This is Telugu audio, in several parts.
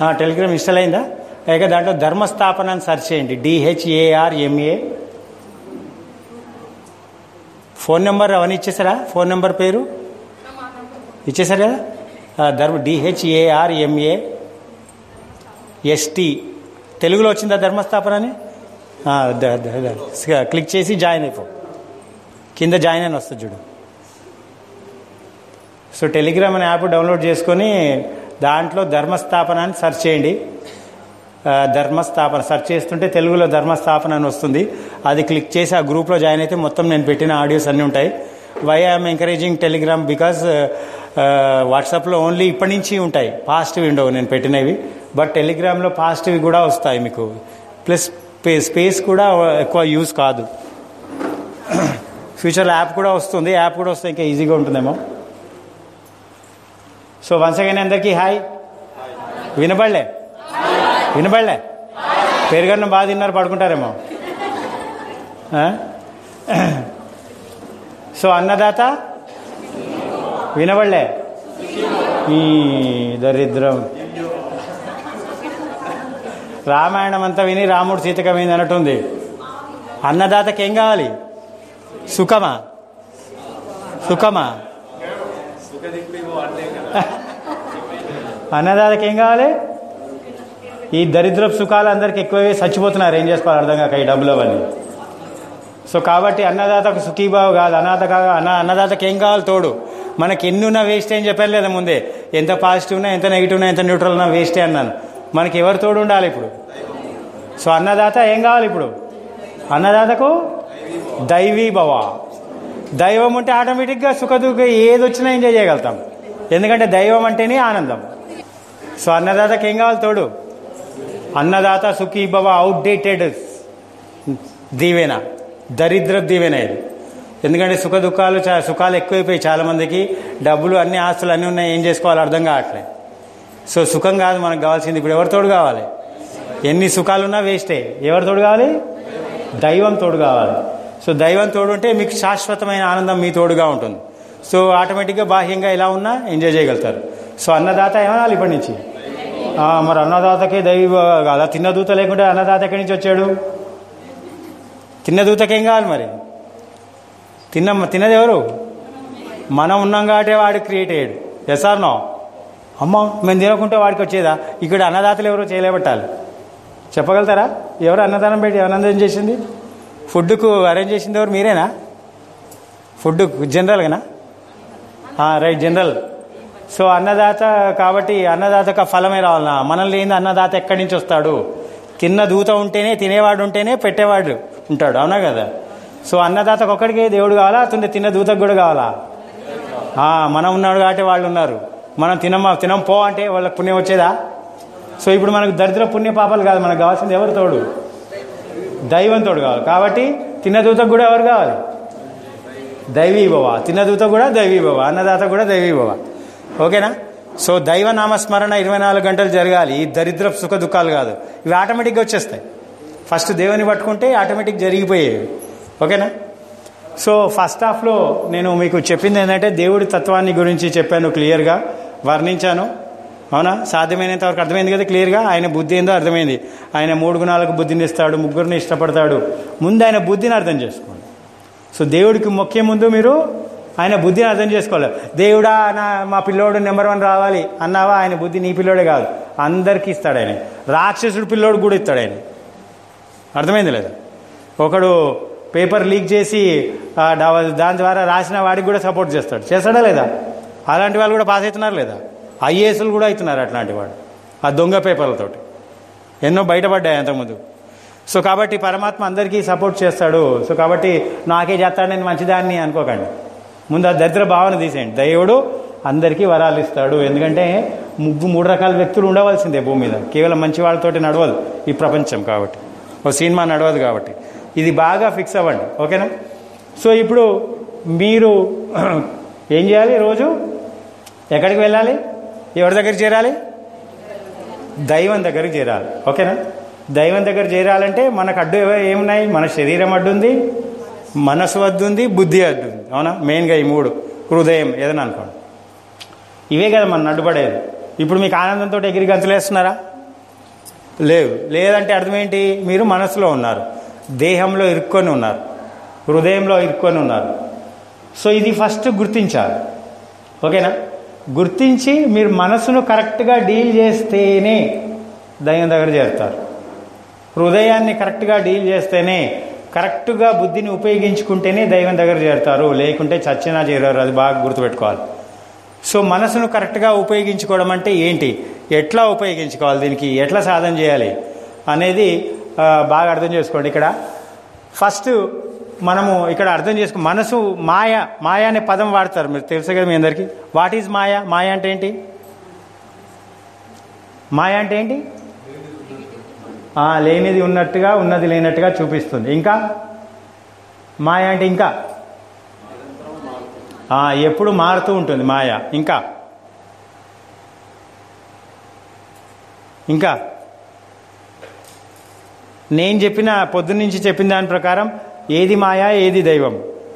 టెలిగ్రామ్ ఇన్స్టాల్ అయిందా ఇక దాంట్లో ధర్మస్థాపన అని సెర్చ్ చేయండి డిహెచ్ఏఆర్ఎంఏ ఫోన్ నెంబర్ అవన్నీ ఇచ్చేసారా ఫోన్ నెంబర్ పేరు ఇచ్చేసారు కదా ఆ, ధర్మ డిహెచ్ఏఆర్ఎంఏ ఎస్టీ తెలుగులో వచ్చిందా ధర్మస్థాపన అని ఆ, ద- ద- ద- క్లిక్ చేసి జాయిన్ అయిపో కింద జాయిన్ అని వస్తుంది చూడు సో టెలిగ్రామ్ అనే యాప్ డౌన్లోడ్ చేసుకొని దాంట్లో ధర్మస్థాపన అని సెర్చ్ చేయండి ఆ, ధర్మస్థాపన సెర్చ్ చేస్తుంటే తెలుగులో ధర్మస్థాపన అని వస్తుంది అది క్లిక్ చేసి ఆ గ్రూప్లో జాయిన్ అయితే మొత్తం నేను పెట్టిన ఆడియోస్ అన్నీ ఉంటాయి why I'm encouraging Telegram because వాట్సాప్లో ఓన్లీ ఇప్పటి నుంచి ఉంటాయి పాజిటివ్ ఉండవు నేను పెట్టినవి బట్ టెలిగ్రామ్లో పాజిటివ్ కూడా వస్తాయి మీకు ప్లస్ స్పేస్ కూడా ఎక్కువ యూజ్ కాదు ఫ్యూచర్లో యాప్ కూడా వస్తుంది యాప్ కూడా వస్తే ఇంకా ఈజీగా ఉంటుందేమో సో వన్స్ అగైన్ అందరికీ హాయ్ వినపడలే వినపడలే పెరుగన్నం బాగా తిన్నారు పడుకుంటారేమో ఆ? సో అన్నదాత వినబడలే ఈ దరిద్రం రామాయణం అంతా విని రాముడు సీతకమైంది అన్నట్టుంది అన్నదాతకి ఏం కావాలి సుఖమా సుఖమా అన్నదాతకి ఏం కావాలి ఈ దరిద్రపు సుఖాలు అందరికి ఎక్కువే చచ్చిపోతున్నారు ఏం చేసుకోవాలి అర్థం కాక ఈ డబ్బులు అవన్నీ సో కాబట్టి అన్నదాతకు సుఖీబావు కాదు అనాథ కాదు అన్న అన్నదాతకి ఏం కావాలి తోడు మనకి ఎన్ని ఉన్నా వేస్ట్ అని చెప్పాను లేదా ముందే ఎంత పాజిటివ్ ఉన్నా ఎంత నెగిటివ్ ఉన్నా ఎంత న్యూట్రల్ ఉన్నా వేస్టే అన్నాను మనకి ఎవరు తోడు ఉండాలి ఇప్పుడు సో అన్నదాత ఏం కావాలి ఇప్పుడు అన్నదాతకు దైవీ భవ దైవం ఉంటే ఆటోమేటిక్గా సుఖ దుఃఖ ఏది వచ్చినా ఎంజాయ్ చేయగలుగుతాం ఎందుకంటే దైవం అంటేనే ఆనందం సో అన్నదాతకి ఏం కావాలి తోడు అన్నదాత సుఖీ భవ అవుట్డేటెడ్ దీవెన దరిద్ర దీవెన ఇది ఎందుకంటే సుఖ దుఃఖాలు చా సుఖాలు ఎక్కువైపోయి చాలా మందికి డబ్బులు అన్ని ఆస్తులు అన్నీ ఉన్నాయి ఏం చేసుకోవాలో అర్థం కావట్లేదు సో సుఖం కాదు మనకు కావాల్సింది ఇప్పుడు ఎవరి తోడు కావాలి ఎన్ని సుఖాలు ఉన్నా వేస్టే ఎవరి తోడు కావాలి దైవం తోడు కావాలి సో దైవం తోడు ఉంటే మీకు శాశ్వతమైన ఆనందం మీ తోడుగా ఉంటుంది సో ఆటోమేటిక్గా బాహ్యంగా ఎలా ఉన్నా ఎంజాయ్ చేయగలుగుతారు సో అన్నదాత ఏమనాలి ఇప్పటి నుంచి ఆ, మరి అన్నదాతకే దైవ అలా తిన్న దూత లేకుంటే అన్నదాత ఎక్కడి నుంచి వచ్చాడు తిన్న దూతకేం కావాలి మరి తిన్న తిన్నది ఎవరు మనం ఉన్నాం కాబట్టి వాడు క్రియేట్ అయ్యాడు ఎస్ ఆర్ నో అమ్మ మేము తినకుంటే వాడికి వచ్చేదా ఇక్కడ అన్నదాతలు ఎవరు చేయలేబట్టాలి చెప్పగలుగుతారా ఎవరు అన్నదానం పెట్టి అన్నదానం చేసింది ఫుడ్కు అరేంజ్ చేసింది ఎవరు మీరేనా ఫుడ్ జనరల్గానా రైట్ జనరల్ సో అన్నదాత కాబట్టి అన్నదాతకు ఆ ఫలమే రావాలన్నా మనల్ని ఏంది అన్నదాత ఎక్కడి నుంచి వస్తాడు తిన్న దూత ఉంటేనే తినేవాడు ఉంటేనే పెట్టేవాడు ఉంటాడు అవునా కదా సో అన్నదాతకు ఒక్కడికే దేవుడు కావాలా తిన్న తిన్న దూతకు కూడా కావాలా ఆ, మనం ఉన్నాడు కాబట్టి వాళ్ళు ఉన్నారు మనం తినమా తినం పో అంటే వాళ్ళకి పుణ్యం వచ్చేదా సో ఇప్పుడు మనకు దరిద్ర పుణ్య పాపాలు కాదు మనకు కావాల్సింది ఎవరు తోడు దైవం తోడు కావాలి కాబట్టి తిన్న దూతకు కూడా ఎవరు కావాలి దైవీ భవ తిన్న దూత కూడా దైవీ భవ అన్నదాత కూడా దైవీ భవ ఓకేనా సో దైవ నామస్మరణ ఇరవై నాలుగు గంటలు జరగాలి ఈ దరిద్ర సుఖ దుఃఖాలు కాదు ఇవి ఆటోమేటిక్గా వచ్చేస్తాయి ఫస్ట్ దేవుని పట్టుకుంటే ఆటోమేటిక్ జరిగిపోయేవి ఓకేనా సో ఫస్ట్ హాఫ్లో నేను మీకు చెప్పింది ఏంటంటే దేవుడి తత్వాన్ని గురించి చెప్పాను క్లియర్గా వర్ణించాను అవునా సాధ్యమైనంత వరకు అర్థమైంది కదా క్లియర్గా ఆయన బుద్ధి ఏందో అర్థమైంది ఆయన మూడు గుణాలకు బుద్ధిని ఇస్తాడు ముగ్గురిని ఇష్టపడతాడు ముందు ఆయన బుద్ధిని అర్థం చేసుకోండి సో దేవుడికి మొక్కే ముందు మీరు ఆయన బుద్ధిని అర్థం చేసుకోవాలి దేవుడా నా మా పిల్లోడు నెంబర్ వన్ రావాలి అన్నావా ఆయన బుద్ధి నీ పిల్లోడే కాదు అందరికీ ఇస్తాడు ఆయన రాక్షసుడు పిల్లోడు కూడా ఇస్తాడు ఆయన అర్థమైంది లేదా ఒకడు పేపర్ లీక్ చేసి ఆ, డా- దాని ద్వారా రాసిన వాడికి కూడా సపోర్ట్ చేస్తాడు చేస్తాడా లేదా అలాంటి వాళ్ళు కూడా పాస్ అవుతున్నారు లేదా ఐఏఎస్లు కూడా అవుతున్నారు అట్లాంటి వాడు ఆ దొంగ పేపర్లతోటి ఎన్నో బయటపడ్డాయి అంతకుముందు సో కాబట్టి పరమాత్మ అందరికీ సపోర్ట్ చేస్తాడు సో కాబట్టి నాకే చేస్తాడు నేను మంచిదాన్ని అనుకోకండి ముందు ఆ దరిద్ర భావన తీసేయండి దేవుడు అందరికీ వరాలు ఇస్తాడు ఎందుకంటే ముగ్గు మూడు రకాల వ్యక్తులు ఉండవలసిందే భూమి మీద కేవలం మంచి వాళ్ళతోటి నడవదు ఈ ప్రపంచం కాబట్టి ఓ సినిమా నడవదు కాబట్టి ఇది బాగా ఫిక్స్ అవ్వండి ఓకేనా సో ఇప్పుడు మీరు ఏం చేయాలి రోజు ఎక్కడికి వెళ్ళాలి ఎవరి దగ్గరికి చేరాలి దైవం దగ్గరికి చేరాలి ఓకేనా దైవం దగ్గర చేరాలంటే మనకు అడ్డు ఎవ- ఏమున్నాయి మన శరీరం అడ్డు ఉంది మనసు అడ్డు ఉంది బుద్ధి అడ్డు ఉంది అవునా మెయిన్గా ఈ మూడు హృదయం ఏదైనా అనుకోండి ఇవే కదా మన అడ్డుపడేది ఇప్పుడు మీకు ఆనందంతో ఎగిరి గంతులేస్తున్నారా లేవు లేదంటే అర్థం ఏంటి మీరు మనసులో ఉన్నారు దేహంలో ఇరుక్కొని ఉన్నారు హృదయంలో ఇరుక్కొని ఉన్నారు సో ఇది ఫస్ట్ గుర్తించాలి ఓకేనా గుర్తించి మీరు మనసును కరెక్ట్గా డీల్ చేస్తేనే దయ్యం దగ్గర చేరుతారు హృదయాన్ని కరెక్ట్గా డీల్ చేస్తేనే కరెక్ట్గా బుద్ధిని ఉపయోగించుకుంటేనే దైవం దగ్గర చేరుతారు లేకుంటే చచ్చినా చేరారు అది బాగా గుర్తుపెట్టుకోవాలి సో మనసును కరెక్ట్గా ఉపయోగించుకోవడం అంటే ఏంటి ఎట్లా ఉపయోగించుకోవాలి దీనికి ఎట్లా సాధన చేయాలి అనేది ఆ, బాగా అర్థం చేసుకోండి ఇక్కడ ఫస్ట్ మనము ఇక్కడ అర్థం చేసుకో మనసు మాయ మాయ అనే పదం వాడతారు మీరు తెలుసు కదా మీ అందరికీ వాట్ ఈజ్ మాయ మాయ అంటే ఏంటి మాయ అంటే ఏంటి ఆ, లేనిది ఉన్నట్టుగా ఉన్నది లేనట్టుగా చూపిస్తుంది ఇంకా మాయ అంటే ఇంకా ఆ, ఎప్పుడు మారుతూ ఉంటుంది మాయ ఇంకా ఇంకా నేను చెప్పిన పొద్దున్నుంచి చెప్పిన దాని ప్రకారం ఏది మాయ ఏది దైవం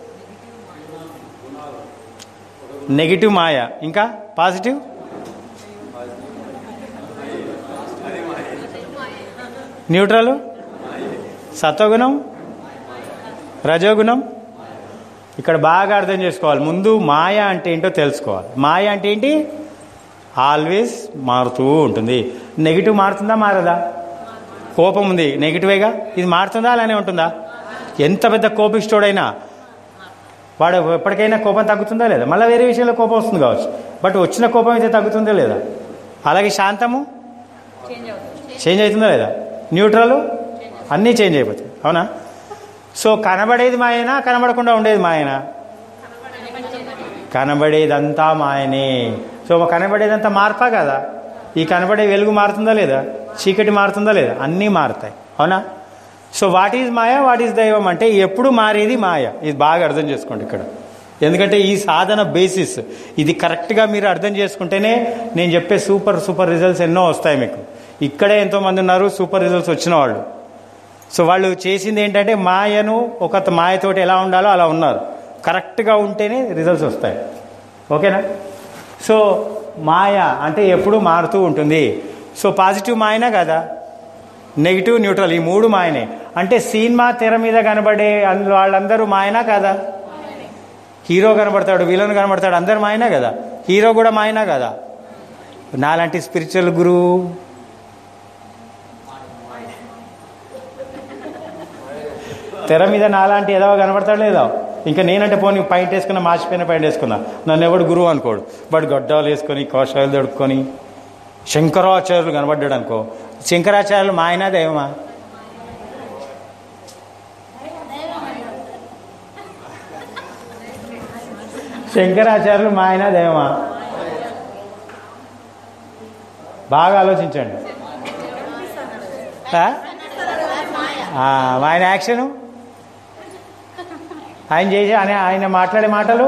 నెగిటివ్ మాయ ఇంకా పాజిటివ్ న్యూట్రల్ సత్వగుణం రజోగుణం ఇక్కడ బాగా అర్థం చేసుకోవాలి ముందు మాయ అంటే ఏంటో తెలుసుకోవాలి మాయ అంటే ఏంటి ఆల్వేస్ మారుతూ ఉంటుంది నెగిటివ్ మారుతుందా మారదా కోపం ఉంది నెగిటివేగా ఇది మారుతుందా అలానే ఉంటుందా ఎంత పెద్ద కోపిష్టోడైనా వాడు ఎప్పటికైనా కోపం తగ్గుతుందా లేదా మళ్ళీ వేరే విషయంలో కోపం వస్తుంది కావచ్చు బట్ వచ్చిన కోపం అయితే తగ్గుతుందా లేదా అలాగే శాంతము చేంజ్ అవుతుందా లేదా న్యూట్రల్ అన్నీ చేంజ్ అయిపోతాయి అవునా సో కనబడేది మాయనా కనబడకుండా ఉండేది మాయనా కనబడేదంతా మాయనే సో కనబడేదంతా మార్పా కదా ఈ కనబడే వెలుగు మారుతుందా లేదా చీకటి మారుతుందా లేదా అన్నీ మారుతాయి అవునా so what is maya what is daivam అంటే ఎప్పుడు మారేది మాయ ఇది బాగా అర్థం చేసుకోండి ఇక్కడ ఎందుకంటే ఈ సాధన బేసిస్ ఇది కరెక్ట్గా మీరు అర్థం చేసుకుంటేనే నేను చెప్పే సూపర్ సూపర్ రిజల్ట్స్ ఎన్నో వస్తాయి మీకు ఇక్కడే ఎంతోమంది ఉన్నారు సూపర్ రిజల్ట్స్ వచ్చిన వాళ్ళు సో వాళ్ళు చేసింది ఏంటంటే మాయను ఒక మాయతోటి ఎలా ఉండాలో అలా ఉన్నారు కరెక్ట్గా ఉంటేనే రిజల్ట్స్ వస్తాయి ఓకేనా సో మాయ అంటే ఎప్పుడు మారుతూ ఉంటుంది సో పాజిటివ్ మాయనా కదా నెగిటివ్ న్యూట్రల్ ఈ మూడు మాయనే అంటే సినిమా తెర మీద కనబడే అన్- వాళ్ళందరూ మాయనా కదా హీరో కనబడతాడు విలన్ కనబడతాడు అందరు మాయనా కదా హీరో కూడా మాయనా కదా నాలాంటి స్పిరిచువల్ గురువు తెర మీద నాలాంటి ఏదో కనబడతాడు లేదో ఇంకా నేనంటే పోనీ పైంట్ వేసుకున్నా మార్చిపోయిన పైంట్ వేసుకున్నా నన్ను ఎవడు గురువు అనుకోడు బట్ గడ్డాలు వేసుకొని కోశాలు దొడుక్కొని శంకరాచార్యులు కనబడ్డాడు అనుకో శంకరాచార్యులు మా ఆయన దైవమా శంకరాచార్యులు మా ఆయన దైవమా బాగా ఆలోచించండి ఆ? ఆ, ఆయన యాక్షను ఆయన చేసే ఆయన ఆయన మాట్లాడే మాటలు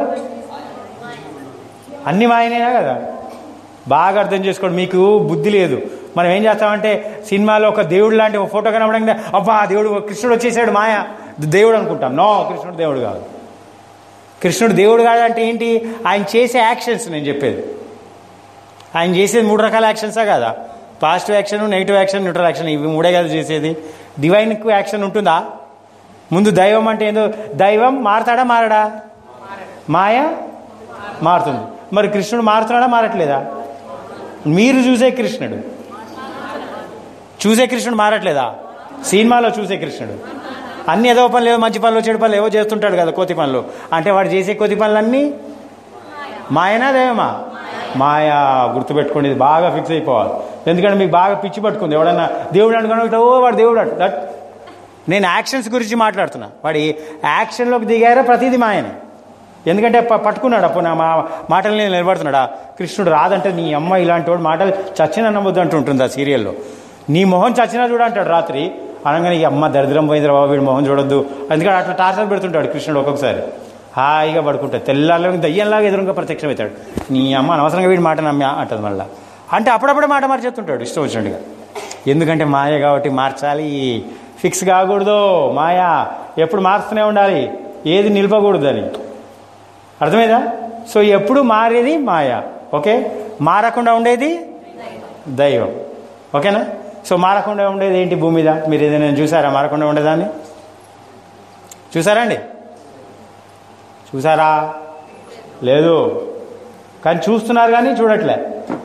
అన్ని మాయనేనా కదా బాగా అర్థం చేసుకోండి మీకు బుద్ధి లేదు మనం ఏం చేస్తామంటే సినిమాలో ఒక దేవుడు లాంటి ఒక ఫోటో కనబడంగా అబ్బా దేవుడు కృష్ణుడు వచ్చేసాడు మాయ దేవుడు అనుకుంటాం నో కృష్ణుడు దేవుడు కాదు కృష్ణుడు దేవుడు కాదు అంటే ఏంటి ఆయన చేసే యాక్షన్స్ నేను చెప్పేది ఆయన చేసేది మూడు రకాల యాక్షన్సా కదా positive action negative action neutral action ఇవి మూడే కదా చేసేది డివైన్కు యాక్షన్ ఉంటుందా ముందు దైవం అంటే ఏందో దైవం మారతాడా మారడా మాయ మారుతుంది మరి కృష్ణుడు మారుతున్నాడా మారట్లేదా మీరు చూసే కృష్ణుడు చూసే కృష్ణుడు మారట్లేదా సినిమాలో చూసే కృష్ణుడు అన్ని ఏదో పనులు ఏవో మంచి పనులు చెడు పనులు ఏవో చేస్తుంటాడు కదా కోతి పనులు అంటే వాడు చేసే కోతి పనులన్నీ మాయనా దైవమా మాయా గుర్తుపెట్టుకోండి ఇది బాగా ఫిక్స్ అయిపోవాలి ఎందుకంటే మీకు బాగా పిచ్చి పట్టుకుంది ఎవడన్నా దేవుడు అనుకున్నా ఓ వాడు దేవుడు అంట దట్ నేను యాక్షన్స్ గురించి మాట్లాడుతున్నా వాడి యాక్షన్లోకి దిగారా ప్రతిదీ మాయనే ఎందుకంటే ప- పట్టుకున్నాడు అప్పుడు నా మా మాటలు నేను నిలబడుతున్నాడా కృష్ణుడు రాదంటే నీ అమ్మ ఇలాంటి వాడు మాటలు చచ్చిన నమ్మొద్దు అంటుంటుంది ఆ సీరియల్లో నీ మొహం చచ్చినా చూడ అంటాడు రాత్రి అనగానే ఈ అమ్మ దరిద్రం పోయింది బాబు వీడు మొహం చూడొద్దు ఎందుకంటే అట్లా టార్చర్ పెడుతుంటాడు కృష్ణుడు ఒక్కొక్కసారి హాయిగా పడుకుంటాడు తెల్లాలో దయ్యంలాగా ఎదురుగా ప్రత్యక్షమవుతాడు నీ అమ్మ అనవసరంగా వీడి మాట నమ్మా అంటది మళ్ళీ అంటే అప్పుడప్పుడే మాట మార్చేస్తుంటాడు ఇష్టం వచ్చినట్టుగా ఎందుకంటే మాయ కాబట్టి మార్చాలి ఫిక్స్ కాకూడదు మాయ ఎప్పుడు మారుస్తూనే ఉండాలి ఏది నిలపకూడదు అని అర్థమైందా సో ఎప్పుడు మారేది మాయ ఓకే మారకుండా ఉండేది దైవం ఓకేనా సో మారకుండా ఉండేది ఏంటి భూమి మీద మీరు ఏదైనా చూసారా మారకుండా ఉండేదాన్ని చూసారా అండి చూసారా లేదు కానీ చూస్తున్నారు కానీ చూడట్లే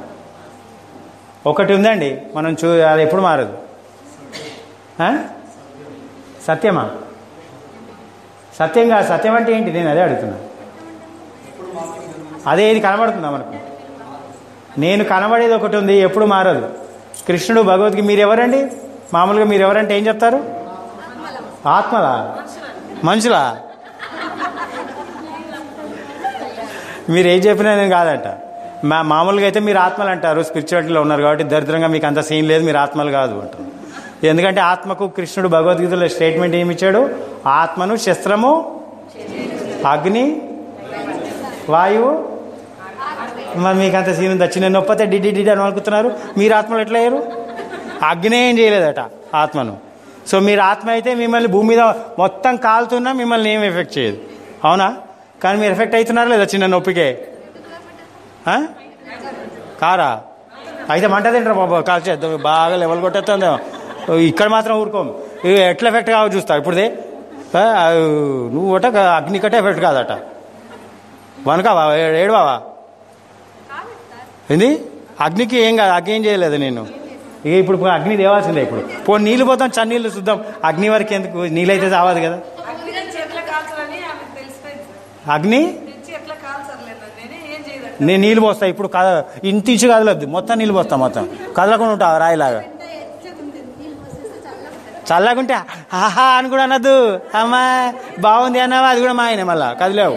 ఒకటి ఉందండి మనం చూ అది ఎప్పుడు మారదు ఆ? సత్యమా సత్యం కాదు సత్యం అంటే ఏంటి నేను అదే అడుగుతున్నా అదే ఇది కనబడుతుందా మనకు నేను కనబడేది ఒకటి ఉంది ఎప్పుడు మారదు కృష్ణుడు భగవద్గీత మీరు ఎవరండి మామూలుగా మీరు ఎవరంటే ఏం చెప్తారు ఆత్మలా మనుషులా మీరు ఏం చెప్పినా నేను కాదంట మా మామూలుగా అయితే మీరు ఆత్మలు అంటారు స్పిరిచువాలిటీలో ఉన్నారు కాబట్టి దరిద్రంగా మీకు అంత సీన్ లేదు మీరు ఆత్మలు కాదు అంటారు ఎందుకంటే ఆత్మకు కృష్ణుడు భగవద్గీతలో స్టేట్మెంట్ ఏమి ఇచ్చాడు ఆత్మను శస్త్రము అగ్ని వాయువు మరి మీకు అంత సీన్ ఉంది చిన్న నొప్పతే డిడి డిడి అని అనుకుతున్నారు మీరు ఆత్మలు ఎట్లా అయ్యారు అగ్ని ఏం చేయలేదట ఆత్మను సో మీరు ఆత్మ అయితే మిమ్మల్ని భూమి మీద మొత్తం కాలుతున్నా మిమ్మల్ని ఏం ఎఫెక్ట్ చేయదు అవునా కానీ మీరు ఎఫెక్ట్ అవుతున్నారా లేదా చిన్న నొప్పికే ఆ? కారా అయితే మంట తింటారు బాబా కాల్చేద్దాం బాగా లెవెల్ కొట్టేస్తుంది ఇక్కడ మాత్రం ఊరుకోం ఇవి ఎట్లా ఎఫెక్ట్ కావో చూస్తా ఇప్పుడుదే ఆ, నువ్వు ఒకట అగ్ని కట్టే ఎఫెక్ట్ కాదట వనకావా ఏడవావా ఏంది అగ్నికి ఏం కాదు అగ్ని ఏం చేయలేదు నేను ఇక ఇప్పుడు అగ్ని తేవాల్సిందే ఇప్పుడు పో నీళ్ళు పోతాం చన్నీళ్ళు చూద్దాం అగ్ని వరకు ఎందుకు నీళ్ళు అయితే చావదు కదా అగ్ని తెచ్చి ఎట్లా కాల్చాలని ఆమెకు తెలిసిపోయింది అగ్ని తెచ్చి ఎట్లా కాల్చర్లేదు నేనే ఏం చేయలేదు నేను నీళ్ళు పోస్తా ఇప్పుడు కద ఇంటి నుంచి కదలొద్దు మొత్తం నీళ్ళు పోస్తా మొత్తం కదలకుండా ఉంటావు రాయిలాగా చల్లగుంటే ఆహా అని కూడా అనద్దు అమ్మా బాగుంది అన్నావా అది కూడా మా ఆయన మళ్ళా కదిలేవు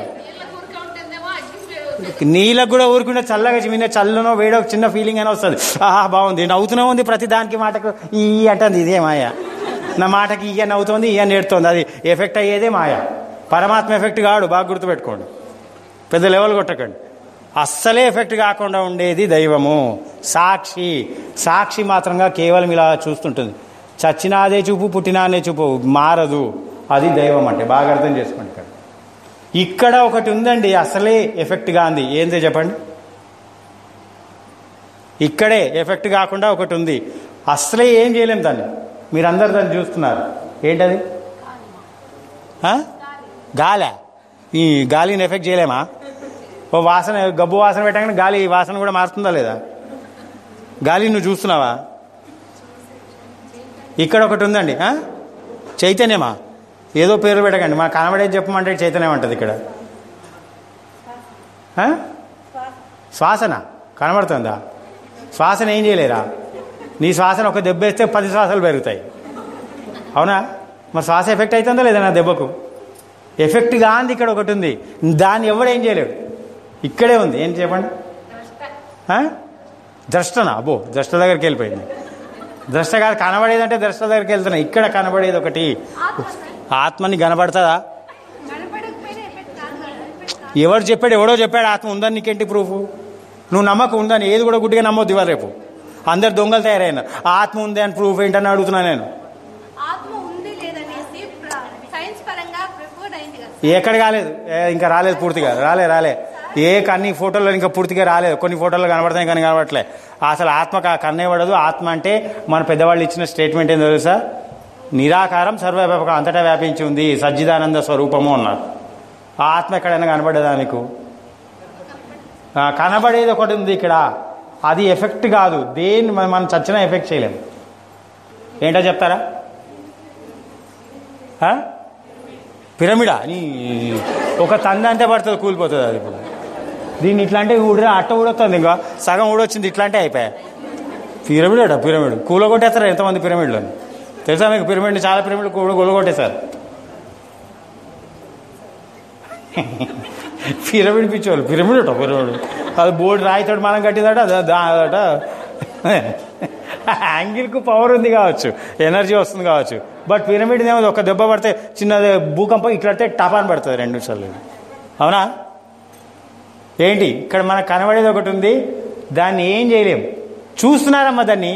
నీళ్ళకు కూడా ఊరుకుంటే చల్లగా మీద చల్లనో వేడో ఒక చిన్న ఫీలింగ్ అయినా వస్తుంది ఆహా బాగుంది నవ్వుతూనే ఉంది ప్రతి దానికి మాటకు ఈ అంటుంది ఇదే మాయ నా మాటకి ఇయ్య నవ్వుతోంది ఇయ్య నేడుతోంది అది ఎఫెక్ట్ అయ్యేదే మాయ పరమాత్మ ఎఫెక్ట్ కాడు బాగా గుర్తుపెట్టుకోండి పెద్ద లెవెల్ కొట్టకండి అస్సలే ఎఫెక్ట్ కాకుండా ఉండేది దైవము సాక్షి సాక్షి మాత్రంగా కేవలం ఇలా చూస్తుంటుంది చచ్చినాదే చూపు పుట్టినాదే చూపు మారదు అది దైవం అంటే బాగా అర్థం చేసుకోండి ఇక్కడ ఇక్కడ ఒకటి ఉందండి అసలే ఎఫెక్ట్ కాంది ఏందో చెప్పండి ఇక్కడే ఎఫెక్ట్ కాకుండా ఒకటి ఉంది అసలే ఏం చేయలేం దాన్ని మీరందరు దాన్ని చూస్తున్నారు ఏంటది ఆ? గాలా ఈ గాలిని ఎఫెక్ట్ చేయలేమా ఓ వాసన గబ్బు వాసన పెట్టగానే గాలి వాసన కూడా మారుతుందా లేదా గాలి నువ్వు చూస్తున్నావా ఇక్కడ ఒకటి ఉందండి ఆ? చైతన్యమా ఏదో పేరు పెట్టకండి మా కనబడేది చెప్పమంటే చైతన్యం అంటది ఇక్కడ ఆ? శ్వాసన కనబడుతుందా శ్వాసన ఏం చేయలేరా నీ శ్వాసన ఒక దెబ్బ వేస్తే పది శ్వాసలు పెరుగుతాయి అవునా మరి శ్వాస ఎఫెక్ట్ అవుతుందా లేదా నా దెబ్బకు ఎఫెక్ట్ కాంది ఇక్కడ ఒకటి ఉంది దాన్ని ఎవడు ఏం చేయలేడు ఇక్కడే ఉంది ఏం చెప్పండి ఆ? ద్రష్టనా అబ్బో ద్రష్ట దగ్గరికి వెళ్ళిపోయింది ద్రష్ట కాదు కనబడేదంటే ద్రష్ట దగ్గరికి వెళ్తున్నా ఇక్కడ కనబడేది ఒకటి ఆత్మని కనబడుతుందా ఎవడు చెప్పాడు ఎవడో చెప్పాడు ఆత్మ ఉందని నీకేంటి ప్రూఫ్ నువ్వు నమ్మకం ఉందని ఏది కూడా గుడ్డిగా నమ్మొద్దు ఇవాళ రేపు అందరు దొంగలు తయారైనారు ఆత్మ ఉంది అని ప్రూఫ్ ఏంటని అడుగుతున్నా నేను ఆత్మ ఉంది లేదనేసి ప్ర- సైన్స్ పరంగా ప్రిఫర్డ్ అయింది కదా ఎక్కడ కాలేదు ఏ, ఇంకా రాలేదు పూర్తిగా రాలే రాలే ఏ కన్ని ఫోటోల్లో ఇంకా పూర్తిగా రాలేదు కొన్ని ఫోటోల్లో కనబడతాయి కానీ కనబడట్లే అసలు ఆత్మ కా- కన్నే పడదు ఆత్మ అంటే మన పెద్దవాళ్ళు ఇచ్చిన స్టేట్మెంట్ ఏందో తెలుసా నిరాకారం సర్వవ్యాపకం అంతటా వ్యాపించి ఉంది సజ్జిదానంద స్వరూపము అన్నారు ఆ ఆత్మ ఎక్కడైనా కనబడేదా మీకు ఆ, కనబడేది ఒకటి ఉంది ఇక్కడ అది ఎఫెక్ట్ కాదు దేన్ని మనం మనం చచ్చినా ఎఫెక్ట్ చేయలేము ఏంటో చెప్తారా ఆ? పిరమిడా నీ ఒక తంద అంతే పడుతుంది కూలిపోతుంది అది ఇప్పుడు దీన్ని ఇట్లా అంటే ఊడిన అట్ట ఊడొస్తుంది ఇంకా సగం ఊడొచ్చింది ఇట్లా అంటే అయిపోయా పిరమిడ్ అట పిరమిడ్ కూలగొట్టేస్తారు ఎంతమంది పిరమిడ్లో తెలుసా మీకు పిరమిడ్ చాలా పిరమిడ్ కూలగొట్టేశారు పిరమిడ్ పిచ్చోళ్ళు పిరమిడ్ అట పిరమిడ్ అది బోర్డు రాయితోటి మనం కట్టిందట దా- దా- అదట యాంగిల్కు పవర్ ఉంది కావచ్చు ఎనర్జీ వస్తుంది కావచ్చు బట్ పిరమిడ్ ఏమో ఒక దెబ్బ పడితే చిన్న భూకంపం ఇక్కడ పడితే టపాన్ పడుతుంది రెండు నిమిషాలు అవునా ఏంటి ఇక్కడ మనకు కనబడేది ఒకటి ఉంది దాన్ని ఏం చేయలేం చూస్తున్నారమ్మా దాన్ని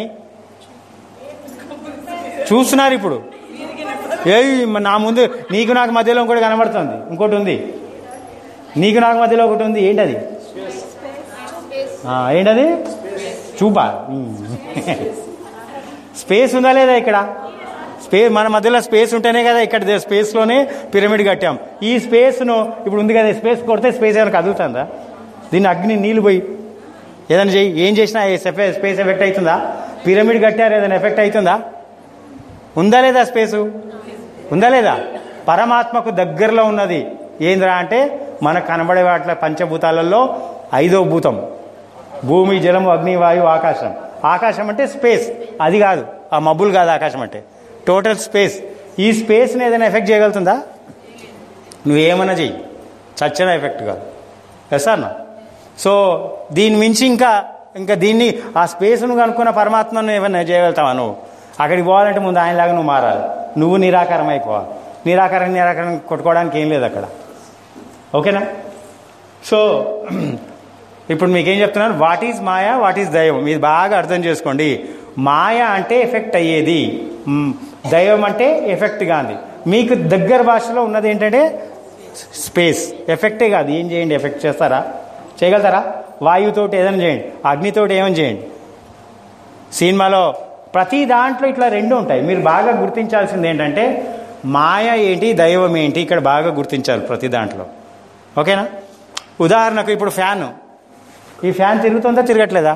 చూస్తున్నారు ఇప్పుడు ఏ నా ముందు నీకు నాకు మధ్యలో ఇంకోటి కనబడుతుంది ఇంకోటి ఉంది నీకు నాకు మధ్యలో ఒకటి ఉంది ఏంటది ఆ, ఏంటది చూపా స్పేస్ ఉందా లేదా ఇక్కడ స్పేస్ మన మధ్యలో స్పేస్ ఉంటేనే కదా ఇక్కడ స్పేస్లోనే పిరమిడ్ కట్టాం ఈ స్పేస్ను ఇప్పుడు ఉంది కదా స్పేస్ కొడితే స్పేస్ ఏమైనా కదులుతుందా దీన్ని అగ్ని నీళ్ళు పోయి ఏదైనా చెయ్యి ఏం చేసినా స్పేస్ ఎఫెక్ట్ అవుతుందా పిరమిడ్ కట్టారు ఏదైనా ఎఫెక్ట్ అవుతుందా ఉందా లేదా స్పేసు ఉందా లేదా పరమాత్మకు దగ్గరలో ఉన్నది ఏంద్రా అంటే మనకు కనబడే వాటిలో పంచభూతాలలో ఐదో భూతం భూమి జలము అగ్ని వాయువు ఆకాశం ఆకాశం అంటే స్పేస్ అది కాదు ఆ మబ్బులు కాదు ఆకాశం అంటే టోటల్ స్పేస్ ఈ స్పేస్ని ఏదైనా ఎఫెక్ట్ చేయగలుగుతుందా నువ్వేమన్నా చెయ్యి చచ్చిన ఎఫెక్ట్ కాదు ఎస్ సార్ నా సో దీని మించి ఇంకా ఇంకా దీన్ని ఆ స్పేస్ను కనుక్కున్న పరమాత్మను ఏమైనా చేయగలుగుతావా నువ్వు అక్కడికి పోవాలంటే ముందు ఆయనలాగా నువ్వు మారాలి నువ్వు నిరాకారం అయిపోవాలి నిరాకారం నిరాకారం కొట్టుకోవడానికి ఏం లేదు అక్కడ ఓకేనా సో ఇప్పుడు మీకేం చెప్తున్నాను what is maya what is daivam ఇది బాగా అర్థం చేసుకోండి మాయ అంటే ఎఫెక్ట్ అయ్యేది మ్, దైవం అంటే ఎఫెక్ట్ కాదు మీకు దగ్గర భాషలో ఉన్నది ఏంటంటే స్పేస్ ఎఫెక్టే కాదు ఏం చేయండి ఎఫెక్ట్ చేస్తారా చేయగలుగుతారా వాయువుతోటి ఏదైనా చేయండి అగ్నితోటి ఏమైనా చేయండి సినిమాలో ప్రతి దాంట్లో ఇట్లా రెండు ఉంటాయి మీరు బాగా గుర్తించాల్సింది ఏంటంటే మాయ ఏంటి దైవం ఏంటి ఇక్కడ బాగా గుర్తించాలి ప్రతి దాంట్లో ఓకేనా ఉదాహరణకు ఇప్పుడు ఫ్యాన్ ఈ ఫ్యాన్ తిరుగుతుందా తిరగట్లేదా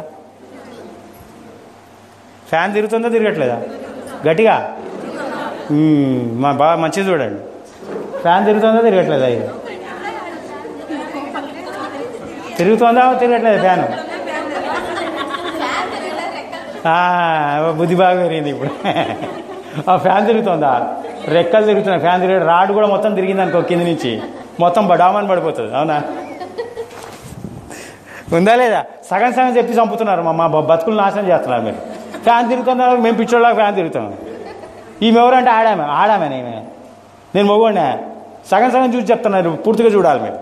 ఫ్యాన్ తిరుగుతుందా తిరగట్లేదా గట్టిగా మ్మ్, మా బాగా మంచిది చూడండి ఫ్యాన్ తిరుగుతుందా తిరగట్లేదా ఇది తిరుగుతుందా తిరగట్లేదా ఫ్యాను ఆ, బుద్ధి బాగా పెరిగింది ఇప్పుడు ఆ ఫ్యాన్ తిరుగుతుందా రెక్కలు తిరుగుతున్నాయి ఫ్యాన్ తిరిగి రాడ్ కూడా మొత్తం తిరిగింది అనుకో కింద నుంచి మొత్తం డామని పడిపోతుంది అవునా ఉందా లేదా సగం సగం చెప్పి చంపుతున్నారు మా మా బతుకులు నాశనం చేస్తున్నారు మీరు ఫ్యాన్ తిరుగుతుందా మేము పిచ్చోళ్ళగా ఫ్యాన్ తిరుగుతాం ఈమె ఎవరంటే ఆడామే ఆడామే నేనే నేను మగవాడినా సగం సగం చూసి చెప్తున్నారు పూర్తిగా చూడాలి మీరు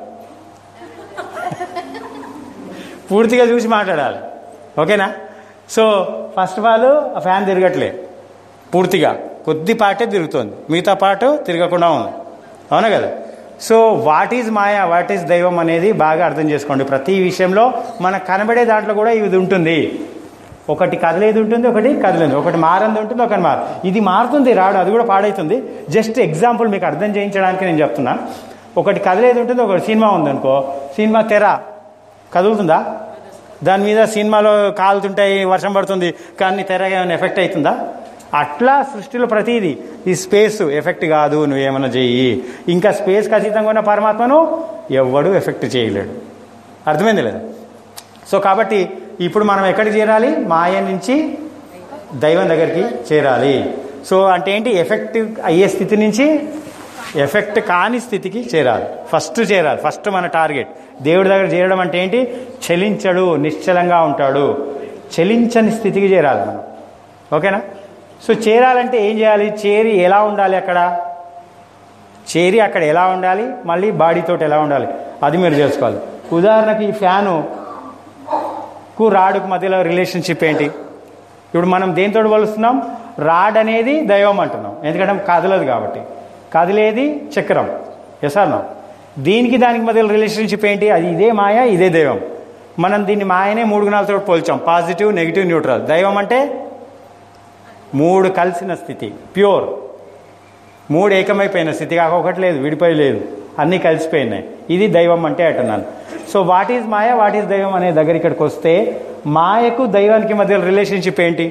పూర్తిగా చూసి మాట్లాడాలి ఓకేనా సో ఫస్ట్ ఆఫ్ ఆల్ ఆ ఫ్యాన్ తిరగట్లే పూర్తిగా కొద్ది పాటే తిరుగుతుంది మిగతా పాటు తిరగకుండా ఉంది అవునా కదా so what is maya what is daivam అనేది బాగా అర్థం చేసుకోండి ప్రతి విషయంలో మనకు కనబడే దాంట్లో కూడా ఇది ఉంటుంది ఒకటి కదలేది ఉంటుంది ఒకటి కదలేదు ఒకటి మారంది ఉంటుంది ఒకటి మారు ఇది మారుతుంది రాడు అది కూడా పాడవుతుంది జస్ట్ ఎగ్జాంపుల్ మీకు అర్థం చేయించడానికి నేను చెప్తున్నా ఒకటి కదలేది ఉంటుంది ఒకటి సినిమా ఉందనుకో సినిమా తెర కదులుతుందా దాని మీద సినిమాలో కాలుతుంటాయి వర్షం పడుతుంది కానీ తెర ఏమైనా ఎఫెక్ట్ అవుతుందా అట్లా సృష్టిలో ప్రతిదీ ఈ స్పేస్ ఎఫెక్ట్ కాదు నువ్వేమన్నా చెయ్యి ఇంకా స్పేస్కి అతీతంగా ఉన్న పరమాత్మను ఎవ్వడు ఎఫెక్ట్ చేయలేడు అర్థమైంది లేదా సో కాబట్టి ఇప్పుడు మనం ఎక్కడికి చేరాలి మాయ నుంచి దైవం దగ్గరికి చేరాలి సో అంటే ఏంటి ఎఫెక్ట్ అయ్యే స్థితి నుంచి ఎఫెక్ట్ కాని స్థితికి చేరాలి ఫస్ట్ చేరాలి ఫస్ట్ మన టార్గెట్ దేవుడి దగ్గర చేరడం అంటే ఏంటి చలించడు నిశ్చలంగా ఉంటాడు చలించని స్థితికి చేరాలి మనం ఓకేనా సో చేరాలంటే ఏం చేయాలి చేరి ఎలా ఉండాలి అక్కడ చేరి అక్కడ ఎలా ఉండాలి మళ్ళీ బాడీతో ఎలా ఉండాలి అది మీరు తెలుసుకోవాలి ఉదాహరణకి ఈ ఫ్యాను కు రాడుకు మధ్యలో రిలేషన్షిప్ ఏంటి ఇప్పుడు మనం దేంతో పోలుస్తున్నాం రాడ్ అనేది దైవం అంటున్నాం ఎందుకంటే కదలదు కాబట్టి కదిలేది చక్రం ఎస్ ఆర్ నో దీనికి దానికి మధ్యలో రిలేషన్షిప్ ఏంటి అది ఇదే మాయ ఇదే దైవం మనం దీన్ని మాయనే మూడు గుణాలతో పోల్చాం పాజిటివ్ నెగిటివ్ న్యూట్రల్ దైవం అంటే మూడు కలిసిన స్థితి ప్యూర్ మూడు ఏకమైపోయిన స్థితి కాక ఒకటి లేదు విడిపోయి లేదు అన్నీ కలిసిపోయినాయి ఇది దైవం అంటే అంటున్నాను so what is maya what is daivam అనే దగ్గర ఇక్కడికి వస్తే మాయకు దైవానికి మధ్య రిలేషన్షిప్ ఏంటి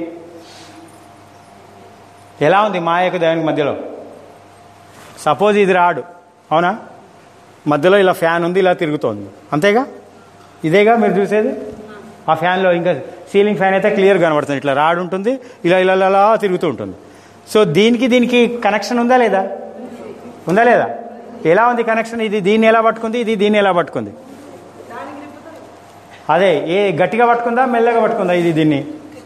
ఎలా ఉంది మాయకు దైవానికి మధ్యలో సపోజ్ ఇది రాడు అవునా మధ్యలో ఇలా ఫ్యాన్ ఉంది ఇలా తిరుగుతోంది అంతేగా ఇదేగా మీరు చూసేది ఆ ఫ్యాన్లో ఇంకా సీలింగ్ ఫ్యాన్ అయితే క్లియర్ కనబడుతుంది ఇట్లా రాడ్ ఉంటుంది ఇలా ఇలా ఇలా ఇలా తిరుగుతూ ఉంటుంది సో దీనికి దీనికి కనెక్షన్ ఉందా లేదా ఉందా లేదా ఎలా ఉంది కనెక్షన్ ఇది దీన్ని ఎలా పట్టుకుంది ఇది దీన్ని ఎలా పట్టుకుంది అదే ఏ గట్టిగా పట్టుకుందా మెల్లగా పట్టుకుందా ఇది దీన్ని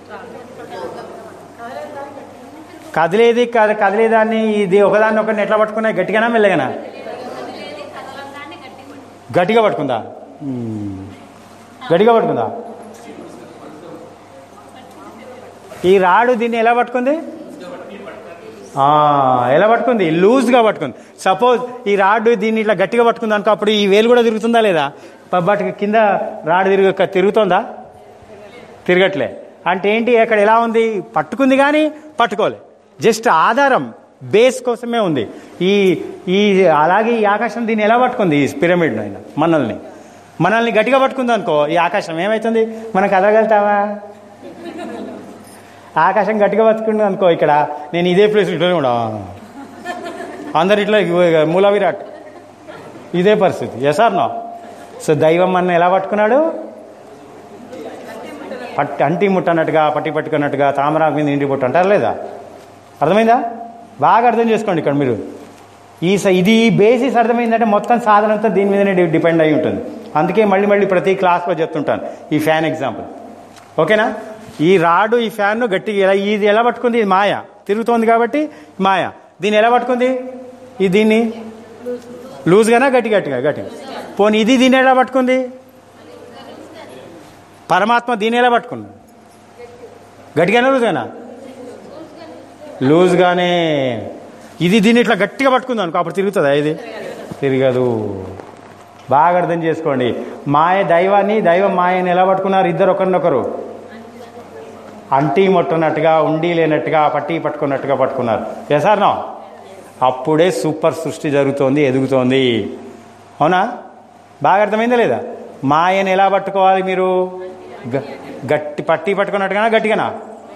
కదిలేది కద- కదిలేదాన్ని ఇది ఒకదాన్ని ఒకరిని ఎట్లా పట్టుకున్నాయి గట్టిగానా మెల్లగానా గట్టిగా పట్టుకుందా మ్మ్. గట్టిగా పట్టుకుందా ఈ రాడు దీన్ని ఎలా పట్టుకుంది ఆ, ఎలా పట్టుకుంది లూజ్గా పట్టుకుంది సపోజ్ ఈ రాడ్ దీన్ని ఇట్లా గట్టిగా పట్టుకుంది అనుకో అప్పుడు ఈ వేలు కూడా తిరుగుతుందా లేదా బట్ కింద రాడ్ తిరుగు తిరుగుతుందా తిరగట్లే అంటే ఏంటి అక్కడ ఎలా ఉంది పట్టుకుంది కానీ పట్టుకోలే జస్ట్ ఆధారం బేస్ కోసమే ఉంది ఈ ఈ అలాగే ఈ ఆకాశం దీన్ని ఎలా పట్టుకుంది ఈ పిరమిడ్ అయినా మనల్ని మనల్ని గట్టిగా పట్టుకుంది అనుకో ఈ ఆకాశం ఏమవుతుంది మనం కదగలుగుతావా ఆకాశం గట్టిగా పట్టుకుంది అనుకో ఇక్కడ నేను ఇదే ప్లేస్ ఇట్లనే కూడా అందరు ఇట్లా ఇగో మూల విరాట్ ఇదే పరిస్థితి ఎస్ ఆర్ నో సో దైవం మన ఎలా పట్టుకున్నాడు పట్టి అంటి ముట్టనట్టుగా పట్టి పట్టుకున్నట్టుగా తామరాకు మీద ఇంటి పుట్టు అంటారు లేదా అర్థమైందా బాగా అర్థం చేసుకోండి ఇక్కడ మీరు ఈ స- ఇది బేసిస్ అర్థమైందంటే మొత్తం సాధన అంతా దీని మీదనే డి- డిపెండ్ అయి ఉంటుంది అందుకే మళ్ళీ మళ్ళీ ప్రతి క్లాస్లో చెప్తుంటాను ఈ ఫ్యాన్ ఎగ్జాంపుల్ ఓకేనా ఈ రాడు ఈ ఫ్యాన్ను గట్టిగా ఎలా ఇది ఎలా పట్టుకుంది ఇది మాయ తిరుగుతోంది కాబట్టి మాయ దీన్ని ఎలా పట్టుకుంది ఇది దీన్ని లూజ్గానా గట్టి గట్టిగా గట్టిగా పోనీ ఇది దీన్ని ఎలా పట్టుకుంది పరమాత్మ దీన్ని ఎలా పట్టుకుంది గట్టిగానే లూజ్గానా లూజ్గానే ఇది దీన్ని ఇట్లా గట్టిగా పట్టుకుంది అనుకో అప్పుడు తిరుగుతుందా ఇది తిరగదు బాగా అర్థం చేసుకోండి మాయ దైవాన్ని దైవం మాయని ఎలా పట్టుకున్నారు ఇద్దరు ఒకరినొకరు అంటీ ముట్టనట్టుగా ఉండి లేనట్టుగా పట్టి పట్టుకున్నట్టుగా పట్టుకున్నారు ఎసార్నో అప్పుడే సూపర్ సృష్టి జరుగుతోంది ఎదుగుతోంది అవునా బాగా అర్థమైందా లేదా మాయని ఎలా పట్టుకోవాలి మీరు గ- గట్టి పట్టి పట్టుకున్నట్టుగానా గట్టిగానా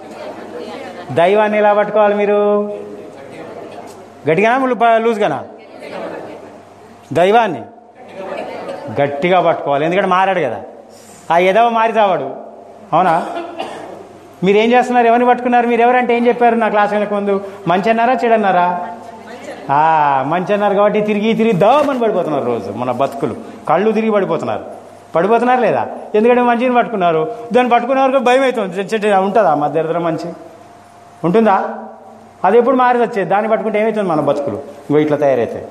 దైవాన్ని ఎలా పట్టుకోవాలి మీరు గట్టిగానా లు- లూజ్గానా దైవాన్ని గట్టిగా పట్టుకోవాలి ఎందుకంటే మారాడు కదా ఆ ఎదవ మారి చావాడు అవునా మీరు ఏం చేస్తున్నారు ఎవరిని పట్టుకున్నారు మీరు ఎవరంటే ఏం చెప్పారు నా క్లాస్ వెనక ముందు మంచి అన్నారా చెడన్నారా ఆ, మంచి అన్నారు కాబట్టి తిరిగి తిరిగి దోమని పడిపోతున్నారు రోజు మన బతుకులు కళ్ళు తిరిగి పడిపోతున్నారు పడిపోతున్నారు లేదా ఎందుకంటే మంచిని పట్టుకున్నారు దాన్ని పట్టుకునే వరకు భయం అవుతుంది చె- చె- చె- ఉంటుందా మా దరిద్రం మంచి ఉంటుందా అది ఎప్పుడు మారి వచ్చేది దాన్ని పట్టుకుంటే ఏమవుతుంది మన బతుకులు ఇగో ఇట్లా తయారవుతాయి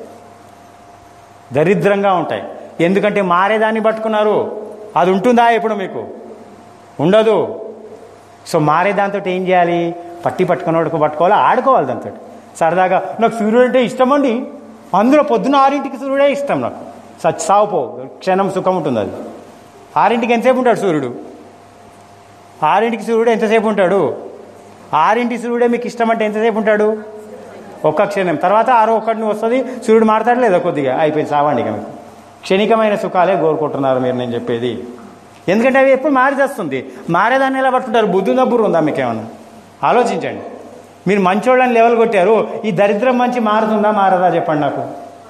దరిద్రంగా ఉంటాయి ఎందుకంటే మారేదాన్ని పట్టుకున్నారు అది ఉంటుందా ఎప్పుడు మీకు ఉండదు సో మారే దాంతో ఏం చేయాలి పట్టి పట్టుకున్నోడుకు పట్టుకోవాలి ఆడుకోవాలి దాంతో సరదాగా నాకు సూర్యుడు అంటే ఇష్టం అండి అందులో పొద్దున ఆరింటికి సూర్యుడే ఇష్టం నాకు సచ్ సావుపో క్షణం సుఖం ఉంటుంది అది ఆరింటికి ఎంతసేపు ఉంటాడు సూర్యుడు ఆరింటికి సూర్యుడు ఎంతసేపు ఉంటాడు ఆరింటి సూర్యుడే మీకు ఇష్టం అంటే ఎంతసేపు ఉంటాడు ఒక్క క్షణం తర్వాత ఆరో ఒక్కడిని వస్తుంది సూర్యుడు మారతాడు లేదా కొద్దిగా అయిపోయింది సావండి ఇక మీకు క్షణికమైన సుఖాలే కోరుకుంటున్నారు మీరు నేను చెప్పేది ఎందుకంటే అవి ఎప్పుడు మారి చేస్తుంది మారేదాన్ని ఎలా పట్టుకుంటారు బుద్ధి దబ్బురు ఉందా మీకేమన్నా ఆలోచించండి మీరు మంచోళ్ళని లెవెల్ కొట్టారు ఈ దరిద్రం మంచి మారుతుందా మారదా చెప్పండి నాకు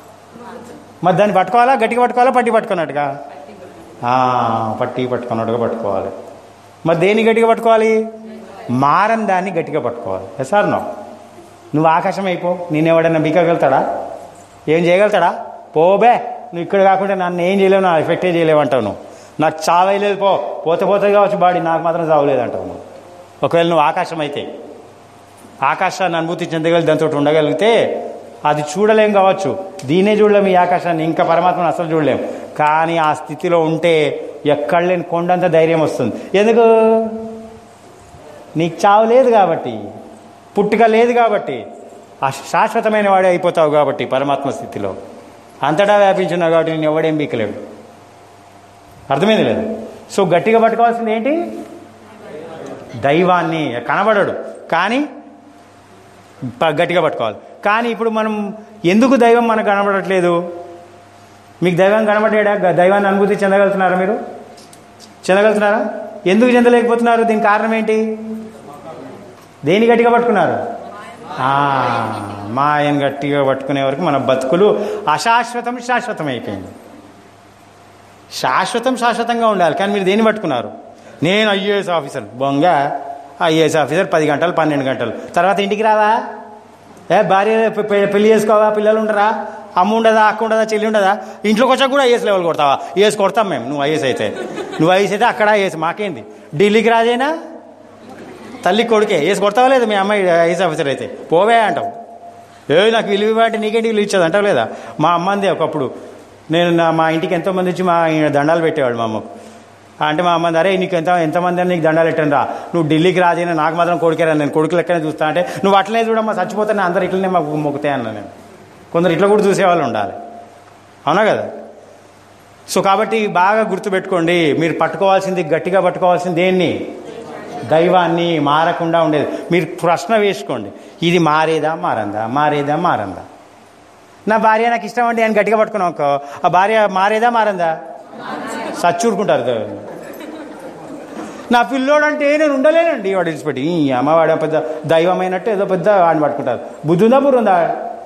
మరి దాన్ని పట్టుకోవాలా గట్టిగా పట్టుకోవాలా పట్టి పట్టుకున్నట్టుగా ఆ, పట్టి పట్టుకున్నట్టుగా పట్టుకోవాలి మరి దేన్ని గట్టిగా పట్టుకోవాలి మారం దాన్ని గట్టిగా పట్టుకోవాలి ఎస్ ఆర్ నో నువ్వు ఆకాశం అయిపో నేనెవడన్నా బీకగలుగుతాడా ఏం చేయగలుగుతాడా పోబే నువ్వు ఇక్కడ కాకుండా నన్ను ఏం చేయలేవు నా ఎఫెక్టే చేయలేవు అంటావు నువ్వు నాకు చావలేదు పో పోతే పోతే కావచ్చు బాడీ నాకు మాత్రం చావలేదు అంటావు నువ్వు ఒకవేళ నువ్వు ఆకాశం అయితే ఆకాశాన్ని అనుభూతి చెందగలి దాంతో ఉండగలిగితే అది చూడలేం కావచ్చు దీనే చూడలేం ఈ ఆకాశాన్ని ఇంకా పరమాత్మను అసలు చూడలేం కానీ ఆ స్థితిలో ఉంటే ఎక్కడ లేని కొండంత ధైర్యం వస్తుంది ఎందుకు నీకు చావు లేదు కాబట్టి పుట్టుక లేదు కాబట్టి ఆ శాశ్వతమైన వాడే అయిపోతావు కాబట్టి పరమాత్మ స్థితిలో అంతటా వ్యాపించున్నావు కాబట్టి నేను ఎవడేం బీకలేడు అర్థమైంది లేదు సో గట్టిగా పట్టుకోవాల్సింది ఏంటి దైవాన్ని కనబడడు కానీ ప- గట్టిగా పట్టుకోవాలి కానీ ఇప్పుడు మనం ఎందుకు దైవం మనకు కనబడట్లేదు మీకు దైవం కనబడ్డా దైవాన్ని అనుభూతి చెందగలుగుతున్నారా మీరు చెందగలుగుతున్నారా ఎందుకు చెందలేకపోతున్నారు దీనికి కారణం ఏంటి దేని గట్టిగా పట్టుకున్నారు ఆ, మాయను గట్టిగా పట్టుకునే వరకు మన బతుకులు అశాశ్వతం శాశ్వతం అయిపోయింది శాశ్వతం శాశ్వతంగా ఉండాలి కానీ మీరు దేన్ని పట్టుకున్నారు నేను ఐఏఎస్ ఆఫీసర్ బొంగ ఐఏఎస్ ఆఫీసర్ పది గంటలు పన్నెండు గంటలు తర్వాత ఇంటికి రావా ఏ భార్య పె- పె- పెళ్లి చేసుకోవా పిల్లలు ఉండరా అమ్మ ఉండదా అక్క ఉండదా చెల్లి ఉండదా ఇంట్లోకి వచ్చాక కూడా ఐఏఎస్ లెవెల్ కొడతావా ఐఏఎస్ కొడతాం మేము నువ్వు ఐఏఎస్ అయితే నువ్వు ఐఏఎస్ అయితే అక్కడ ఐఏఎస్ మాకేంది ఢిల్లీకి రాజైనా తల్లి కొడుకే వేసి కొడతావా లేదు మీ అమ్మాయి ఐఏఎస్ ఆఫీసర్ అయితే పోవే అంటావు ఏ నాకు విలువ ఇవ్వంటే నీకేంటి విలువ ఇచ్చేది అంటావు లేదా మా అమ్మంది ఒకప్పుడు నేను నా మా ఇంటికి ఎంతో మంది వచ్చి మా ఈయన దండాలు పెట్టేవాడు మా అమ్మకు అంటే మా అమ్మంది అరే నీకు ఎంత ఎంతమంది అని నీకు దండాలు పెట్టాను రా నువ్వు ఢిల్లీకి రాజైనా నాకు మాత్రం కొడుకేరా నేను కొడుకు లెక్కనే చూస్తా అంటే నువ్వు అట్లనే చూడమ్మా చచ్చిపోతాను అందరు ఇట్లనే మాకు మొక్కుతాయి అన్న నేను కొందరు ఇట్లా కూడా చూసేవాళ్ళు ఉండాలి అవునా కదా సో కాబట్టి బాగా గుర్తుపెట్టుకోండి మీరు పట్టుకోవాల్సింది గట్టిగా పట్టుకోవాల్సింది దేన్ని దైవాన్ని మారకుండా ఉండేది మీరు ప్రశ్న వేసుకోండి ఇది మారేదా మారందా మారేదా మారందా నా భార్య నాకు ఇష్టం అండి అని గట్టిగా పట్టుకున్నాం అనుకో ఆ భార్య మారేదా మారందా సచ్చూరుకుంటారు ద- నా పిల్లోడు అంటే నేను ఉండలేనండి వాడు విడిచిపెట్టి ఈ అమ్మవాడు పెద్ద దైవమైనట్టు ఏదో పెద్ద వాడిని పట్టుకుంటారు బుద్ధి ఉందా బుర్ర ఉందా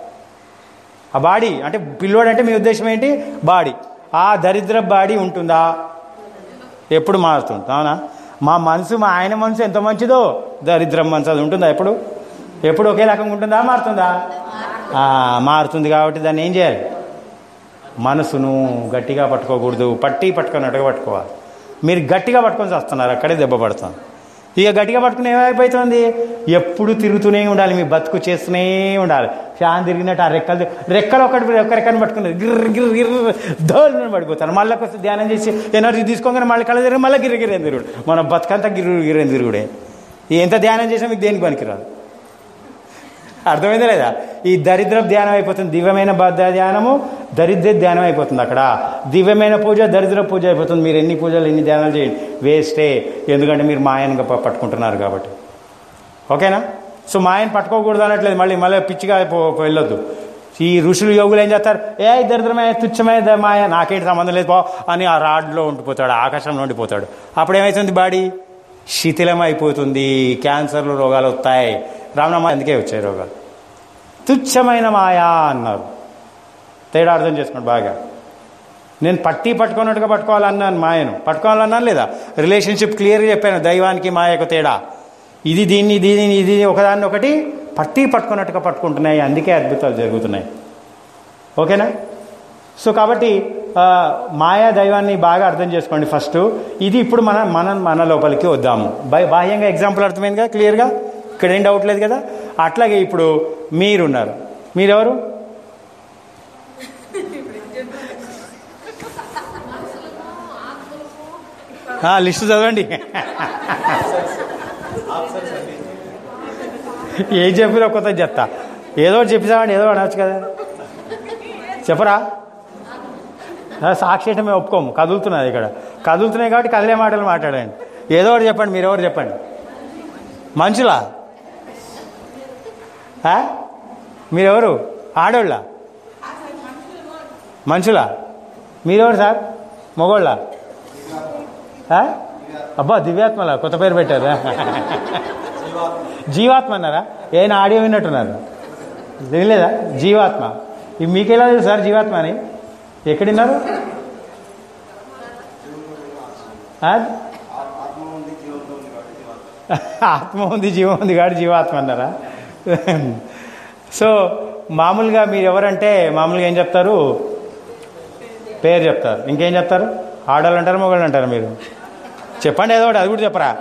ఆ బాడీ అంటే పిల్లోడు అంటే మీ ఉద్దేశం ఏంటి బాడీ ఆ దరిద్ర బాడీ ఉంటుందా ఎప్పుడు మారుతుంది అవునా మా మనసు మా ఆయన మనసు ఎంత మంచిదో దరిద్రం మనసు అది ఉంటుందా ఎప్పుడు ఎప్పుడు ఒకే రకంగా ఉంటుందా మారుతుందా ఆ, మారుతుంది కాబట్టి దాన్ని ఏం చేయాలి మనసును గట్టిగా పట్టుకోకూడదు పట్టి పట్టుకున్నట్టుగా పట్టుకోవాలి మీరు గట్టిగా పట్టుకొని వస్తున్నారు అక్కడే దెబ్బ పడుతుంది ఇక గట్టిగా పట్టుకుని ఏమైపోతుంది ఎప్పుడు తిరుగుతూనే ఉండాలి మీ బతుకు చేస్తూనే ఉండాలి ఫ్యాన్ తిరిగినట్టు ఆ రెక్కలు రెక్కలు ఒకటి ఒక రెక్కని పట్టుకున్నారు గిర్ర గిర్ర గిర్ర దోలు పడిపోతారు మళ్ళీ కొంచెం ధ్యానం చేసి ఎనర్జీ తీసుకోగానే మళ్ళీ కళ్ళ తిరిగి మళ్ళీ గిర్ర గిర్రెని తిరుగుడు మన బతుకంతా గిర్రు గిర్రెని తిరుగుడే ఎంత ధ్యానం చేసినా మీకు దేనికి పనికిరాదు అర్థమైందా లేదా ఈ దరిద్ర ధ్యానం అయిపోతుంది దివ్యమైన బద్ధ ధ్యానము దరిద్ర ధ్యానం అయిపోతుంది అక్కడ దివ్యమైన పూజ దరిద్ర పూజ అయిపోతుంది మీరు ఎన్ని పూజలు ఎన్ని ధ్యానాలు చేయండి వేస్టే ఎందుకంటే మీరు మాయనగా ప- పట్టుకుంటున్నారు కాబట్టి ఓకేనా సో మాయను పట్టుకోకూడదు అనట్లేదు మళ్ళీ మళ్ళీ పిచ్చిగా పో- పో- వెళ్ళొద్దు ఈ ఋషులు యోగులు ఏం చేస్తారు ఏ దరిద్రమైన తుచ్చమైన ద- మాయ నాకేంటి సంబంధం లేదు పో అని ఆ రాడ్లో ఉండిపోతాడు ఆకాశంలో ఉండిపోతాడు అప్పుడు ఏమవుతుంది బాడీ శిథిలం అయిపోతుంది క్యాన్సర్లు రోగాలు వస్తాయి రామనామ అందుకే వచ్చాయి రోగాలు తుచ్చమైన మాయా అన్నారు తేడా అర్థం చేసుకోండి బాగా నేను పట్టి పట్టుకున్నట్టుగా పట్టుకోవాలన్నాను మాయను పట్టుకోవాలన్నాను లేదా రిలేషన్షిప్ క్లియర్గా చెప్పాను దైవానికి మాయకు తేడా ఇది దీన్ని దీన్ని ఇది ఒకదాన్ని ఒకటి పట్టి పట్టుకున్నట్టుగా పట్టుకుంటున్నాయి అందుకే అద్భుతాలు జరుగుతున్నాయి ఓకేనా సో కాబట్టి ఆ, మాయా దైవాన్ని బాగా అర్థం చేసుకోండి ఫస్ట్ ఇది ఇప్పుడు మన మన మన లోపలికి వద్దాము బా- బాహ్యంగా ఎగ్జాంపుల్ అర్థమైందిగా క్లియర్గా ఇక్కడ ఏం డౌట్ లేదు కదా అట్లాగే ఇప్పుడు మీరున్నారు మీరెవరు ఆ, లిస్టు చదవండి ఏం చెప్పినా కొత్త చెప్తా ఏదో ఒకటి చెప్పిసామండి ఏదో ఒకటి అనొచ్చు కదా చెప్పరా ఆ, సాక్షి మేము ఒప్పుకోము కదులుతున్నది ఇక్కడ కదులుతున్నాయి కాబట్టి కదిలే మాటలు మాట్లాడండి ఏదో ఒకటి చెప్పండి మీరు ఎవరు చెప్పండి మనుషులా ఆ? మీరెవరు ఆడోళ్ళ మనుషులా మీరెవరు సార్ మగోళ్ళ ఆ? అబ్బా దివ్యాత్మలా కొత్త పేరు పెట్టారా జీవాత్మ అన్నారా ఏమైనా ఆడియో విన్నట్టున్నారు తెలియలేదా జీవాత్మ ఇది మీకెలా తెలుసు సార్ జీవాత్మ అని ఎక్కడున్నారు ఆ? ఆత్మ ఉంది జీవం ఉంది కాబట్టి జీవాత్మ అన్నారా సో మామూలుగా మీరు ఎవరంటే మామూలుగా ఏం చెప్తారు పేరు చెప్తారు ఇంకేం చెప్తారు ఆడవాళ్ళు అంటారు మొగళ్ళు అంటారు మీరు చెప్పండి ఏదో ఒకటి అది కూడా చెప్పరా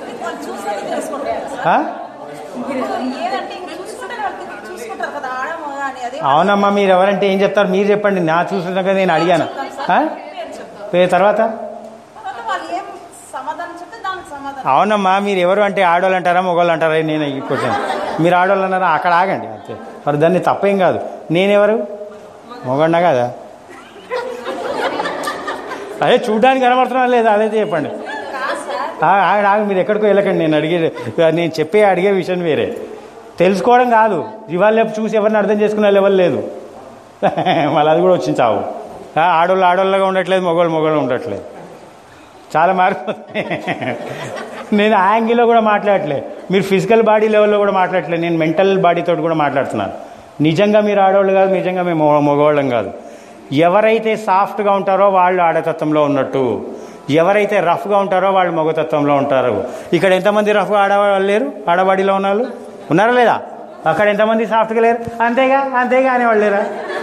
ఆ? ఏదంటే ఇంక చూసుకుంటే వాళ్ళకి చూసుకుంటారు కదా ఆడ మగ అని అది అవునమ్మా మీరు ఎవరంటే ఏం చెప్తారు మీరు చెప్పండి నా చూసినాక నేను అడిగాను ఆ? పేరు తర్వాత తర్వాత వాళ్ళు ఏం సమాధానం చెప్తే దానికి సమాధానం అవునమ్మా మీరు ఎవరు అంటే ఆడవాళ్ళు అంటారా మొగోళ్ళు అంటారా నేను ఈ క్వశ్చన్ మీరు ఆడవాళ్ళు అన్నారా అక్కడ ఆగండి అంతే మరి దాన్ని తప్పేం కాదు నేనెవరు మొగన్నా కదా అదే చూడడానికి కనబడుతున్నా లేదా అదైతే చెప్పండి ఆ, ఆగండి ఆగండి మీరు ఎక్కడికో వెళ్ళకండి నేను అడిగే నేను చెప్పే అడిగే విషయం వేరే తెలుసుకోవడం కాదు ఇవాళ చూసి ఎవరిని అర్థం చేసుకునే లెవెల్ లేదు మళ్ళీ అది కూడా వచ్చింది చావు ఆ, ఆడోళ్ళు ఆడోళ్ళగా ఉండట్లేదు మగవాళ్ళు మగవాళ్ళు ఉండట్లేదు చాలా మార్పు నేను ఆ యాంగిల్లో కూడా మాట్లాడట్లే మీరు ఫిజికల్ బాడీ లెవెల్లో కూడా మాట్లాడట్లేదు నేను మెంటల్ బాడీతో కూడా మాట్లాడుతున్నాను నిజంగా మీరు ఆడవాళ్ళు కాదు నిజంగా మేము మగ- మగవాళ్ళం కాదు ఎవరైతే సాఫ్ట్గా ఉంటారో వాళ్ళు ఆడతత్వంలో ఉన్నట్టు ఎవరైతే రఫ్గా ఉంటారో వాళ్ళు మగతత్వంలో ఉంటారు ఇక్కడ ఎంతమంది రఫ్గా ఆడవాళ్ళు లేరు ఆడబాడీలో ఉన్న వాళ్ళు ఉన్నారా లేదా అక్కడ ఎంతమంది సాఫ్ట్గా లేరు అంతేగా అంతేగా అనేవాళ్ళు లేరా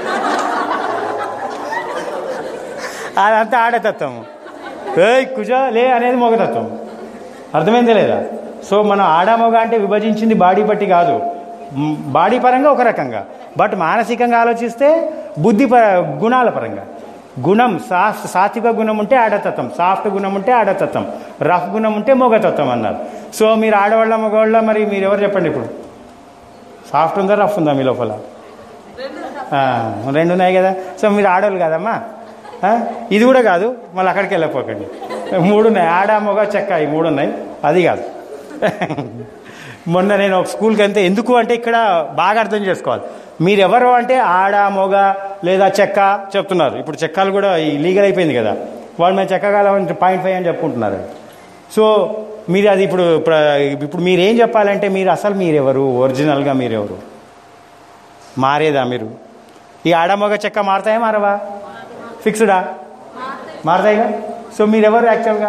అదంతా ఆడతత్వం ఏయ్ కుజ లే అనేది మొగతత్వం అర్థమైందే లేదా సో మనం ఆడ మొగ అంటే విభజించింది బాడీ బట్టి కాదు మ్, బాడీ పరంగా ఒక రకంగా బట్ మానసికంగా ఆలోచిస్తే బుద్ధి ప గుణాల పరంగా గుణం సా సాత్విక గుణం ఉంటే ఆడతత్వం సాఫ్ట్ గుణం ఉంటే ఆడతత్వం రఫ్ గుణం ఉంటే మొగతత్వం అన్నారు సో మీరు ఆడవాళ్ళ మగవాళ్ళ మరి మీరు ఎవరు చెప్పండి ఇప్పుడు సాఫ్ట్ ఉందా రఫ్ ఉందా మీ లోపల ఆ, రెండు ఉన్నాయి కదా సో మీరు ఆడవాళ్ళు కదమ్మా ఆ, ఇది కూడా కాదు మళ్ళీ అక్కడికి వెళ్ళిపోకండి మూడు ఉన్నాయి ఆడ మొగ చెక్క ఈ మూడు ఉన్నాయి అది కాదు మొన్న నేను ఒక స్కూల్కి వెళ్తే ఎందుకు అంటే ఇక్కడ బాగా అర్థం చేసుకోవాలి మీరు ఎవరు అంటే ఆడ మొగ లేదా చెక్క చెప్తున్నారు ఇప్పుడు చెక్కలు కూడా ఈ లీగల్ అయిపోయింది కదా వాళ్ళు మేము చెక్క కాలం పాయింట్ ఫైవ్ అని చెప్పుకుంటున్నారు సో మీరు అది ఇప్పుడు ప్ర- ఇప్పుడు మీరు ఏం చెప్పాలంటే మీరు అసలు మీరెవరు ఒరిజినల్గా మీరెవరు మారేదా మీరు ఈ ఆడ మొగ చెక్క మారతాయా మారవా ఫిక్స్డా మారతాయిగా సో మీరెవరు యాక్చువల్గా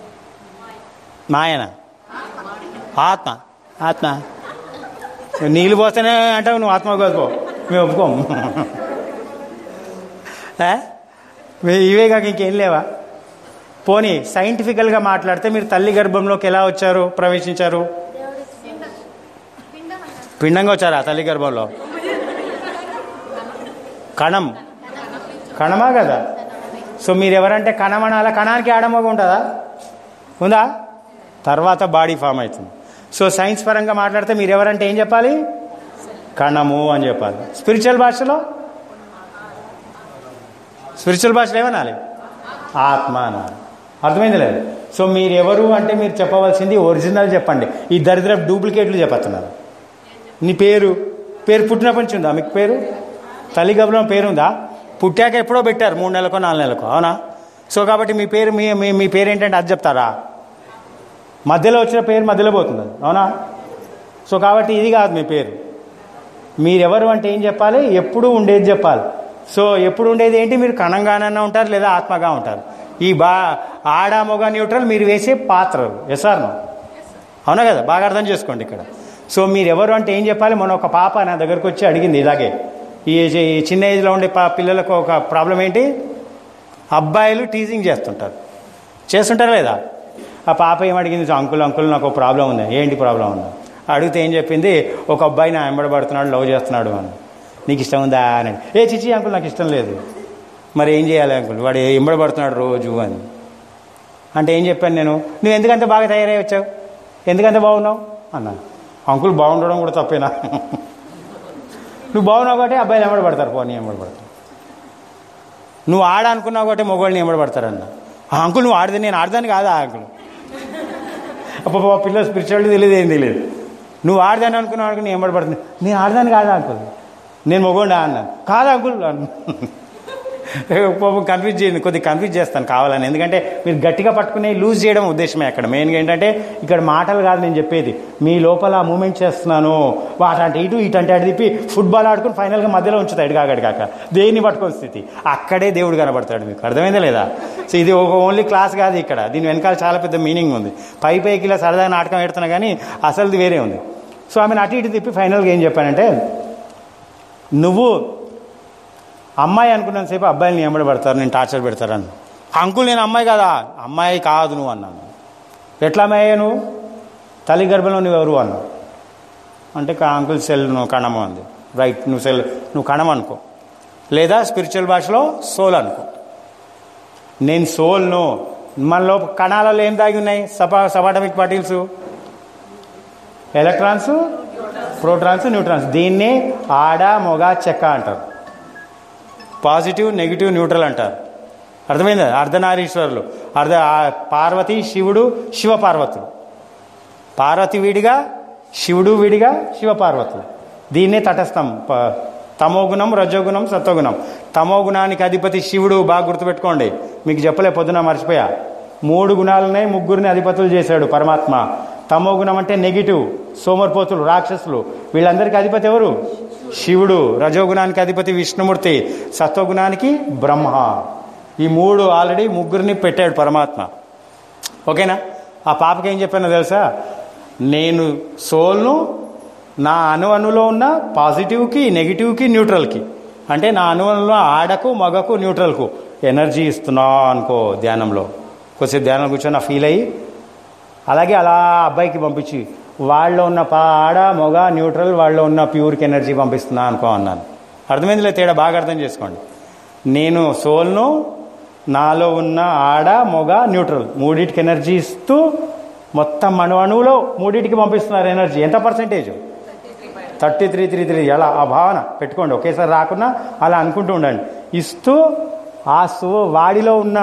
మాయన ఆత్మ ఆత్మ నీళ్ళు పోస్తేనే అంటావు నువ్వు ఆత్మ కోసుకో మేము ఒప్పుకోము ఏ? మీ- ఇవే కాక ఇంకేం లేవా పోనీ సైంటిఫికల్గా మాట్లాడితే మీరు తల్లి గర్భంలోకి ఎలా వచ్చారు ప్రవేశించారు పిండంగా వచ్చారా తల్లి గర్భంలో కణం కణమా కదా సో మీరు ఎవరంటే కణం అనాల కణానికి ఆడమోగ ఉంటుందా ఉందా తర్వాత బాడీ ఫామ్ అవుతుంది సో సైన్స్ పరంగా మాట్లాడితే మీరు ఎవరంటే ఏం చెప్పాలి కణము అని చెప్పాలి స్పిరిచువల్ భాషలో స్పిరిచువల్ భాషలో ఏమనాలి ఆత్మ అనాలి అర్థమైంది లేదు సో మీరు ఎవరు అంటే మీరు చెప్పవలసింది ఒరిజినల్ చెప్పండి ఈ దరిద్ర డూప్లికేట్లు చెప్పతున్నారు నీ పేరు పేరు పుట్టినప్పటి నుంచి ఉందా మీకు పేరు తల్లి గర్భంలో పేరు ఉందా పుట్టాక ఎప్పుడో పెట్టారు మూడు నెలలకో నాలుగు నెలలకో అవునా సో కాబట్టి మీ పేరు మీ మీ- మీ పేరు ఏంటంటే అది చెప్తారా మధ్యలో వచ్చిన పేరు మధ్యలో పోతుంది అది. అవునా సో కాబట్టి ఇది కాదు మీ పేరు మీరెవరు అంటే ఏం చెప్పాలి ఎప్పుడు ఉండేది చెప్పాలి సో ఎప్పుడు ఉండేది ఏంటి మీరు కణంగానన్నా ఉంటారు లేదా ఆత్మగా ఉంటారు ఈ బా ఆడ మొగ న్యూట్రల్ మీరు వేసే పాత్రలు ఎస్ఆర్ అవునా కదా బాగా అర్థం చేసుకోండి ఇక్కడ సో మీరు ఎవరు అంటే ఏం చెప్పాలి మొన్న ఒక పాప నా దగ్గరకు వచ్చి అడిగింది ఇలాగే ఈ ఈ చిన్న ఏజ్లో ఉండే పా పిల్లలకు ఒక ప్రాబ్లం ఏంటి అబ్బాయిలు టీజింగ్ చేస్తుంటారు చేస్తుంటారా లేదా ఆ పాప ఏం అడిగింది అంకుల్ అంకుల్ నాకు ఒక ప్రాబ్లం ఉంది ఏంటి ప్రాబ్లం ఉంది అడిగితే ఏం చెప్పింది ఒక అబ్బాయి నా ఎంబడబడుతున్నాడు లవ్ చేస్తున్నాడు అని నీకు ఇష్టం ఉందా అని ఏ చిచి అంకుల్ నాకు ఇష్టం లేదు మరి ఏం చేయాలి అంకుల్ వాడు ఎంబడబడుతున్నాడు రోజు అని అంటే ఏం చెప్పాను నేను నువ్వు ఎందుకంత బాగా తయారై వచ్చావు ఎందుకంత బాగున్నావు అన్నాను అంకుల్ బాగుండడం కూడా తప్పేనా నువ్వు బాగున్నావు కాబట్టి అబ్బాయిలు ఎంబడి పడతారు పోనీ ఎంబడి పడతారు నువ్వు ఆడ అనుకున్నావు కాబట్టి మొగోళ్ళని ఎంబడి పడతారన్న ఆ అంకుల్ నువ్వు ఆడదని నేను ఆడదాని కాదా ఆ అంకుల్ అప్ప పిల్లలు స్పిరిచువాలిటీ తెలియదు ఏం తెలియదు నువ్వు ఆడదాని అనుకున్నావు అనుకుని నేను ఎంబడి పడుతుంది నేను ఆడదాని కాదా అంకుల్ నేను మొగోండా అన్నాను కాదా అంకుల్ అన్నాను పాపం కన్ఫ్యూజ్ చేయండి కొద్దిగా కన్ఫ్యూజ్ చేస్తాను కావాలని ఎందుకంటే మీరు గట్టిగా పట్టుకునే లూజ్ చేయడం ఉద్దేశమే అక్కడ మెయిన్గా ఏంటంటే ఇక్కడ మాటలు కాదు నేను చెప్పేది మీ లోపల మూమెంట్ చేస్తున్నాను వాటంటే ఇటు ఇటు అంటే అటు తిప్పి ఫుట్బాల్ ఆడుకుని ఫైనల్గా మధ్యలో ఉంచుతాడు ఇటుకాగడి కాక దేన్ని పట్టుకుని స్థితి అక్కడే దేవుడు కనబడతాడు మీకు అర్థమైందా లేదా సో ఇది ఒక ఓన్లీ క్లాస్ కాదు ఇక్కడ దీని వెనకాల చాలా పెద్ద మీనింగ్ ఉంది పై పైకి ఇలా సరదాగా నాటకం పెడుతున్నా కానీ అసలుది వేరే ఉంది సో ఆమెను అటు ఇటు తిప్పి ఫైనల్గా ఏం చెప్పానంటే నువ్వు అమ్మాయి అనుకున్నంతసేపు అబ్బాయిని ఎంబడి పడతారు నేను టార్చర్ పెడతారని అంకుల్ నేను అమ్మాయి కదా అమ్మాయి కాదు నువ్వు అన్నాను ఎట్లా అమ్మాయి నువ్వు తల్లి గర్భంలో నువ్వు ఎవరు అన్నావు అంటే కా- అంకుల్ సెల్ నువ్వు కణము అంది రైట్ నువ్వు సెల్ నువ్వు కణం అనుకో లేదా స్పిరిచువల్ భాషలో సోల్ అనుకో నేను సోల్ను మనలో కణాలలో ఏం దాగి ఉన్నాయి సపా subatomic particles electrons protons neutrons దీన్నే ఆడ మొగ చెక్క అంటారు పాజిటివ్ నెగిటివ్ న్యూట్రల్ అంటారు అర్థమైందా అర్ధనారీశ్వరులు అర్ధ ఆ పార్వతి శివుడు శివ పార్వతులు పార్వతి విడిగా శివుడు విడిగా శివ పార్వతులు దీన్నే తటస్థం ప- తమోగుణం రజోగుణం సత్వగుణం తమోగుణానికి అధిపతి శివుడు బాగా గుర్తుపెట్టుకోండి మీకు చెప్పలే పొద్దున మర్చిపోయా మూడు గుణాలనే ముగ్గురిని అధిపతులు చేశాడు పరమాత్మ తమో గుణం అంటే నెగిటివ్ సోమర్పోతులు రాక్షసులు వీళ్ళందరికీ అధిపతి ఎవరు శివుడు రజోగుణానికి అధిపతి విష్ణుమూర్తి సత్వగుణానికి బ్రహ్మ ఈ మూడు ఆల్రెడీ ముగ్గురిని పెట్టాడు పరమాత్మ ఓకేనా ఆ పాపకి ఏం చెప్పానో తెలుసా నేను సోల్ను నా అణు అణులో ఉన్న పాజిటివ్కి నెగిటివ్కి న్యూట్రల్కి అంటే నా అణు అణులో ఆడకు మగకు న్యూట్రల్కు ఎనర్జీ ఇస్తున్నా అనుకో ధ్యానంలో కొద్దిసేపు ధ్యానం కూర్చొని నా ఫీల్ అయ్యి అలాగే అలా అబ్బాయికి పంపించి వాళ్ళలో ఉన్న పా ఆడ మొగ న్యూట్రల్ వాళ్ళలో ఉన్న ప్యూర్కి ఎనర్జీ పంపిస్తున్నా అనుకో అన్నాను అర్థమైందిలే తేడా బాగా అర్థం చేసుకోండి నేను సోల్ను నాలో ఉన్న ఆడ మొగ న్యూట్రల్ మూడింటికి ఎనర్జీ ఇస్తూ మొత్తం అణు అణువులో మూడింటికి పంపిస్తున్నారు ఎనర్జీ ఎంత percentage thirty three three three అలా ఆ భావన పెట్టుకోండి ఒకేసారి రాకున్నా అలా అనుకుంటూ ఉండండి ఇస్తూ ఆ సో వాడిలో ఉన్న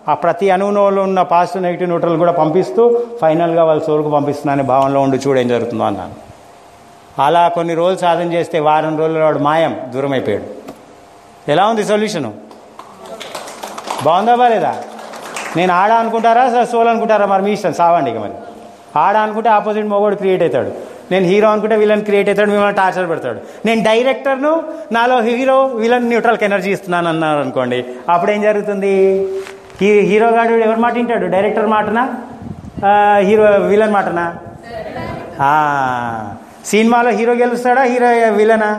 ఆ ప్రతి అణువులో ఉన్న పాజిటివ్ నెగిటివ్ న్యూట్రల్ కూడా పంపిస్తూ ఫైనల్గా వాళ్ళ సోల్కు పంపిస్తున్నా అనే భావనలో ఉండి చూడు ఏం జరుగుతుందో అన్నాను అలా కొన్ని రోజులు సాధన చేస్తే వారం రోజులు వాడు మాయం దూరం అయిపోయాడు ఎలా ఉంది సొల్యూషను బాగుందా బాలేదా నేను ఆడ అనుకుంటారా సోల్ అనుకుంటారా మరి మీ ఇష్టం సావండి ఇక మరి ఆడ అనుకుంటే ఆపోజిట్ మగోడు క్రియేట్ అవుతాడు నేను హీరో అనుకుంటే విలన్ క్రియేట్ అవుతాడు మిమ్మల్ని టార్చర్ పెడతాడు నేను డైరెక్టర్ను నాలో హీరో విలన్ న్యూట్రల్కి ఎనర్జీ ఇస్తున్నాను అన్నారు అనుకోండి అప్పుడు ఏం జరుగుతుంది హీ హీరో గాడు ఎవరి మాట వింటాడు డైరెక్టర్ మాటనా ఆ, హీరో విలన్ మాటనా ఆ, సినిమాలో హీరో గెలుస్తాడా హీరో విలనా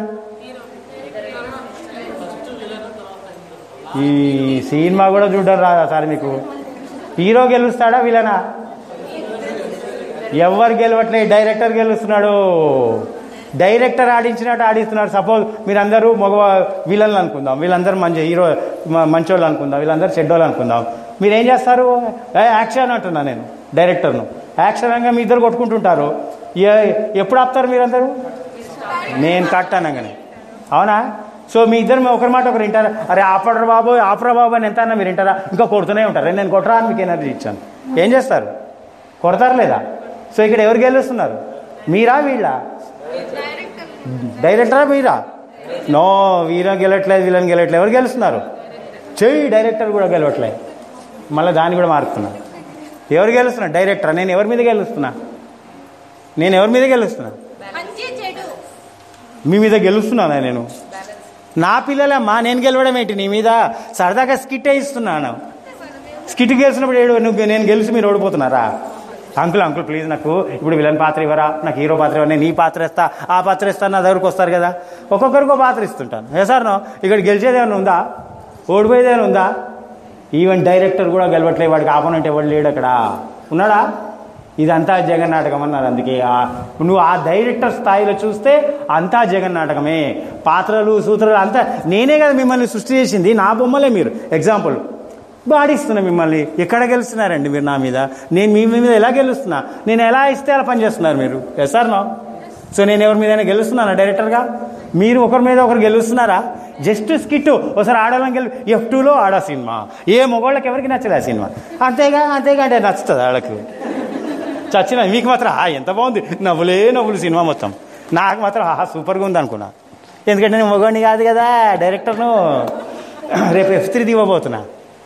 ఈ సినిమా కూడా చూడడం రాదా సార్ మీకు హీరో గెలుస్తాడా విలనా ఎవరు గెలవట్లేదు డైరెక్టర్ గెలుస్తున్నాడు డైరెక్టర్ ఆడించినట్టు ఆడిస్తున్నాడు సపోజ్ మీరందరూ మగ విలన్లు అనుకుందాం వీళ్ళందరూ మంచి హీరో మ- మంచోళ్ళు అనుకుందాం వీళ్ళందరూ చెడ్డోళ్ళు అనుకుందాం మీరు ఏం చేస్తారు ఏ, యాక్షన్ అంటున్నా నేను డైరెక్టర్ను యాక్షన్ అనగా మీ ఇద్దరు కొట్టుకుంటుంటారు ఏ- ఎప్పుడు ఆపుతారు మీరందరూ నేను కట్ అనగానే అవునా సో మీ ఇద్దరు మీ ఒకరి మాట ఒకరు వింటారా అరే ఆపడరు బాబు ఆపరా బాబు అని ఎంత అన్నా మీరు వింటారా ఇంకా కొడుతూనే ఉంటారు నేను కొట్టరా అని మీకు ఎనర్జీ ఇచ్చాను ఏం చేస్తారు కొడతారు లేదా సో ఇక్కడ ఎవరు గెలుస్తున్నారు మీరా వీళ్ళ డైరెక్టరా మీరా నో వీర గెలట్లేదు వీళ్ళని గెలట్లేదు ఎవరు గెలుస్తున్నారు చెయ్యి డైరెక్టర్ కూడా గెలవట్లేదు మళ్ళీ దాన్ని కూడా మారుతున్నా ఎవరు గెలుస్తున్నారు డైరెక్టర్ నేను ఎవరి మీద గెలుస్తున్నా నేను ఎవరి మీద గెలుస్తున్నా మంచి చెడు మీ మీద గెలుస్తున్నానా నేను నా పిల్లలమ్మా నేను గెలవడం ఏంటి నీ మీద సరదాగా స్కిట్ ఇస్తున్నాను స్కిట్ గెలిచినప్పుడు ఏడు నువ్వు నేను గెలిచి మీరు ఓడిపోతున్నారా అంకుల్ అంకుల్ ప్లీజ్ నాకు ఇప్పుడు విలన్ పాత్ర ఇవ్వరా నాకు హీరో పాత్ర ఇవ్వరా నేను ఈ పాత్ర ఇస్తా ఆ పాత్ర ఇస్తా నా దగ్గరకు వస్తారు కదా ఒక్కొక్కరికి ఒక పాత్ర ఇస్తుంటాను ఏ సార్ నో ఇక్కడ గెలిచేది ఏమైనా ఉందా ఓడిపోయేది ఏమైనా ఉందా ఈవెన్ డైరెక్టర్ కూడా గెలవట్లేదు వాడికి ఆపోనెంట్ ఎవరు లేడు అక్కడ ఉన్నాడా ఇదంతా జగన్ నాటకం అన్నారు అందుకే ఆ- నువ్వు ఆ డైరెక్టర్ స్థాయిలో చూస్తే అంతా జగన్ నాటకమే పాత్రలు సూత్రాలు అంతా నేనే కదా మిమ్మల్ని సృష్టి చేసింది నా బొమ్మలే మీరు ఎగ్జాంపుల్ బాడిస్తున్నా మిమ్మల్ని ఎక్కడ గెలుస్తున్నారండి మీరు నా మీద నేను మీ మీద ఎలా గెలుస్తున్నా నేను ఎలా ఇస్తే అలా పనిచేస్తున్నారు మీరు ఎస్ సార్ నో సో నేను ఎవరి మీదైనా గెలుస్తున్నానా డైరెక్టర్గా మీరు ఒకరి మీద ఒకరు గెలుస్తున్నారా జస్ట్ స్కిట్ ఒకసారి ఆడాలని గెలు ఎఫ్ టూలో ఆడా సినిమా ఏ మొగోళ్ళకి ఎవరికి నచ్చలే ఆ సినిమా అంతేగా అంతేగా అంటే నచ్చుతుంది వాళ్ళకి చచ్చిన మీకు మాత్రం ఆ ఎంత బాగుంది నవ్వులే నవ్వులు సినిమా మొత్తం నాకు మాత్రం ఆహా సూపర్గా ఉంది అనుకున్నా ఎందుకంటే నేను మొగోడిని కాదు కదా డైరెక్టర్ను రేపు ఎఫ్ త్రీ దివ్వబోతున్నా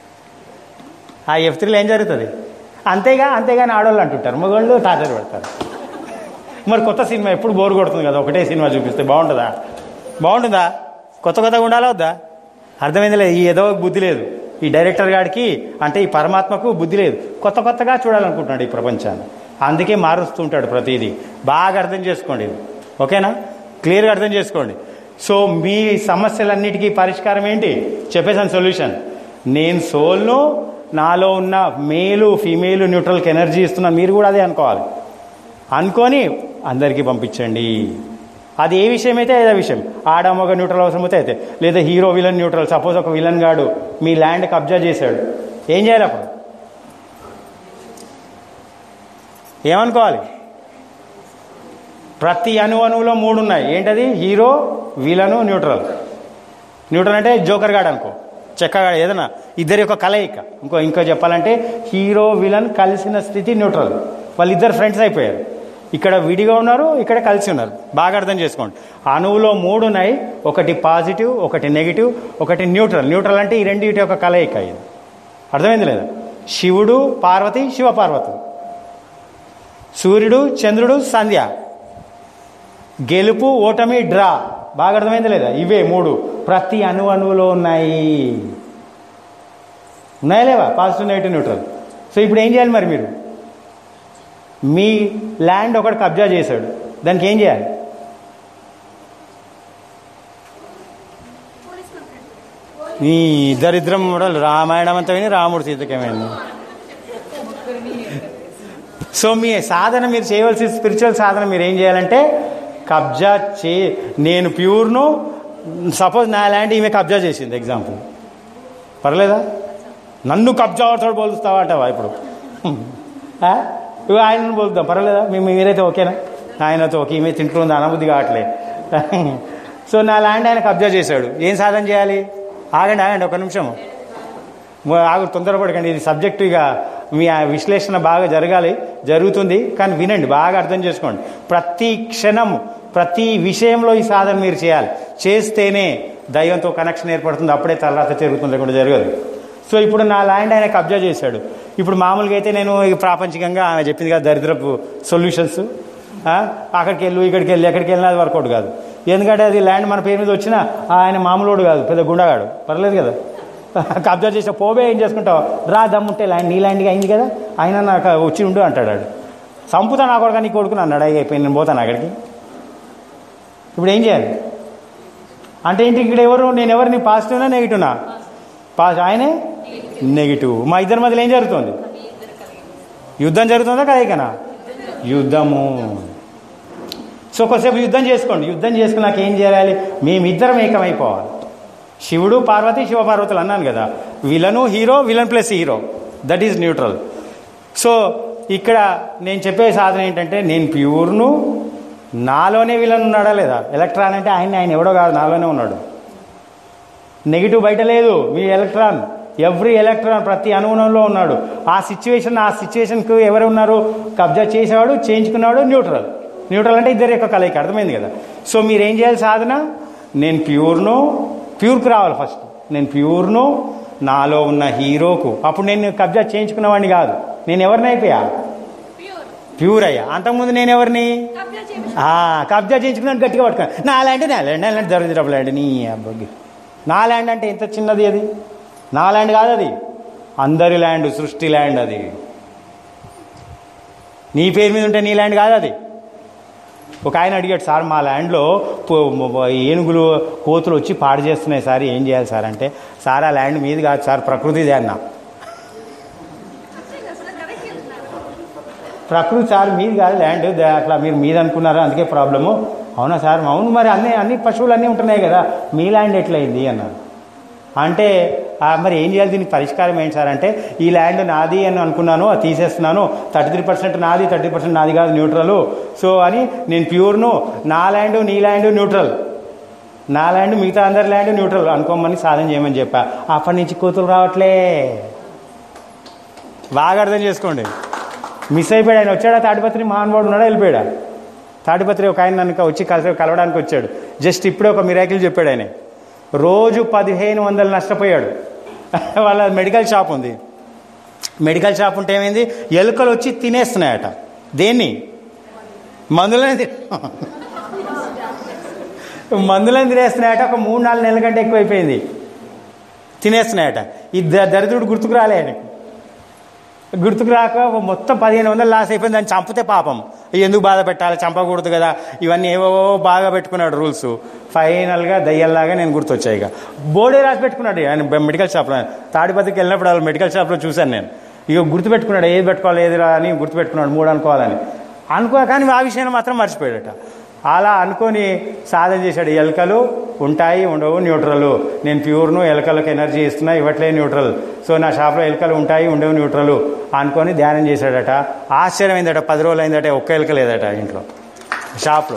ఆ ఎఫ్ త్రీలో ఏం జరుగుతుంది అంతేగా అంతేగాని ఆడవాళ్ళు అంటుంటారు మగవాళ్ళు టార్చర్ పెడతారు మరి కొత్త సినిమా ఎప్పుడు బోర్ కొడుతుంది కదా ఒకటే సినిమా చూపిస్తే బాగుంటుందా బాగుంటుందా కొత్త కొత్తగా ఉండాలా వద్దా అర్థమైంది లేదు ఈ ఏదో బుద్ధి లేదు ఈ డైరెక్టర్ గాడికి అంటే ఈ పరమాత్మకు బుద్ధి లేదు కొత్త కొత్తగా చూడాలనుకుంటున్నాడు ఈ ప్రపంచాన్ని అందుకే మారుస్తూ ఉంటాడు ప్రతిదీ బాగా అర్థం చేసుకోండి ఇది ఓకేనా క్లియర్గా అర్థం చేసుకోండి సో మీ సమస్యలన్నిటికీ పరిష్కారం ఏంటి చెప్పేసాను సొల్యూషన్ నేను సోల్ను నాలో ఉన్న మేలు ఫీమేలు న్యూట్రల్కి ఎనర్జీ ఇస్తున్నా మీరు కూడా అదే అనుకోవాలి అనుకొని అందరికీ పంపించండి అది ఏ విషయం అయితే ఏదో విషయం ఆడ మగ న్యూట్రల్ అవసరం అయితే అయితే లేదా హీరో విలన్ న్యూట్రల్ సపోజ్ ఒక విలన్ గాడు మీ ల్యాండ్ కబ్జా చేశాడు ఏం చేయాలి అప్పుడు ఏమనుకోవాలి ప్రతి అణు అణువులో మూడు ఉన్నాయి ఏంటది హీరో విలను న్యూట్రల్ న్యూట్రల్ అంటే జోకర్ గాడు అనుకో చెక్కగాడు ఏదైనా ఇద్దరి యొక్క కలయిక ఇంకో ఇంకో చెప్పాలంటే హీరో విలన్ కలిసిన స్థితి న్యూట్రల్ వాళ్ళిద్దరు ఫ్రెండ్స్ అయిపోయారు ఇక్కడ విడిగా ఉన్నారు ఇక్కడ కలిసి ఉన్నారు బాగా అర్థం చేసుకోండి అణువులో మూడు ఉన్నాయి ఒకటి పాజిటివ్ ఒకటి నెగిటివ్ ఒకటి న్యూట్రల్ న్యూట్రల్ అంటే ఈ రెండింటి యొక్క కలయిక ఇది అర్థమైంది లేదా శివుడు పార్వతి శివ పార్వతులు సూర్యుడు చంద్రుడు సంధ్య గెలుపు ఓటమి డ్రా బాగా అర్థమైంది లేదా ఇవే మూడు ప్రతి అణు అణువులో ఉన్నాయి ఉన్నాయా లేవా పాజిటివ్ నెగిటివ్ న్యూట్రల్ సో ఇప్పుడు ఏం చేయాలి మరి మీరు మీ ల్యాండ్ ఒకటి కబ్జా చేశాడు దానికి ఏం చేయాలి ఈ దరిద్రం మోడల్ రామాయణం అంతా విని రాముడు సీతకేమైంది సో మీ సాధన మీరు చేయవలసిన స్పిరిచువల్ సాధన మీరు ఏం చేయాలంటే కబ్జా చే నేను ప్యూర్ను సపోజ్ నా ల్యాండ్ ఈమె కబ్జా చేసింది ఎగ్జాంపుల్ పర్లేదా నన్ను కబ్జా వాడుతాడు పోలుస్తావా అంటావా ఇప్పుడు ఆ? ఇవి ఆయనను పోలుద్దాం పర్వాలేదా మేము మీరైతే ఓకేనా ఆయనతో ఓకే ఈమె తింటుంది అనబుద్ధి కావట్లే సో నా ల్యాండ్ ఆయన కబ్జా చేశాడు ఏం సాధన చేయాలి ఆగండి ఆగండి ఒక నిమిషం మొ- ఆగు తొందరపడకండి ఇది సబ్జెక్టు ఇక మీ ఆ విశ్లేషణ బాగా జరగాలి జరుగుతుంది కానీ వినండి బాగా అర్థం చేసుకోండి ప్రతి క్షణము ప్రతి విషయంలో ఈ సాధన మీరు చేయాలి చేస్తేనే దైవంతో కనెక్షన్ ఏర్పడుతుంది అప్పుడే తర్వాత జరుగుతుంది లేకుండా జరగదు సో ఇప్పుడు నా ల్యాండ్ ఆయన కబ్జా చేశాడు ఇప్పుడు మామూలుగా అయితే నేను ఇక ప్రాపంచికంగా ఆమె చెప్పింది కదా దరిద్రపు సొల్యూషన్స్ అక్కడికి వెళ్ళు ఇక్కడికి వెళ్ళి ఎక్కడికి వెళ్ళినా అది వర్కౌట్ కాదు ఎందుకంటే అది ల్యాండ్ మన పేరు మీద వచ్చినా ఆయన మామూలుడు కాదు పెద్ద గుండగాడు పర్లేదు కదా కబ్జా చేసే పోవే ఏం చేసుకుంటావు రా దమ్ముంటే ల్యాండ్ నీ ల్యాండ్గా అయింది కదా ఆయన నాకు వచ్చి ఉండు అంటాడు వాడు. సంపుతా నా కొడుకు నీ కొడుకుని అన్నాడు అయ్యి అయిపోయింది నేను పోతాను అక్కడికి ఇప్పుడు ఏం చేయాలి అంటే ఏంటి ఇక్కడ ఎవరు నేను ఎవరిని పాజిటివ్నా నెగిటివ్నా పాజ్ ఆయనే నెగిటివ్ మా ఇద్దరి మధ్యలో ఏం జరుగుతుంది యుద్ధం జరుగుతుందా కదయికనా యుద్ధము సో కొద్దిసేపు యుద్ధం చేసుకోండి యుద్ధం చేసుకున్నాక ఏం చేయాలి మేమిద్దరం ఏకమైపోవాలి శివుడు పార్వతి శివపార్వతులు అన్నాను కదా villain hero villain plus hero that is neutral so ఇక్కడ నేను చెప్పే సాధన ఏంటంటే నేను ప్యూర్ను నాలోనే విలన్ ఉన్నాడా లేదా ఎలక్ట్రాన్ అంటే ఆయన ఆయన ఎవడో కాదు నాలోనే ఉన్నాడు నెగిటివ్ బయట లేదు మీ ఎలక్ట్రాన్ ఎవ్రీ ఎలక్ట్రాన్ ప్రతి అనుగుణంలో ఉన్నాడు ఆ సిచ్యువేషన్ ఆ సిచ్యువేషన్కు ఎవరు ఉన్నారు కబ్జా చేసేవాడు చేయించుకున్నాడు న్యూట్రల్ న్యూట్రల్ అంటే ఇద్దరు యొక్క కలయిక అర్థమైంది కదా సో మీరు ఏం చేయాలి సాధన నేను ప్యూర్ను ప్యూర్కు రావాలి ఫస్ట్ నేను ప్యూర్ను నాలో ఉన్న హీరోకు అప్పుడు నేను కబ్జా చేయించుకున్నవాడిని కాదు నేను ఎవరిని అయిపోయా ప్యూర్ ప్యూర్ అయ్యా అంతకుముందు నేను ఎవరిని కబ్జా చేయించు ఆ, కబ్జా చేయించుకున్నాను గట్టిగా పట్టుకున్నాను నా ల్యాండ్ నా ల్యాండ్ నా ల్యాండ్ దరిద్రపు ల్యాండ్ నీ అబ్బగి నా ల్యాండ్ అంటే ఎంత చిన్నది అది నా ల్యాండ్ కాదు అది అందరి ల్యాండ్ సృష్టి ల్యాండ్ అది నీ పేరు మీద ఉంటే నీ ల్యాండ్ కాదు అది ఒక ఆయన అడిగాడు సార్ మా ల్యాండ్లో పో- మ- ఏనుగులు కోతులు వచ్చి పాడు చేస్తున్నాయి సార్ ఏం చేయాలి సార్ అంటే సార్ ఆ ల్యాండ్ మీది కాదు సార్ ప్రకృతిదే అన్నా అసలు కరెక్ట్ చెప్తున్నారు ప్రకృతి సార్ మీది కాదు ల్యాండ్ ద- అట్లా మీరు మీద అనుకున్నారు అందుకే ప్రాబ్లము అవునా సార్ అవును మరి అన్ని అన్ని పశువులు అన్నీ ఉంటున్నాయి కదా మీ ల్యాండ్ ఎట్లయింది అన్నారు అంటే "ఆ, మరి ఏం చేయాలి దీనికి పరిష్కారం ఏంటి సార్ అంటే ఈ ల్యాండ్ నాది అని అనుకున్నాను అది తీసేస్తున్నాను థర్టీ త్రీ పర్సెంట్ నాది థర్టీ పర్సెంట్ నాది కాదు న్యూట్రల్ సో అని నేను ప్యూర్ను నా ల్యాండ్ నీ ల్యాండ్ న్యూట్రల్ నా ల్యాండ్ మిగతా అందరి ల్యాండ్ న్యూట్రల్ అనుకోమని సాధన చేయమని చెప్పా అప్పటి నుంచి కూతురు రావట్లే బాగా అర్థం చేసుకోండి మిస్ అయిపోయాడు ఆయన వచ్చాడా తాడిపత్రి మహానుభావుడు ఉన్నాడా వెళ్ళిపోయాడా తాడిపత్రి ఒక ఆయన నన్ను వచ్చి కలిసి కలవడానికి వచ్చాడు జస్ట్ ఇప్పుడే ఒక మిరాకిల్ చెప్పాడు ఆయన రోజు పదిహేను వందలు నష్టపోయాడు వాళ్ళ మెడికల్ షాప్ ఉంది మెడికల్ షాప్ ఉంటే ఏమైంది ఎలుకలు వచ్చి తినేస్తున్నాయట దేన్ని మందులనే తి- మందులను తినేస్తున్నాయట ఒక మూడు నాలుగు నెలల కంటే ఎక్కువైపోయింది తినేస్తున్నాయట ఈ ద- దరిద్రుడు గుర్తుకు రాలే ఆయనకు గుర్తుకు రాక మొత్తం పదిహేను వందలు లాస్ అయిపోయింది దాన్ని చంపితే పాపం ఎందుకు బాధ పెట్టాలి చంపకూడదు కదా ఇవన్నీ ఏవో బాగా పెట్టుకున్నాడు రూల్స్ ఫైనల్గా దయ్యల్లాగా నేను గుర్తొచ్చాయి ఇక బోర్డే రాసి పెట్టుకున్నాడు ఆయన బె- మెడికల్ షాప్లో తాడిపత్రికి వెళ్ళినప్పుడు వాళ్ళు మెడికల్ షాప్లో చూశాను నేను ఇక గుర్తు పెట్టుకున్నాడు ఏది పెట్టుకోవాలి ఏది రా అని గుర్తు పెట్టుకున్నాడు మూడు అనుకోవాలని అనుకో కానీ ఆ విషయాన్ని మాత్రం మర్చిపోయాడట అలా అనుకొని సాధన చేశాడు ఎలకలు ఉంటాయి ఉండవు న్యూట్రల్ నేను ప్యూర్ను ఎలకలకు ఎనర్జీ ఇస్తున్నా ఇవ్వట్లే న్యూట్రల్ సో నా షాప్లో ఎలకలు ఉంటాయి ఉండవు న్యూట్రల్ అనుకొని ధ్యానం చేశాడట ఆశ్చర్యమైందట పది రోజులు అయిందట ఒక్క ఎలక లేదట ఇంట్లో షాప్లో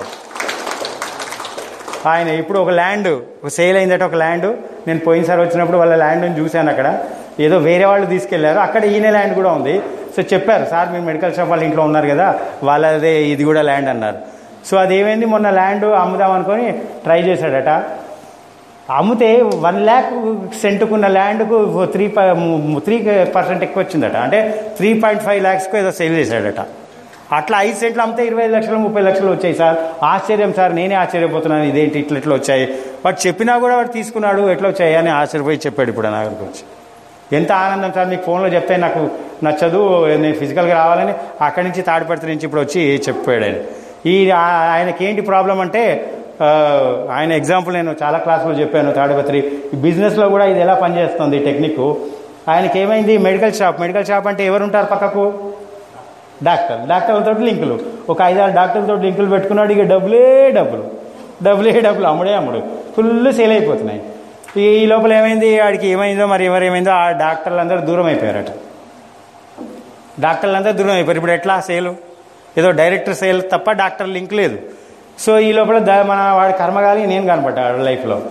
ఆయన ఇప్పుడు ఒక ల్యాండ్ ఒక సేల్ అయిందట ఒక ల్యాండ్ నేను పోయినసారి వచ్చినప్పుడు వాళ్ళ ల్యాండ్ని చూశాను అక్కడ ఏదో వేరే వాళ్ళు తీసుకెళ్లారు అక్కడ ఈయన ల్యాండ్ కూడా ఉంది సో చెప్పారు సార్ మీరు మెడికల్ షాప్ వాళ్ళ ఇంట్లో ఉన్నారు కదా వాళ్ళదే ఇది కూడా ల్యాండ్ అన్నారు సో అదేమైంది మొన్న ల్యాండ్ అమ్ముదాం అనుకొని ట్రై చేశాడట అమ్మితే వన్ ల్యాక్ సెంటుకున్న ల్యాండ్కు త్రీ త్రీ పర్సెంట్ ఎక్కువ వచ్చిందట అంటే త్రీ పాయింట్ ఫైవ్ ల్యాక్స్కు ఏదో సేల్ చేశాడట అట్లా ఐదు సెంట్లు అమ్మితే ఇరవై ఐదు లక్షలు ముప్పై లక్షలు వచ్చాయి సార్ ఆశ్చర్యం సార్ నేనే ఆశ్చర్యపోతున్నాను ఇదేంటి ఇట్లా ఇట్లా వచ్చాయి వాడు చెప్పినా కూడా వాడు తీసుకున్నాడు ఎట్లా వచ్చాయి అని ఆశ్చర్యపోయి చెప్పాడు ఇప్పుడు నా దగ్గరికి వచ్చి ఎంత ఆనందం సార్ మీకు ఫోన్లో చెప్తే నాకు నచ్చదు నేను ఫిజికల్గా రావాలని అక్కడి నుంచి తాడిపత్రి నుంచి ఇప్పుడు వచ్చి చెప్పాడు ఆయన ఈ ఆ- ఆయనకి ఏంటి ప్రాబ్లం అంటే ఆ, ఆయన ఎగ్జాంపుల్ నేను చాలా క్లాసులో చెప్పాను తాడిపత్రి ఈ బిజినెస్లో కూడా ఇది ఎలా పనిచేస్తుంది టెక్నిక్ ఆయనకి ఏమైంది మెడికల్ షాప్ మెడికల్ షాప్ అంటే ఎవరు ఉంటారు పక్కకు డాక్టర్ డాక్టర్లతో లింకులు ఒక ఐదారు డాక్టర్లతో లింకులు పెట్టుకున్నాడు ఇక డబ్బులే డబ్బులు డబ్బులే డబ్బులు అమ్ముడే అమ్ముడు ఫుల్ సేల్ అయిపోతున్నాయి ఈ ఈ లోపల ఏమైంది వాడికి ఏమైందో మరి ఎవరు ఏమైందో ఆ డాక్టర్లు అందరూ దూరం అయిపోయారట డాక్టర్లు అందరూ దూరం అయిపోయారు ఇప్పుడు ఎట్లా సేలు ఏదో డైరెక్టర్ సేల్ తప్ప డాక్టర్ లింక్ లేదు సో ఈ లోపల ద- మన వాడి కర్మగాలి నేను కనపడ్డా వాడి లైఫ్లో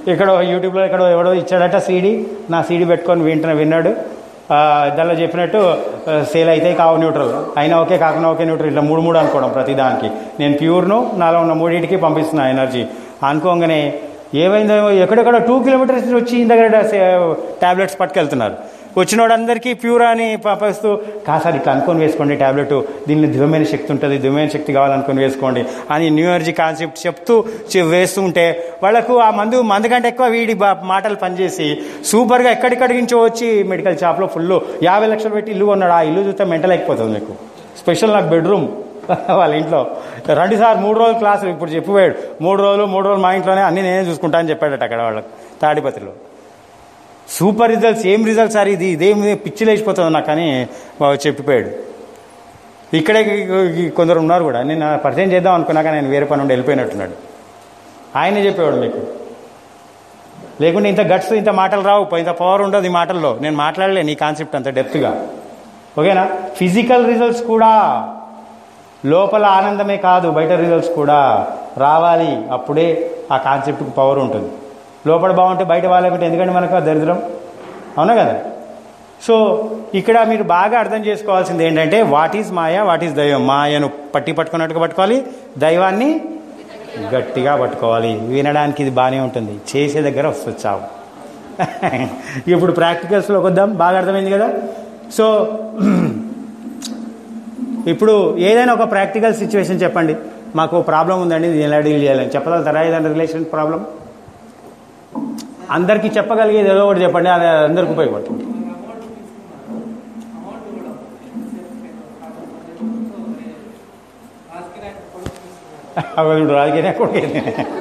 ఇక్కడ యూట్యూబ్లో ఇక్కడ ఎవడో ఇచ్చాడట సీడీ నా సీడీ పెట్టుకొని వింటున్న విన్నాడు ఆ, దానిలో చెప్పినట్టు సేల్ అయితే కావు న్యూట్రల్ అయినా ఓకే కాకుండా ఓకే న్యూట్రల్ ఇట్లా మూడు మూడు అనుకోవడం ప్రతి దానికి నేను ప్యూర్ను నాలో ఉన్న మూడింటికి పంపిస్తున్నా ఎనర్జీ అనుకోగానే ఏమైందో ఎక్కడెక్కడ టూ కిలోమీటర్స్ వచ్చి ఇంత దగ్గర టాబ్లెట్స్ పట్టుకెళ్తున్నారు వచ్చినోడందరికీ ప్యూర్ అని పంపిస్తూ కాసారి ఇట్లా అనుకొని వేసుకోండి టాబ్లెట్ దీనిలో దివ్యమైన శక్తి ఉంటుంది దివ్యమైన శక్తి కావాలనుకొని వేసుకోండి అని న్యూ ఎనర్జీ కాన్సెప్ట్ చెప్తూ చె- వేస్తూ ఉంటే వాళ్ళకు ఆ మందు మందు కంటే ఎక్కువ వీడి బా- మాటలు పనిచేసి సూపర్గా ఎక్కడిక్కడి నుంచో వచ్చి మెడికల్ షాప్లో ఫుల్ యాభై లక్షలు పెట్టి ఇల్లు కొన్నాడు ఆ ఇల్లు చూస్తే మెంటల్ అయిపోతుంది మీకు స్పెషల్ నాకు బెడ్రూమ్ వాళ్ళ ఇంట్లో రెండు సార్ మూడు రోజులు క్లాసు ఇప్పుడు చెప్పిపోయాడు మూడు రోజులు మూడు రోజులు మా ఇంట్లోనే అన్ని నేనే చూసుకుంటా అని చెప్పాడట అక్కడ వాళ్ళకి తాడిపత్రిలో సూపర్ రిజల్ట్స్ ఏం రిజల్ట్స్ సార్ ఇది ఇదేమి పిచ్చి లేచిపోతుంది నాకు అని వాడు చెప్పిపోయాడు ఇక్కడే ఈ కొందరు ఉన్నారు కూడా నేను పరిచయం చేద్దాం అనుకున్నాక నేను వేరే పని నుండి వెళ్ళిపోయినట్టున్నాడు ఆయనే చెప్పేవాడు మీకు లేకుంటే ఇంత గట్స్ ఇంత మాటలు రావు ఇంత పవర్ ఉండదు ఈ మాటల్లో నేను మాట్లాడలే నీ కాన్సెప్ట్ అంత డెప్త్గా ఓకేనా ఫిజికల్ రిజల్ట్స్ కూడా లోపల ఆనందమే కాదు బయట రిజల్ట్స్ కూడా రావాలి అప్పుడే ఆ కాన్సెప్ట్కి పవర్ ఉంటుంది లోపల బాగుంటే బయట వాళ్ళకుంటే ఎందుకంటే మనకు ఆ దరిద్రం అవునా కదా సో ఇక్కడ మీరు బాగా అర్థం చేసుకోవాల్సింది ఏంటంటే what is maya what is daivam మాయను పట్టి పట్టుకున్నట్టుగా పట్టుకోవాలి దైవాన్ని గట్టిగా పట్టుకోవాలి వినడానికి ఇది బాగానే ఉంటుంది చేసే దగ్గర వస్తుంది చావు ఇప్పుడు ప్రాక్టికల్స్లోకి వద్దాం బాగా అర్థమైంది కదా సో ఇప్పుడు ఏదైనా ఒక ప్రాక్టికల్ సిచ్యువేషన్ చెప్పండి మాకు ప్రాబ్లం ఉందండి ఇది ఎలా డీల్ చేయాలని చెప్పగలుగుతారా ఏదైనా రిలేషన్ ప్రాబ్లం అందరికీ చెప్పగలిగేది ఏదో ఒకటి చెప్పండి అది అందరికి ఉపయోగపడుతుంది అవడు రాజకీయ కొడుకు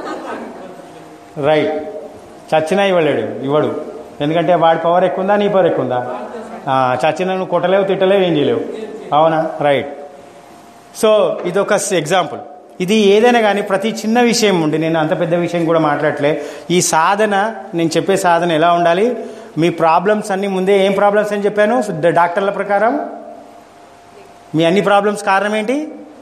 రైట్ చచ్చినా ఇవ్వలేడు ఇవ్వడు ఎందుకంటే వాడి పవర్ ఎక్కువ ఉందా నీ పవర్ ఎక్కువ ఉందా ఆ, చచ్చినా నువ్వు కొట్టలేవు తిట్టలేవు ఏం చేయలేవు అవునా రైట్ సో ఇది ఒక ఎగ్జాంపుల్ ఇది ఏదైనా కానీ ప్రతి చిన్న విషయం ఉండి నేను అంత పెద్ద విషయం కూడా మాట్లాడలే ఈ సాధన నేను చెప్పే సాధన ఎలా ఉండాలి మీ ప్రాబ్లమ్స్ అన్ని ముందే ఏం ప్రాబ్లమ్స్ అని చెప్పాను ద- డాక్టర్ల ప్రకారం మీ అన్ని ప్రాబ్లమ్స్ కారణం ఏంటి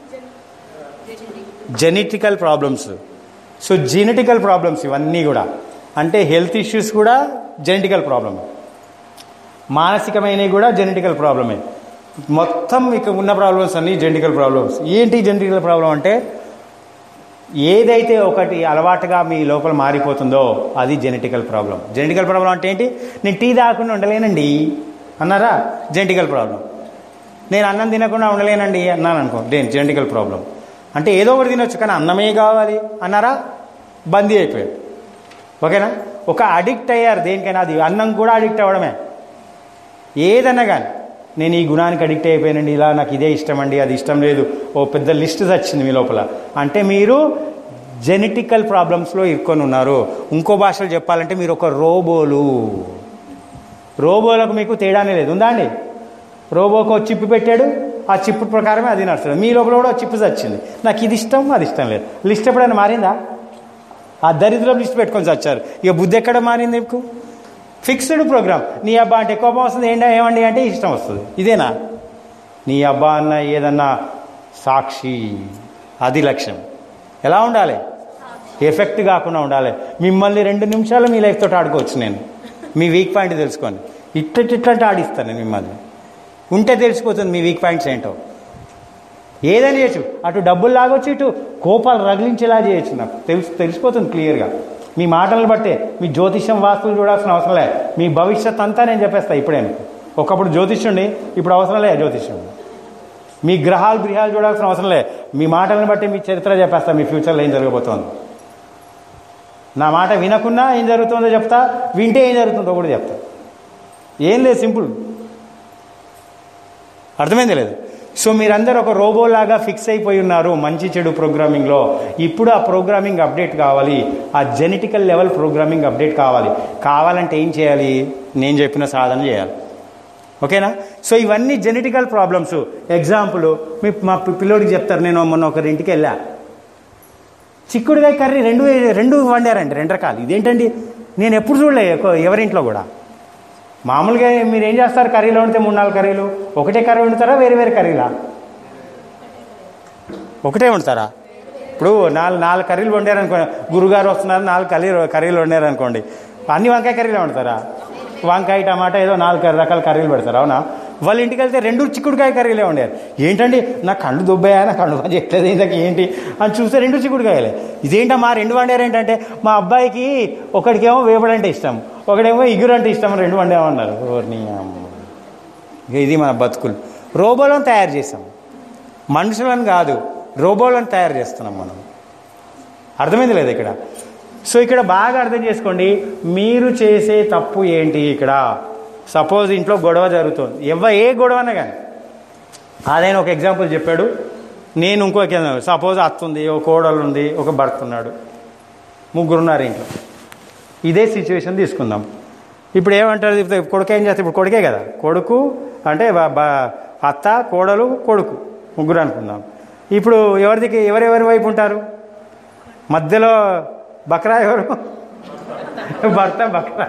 genetical problems so genetical problems ఇవన్నీ కూడా అంటే హెల్త్ ఇష్యూస్ కూడా జెనెటికల్ ప్రాబ్లమ్ మానసికమైనవి కూడా జెనెటికల్ ప్రాబ్లమే మొత్తం ఇక ఉన్న ప్రాబ్లమ్స్ అన్ని జెనెటికల్ ప్రాబ్లమ్స్ ఏంటి జెనెటికల్ ప్రాబ్లం అంటే ఏదైతే ఒకటి అలవాటుగా మీ లోపల మారిపోతుందో అది జెనెటికల్ ప్రాబ్లం జెనెటికల్ ప్రాబ్లం అంటే ఏంటి నేను టీ తాగకుండా ఉండలేనండి అన్నారా జెనెటికల్ ప్రాబ్లం నేను అన్నం తినకుండా ఉండలేనండి అన్నాను అనుకో దేని జెనెటికల్ ప్రాబ్లం అంటే ఏదో ఒకటి తినొచ్చు కానీ అన్నమే కావాలి అన్నారా బందీ అయిపోయాడు ఓకేనా ఒక అడిక్ట్ అయ్యారు దేనికైనా అది అన్నం కూడా అడిక్ట్ అవ్వడమే ఏదన్నా కానీ నేను ఈ గుణానికి అడిక్ట్ అయిపోయానండి ఇలా నాకు ఇదే ఇష్టం అండి అది ఇష్టం లేదు ఓ పెద్ద లిస్ట్ వచ్చింది మీ లోపల అంటే మీరు జెనెటికల్ ప్రాబ్లమ్స్లో ఇరుక్కొని ఉన్నారు ఇంకో భాషలో చెప్పాలంటే మీరు ఒక రోబోలు రోబోలకు మీకు తేడానే లేదు ఉందా అండి రోబోకు ఒక చిప్ పెట్టాడు ఆ చిప్ ప్రకారమే అది నడుస్తుంది మీ లోపల కూడా ఒక చిప్ వచ్చింది నాకు ఇది ఇష్టం అది ఇష్టం లేదు లిస్ట్ ఎప్పుడైనా మారిందా ఆ దరిద్రం లిస్ట్ పెట్టుకొని వచ్చారు ఇక బుద్ధి ఎక్కడ మారింది మీకు ఫిక్స్డ్ ప్రోగ్రామ్ నీ అబ్బా అంటే కోపం వస్తుంది ఏంటో ఏమండి అంటే ఇష్టం వస్తుంది ఇదేనా నీ అబ్బా అన్న ఏదన్నా సాక్షి అది లక్ష్యం ఎలా ఉండాలి ఎఫెక్ట్ కాకుండా ఉండాలి మిమ్మల్ని రెండు నిమిషాలు మీ లైఫ్ తోటి ఆడుకోవచ్చు నేను మీ వీక్ పాయింట్ తెలుసుకోండి ఇట్లంటే ఆడిస్తాను నేను మిమ్మల్ని ఉంటే తెలిసిపోతుంది మీ వీక్ పాయింట్స్ ఏంటో ఏదైనా చేయొచ్చు అటు డబ్బులు లాగొచ్చు ఇటు కోపాలు రగిలించేలా చేయొచ్చు నాకు తెలుసు తెలిసిపోతుంది క్లియర్గా మీ మాటలను బట్టే మీ జ్యోతిష్యం వాస్తులు చూడాల్సిన అవసరం లే మీ భవిష్యత్ అంతా నేను చెప్పేస్తా ఇప్పుడే ఒకప్పుడు జ్యోతిష్యుండి ఇప్పుడు అవసరం లే జ్యోతిష్యం మీ గ్రహాలు గృహాలు చూడాల్సిన అవసరం లే మీ మాటలను బట్టి మీ చరిత్ర చెప్పేస్తా మీ ఫ్యూచర్లో ఏం జరగబోతోంది నా మాట వినకున్నా ఏం జరుగుతుందో చెప్తా వింటే ఏం జరుగుతుందో కూడా చెప్తా ఏం లేదు సింపుల్ అర్థమైంది లేదు సో మీరందరూ ఒక రోబోలాగా ఫిక్స్ అయిపోయి ఉన్నారు మంచి చెడు ప్రోగ్రామింగ్లో ఇప్పుడు ఆ ప్రోగ్రామింగ్ అప్డేట్ కావాలి ఆ జెనెటికల్ లెవెల్ ప్రోగ్రామింగ్ అప్డేట్ కావాలి కావాలంటే ఏం చేయాలి నేను చెప్పిన సాధన చేయాలి ఓకేనా సో ఇవన్నీ జెనెటికల్ ప్రాబ్లమ్స్ ఎగ్జాంపుల్ మీ మా పి- పిల్లోడికి చెప్తారు నేను మొన్న ఒకరి ఇంటికి వెళ్ళా చిక్కుడుకాయ కర్రీ రెండు రెండు వండారండి రెండు రకాలు ఇదేంటండి నేను ఎప్పుడు చూడలే ఎక్క- ఎవరింట్లో కూడా మామూలుగా మీరు ఏం చేస్తారు కర్రీలో వండితే మూడు నాలుగు కర్రీలు ఒకటే కర్రీ వండుతారా వేరే వేరే కర్రీలా ఒకటే వండుతారా ఇప్పుడు నాలుగు నాలుగు కర్రీలు వండారు అనుకోండి గురుగారు వస్తున్నారు నాలుగు కర్రీ కర్రీలు వండారు అనుకోండి అన్ని వంకాయ కర్రీలు వండుతారా వంకాయ టమాటా ఏదో నాలుగు కర్రీ రకాల కర్రీలు పెడతారు అవునా వాళ్ళ ఇంటికి వెళ్తే రెండు చిక్కుడుకాయ కర్రీలే వండారు ఏంటండి నా కళ్ళు దుబ్బాయా నా కళ్ళు పని చేయట్లేదు ఇంతకు ఏంటి అని చూస్తే రెండు చిక్కుడుకాయలే ఇదేంటా మా రెండు వండారు ఏంటంటే మా అబ్బాయికి ఒకడికేమో వేపుడు అంటే ఇష్టం ఒకడేమో ఇగురు అంటే ఇష్టం రెండు వండామన్నారు ఓర్ని అమ్మ. ఇక ఇది మన బతుకులు రోబోలను తయారు చేసాం మనుషులను కాదు రోబోలను తయారు చేస్తున్నాం మనం అర్థమైంది లేదు ఇక్కడ సో ఇక్కడ బాగా అర్థం చేసుకోండి మీరు చేసే తప్పు ఏంటి ఇక్కడ సపోజ్ ఇంట్లో గొడవ జరుగుతుంది ఎవ ఏ గొడవ అన్నా కానీ అదైనా ఒక ఎగ్జాంపుల్ చెప్పాడు నేను ఇంకో సపోజ్ అత్త ఉంది ఒక కోడలు ఉంది ఒక భర్త ఉన్నాడు ముగ్గురున్నారు ఇంట్లో ఇదే సిచ్యువేషన్ తీసుకుందాం ఇప్పుడు ఏమంటారు ఇప్పుడు కొడుకు ఏం చేస్తారు ఇప్పుడు కొడుకే కదా కొడుకు అంటే బ- బ- అత్త కోడలు కొడుకు ముగ్గురు అనుకుందాం ఇప్పుడు ఎవరిదికి ఎవరెవరి వైపు ఉంటారు మధ్యలో బక్రా ఎవరు భర్త బక్రా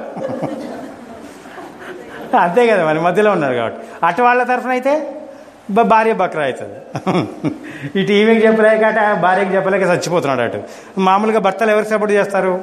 అంతే కదా మరి మధ్యలో ఉన్నారు కాబట్టి అటు వాళ్ళ తరఫున అయితే బ- భార్య బక్రా అవుతుంది ఇటు ఈమెకి చెప్పలేక అటు ఆ భార్యకి చెప్పలేక చచ్చిపోతున్నాడు అటు మామూలుగా భర్తలు ఎవరికి సపోర్ట్ చేస్తారు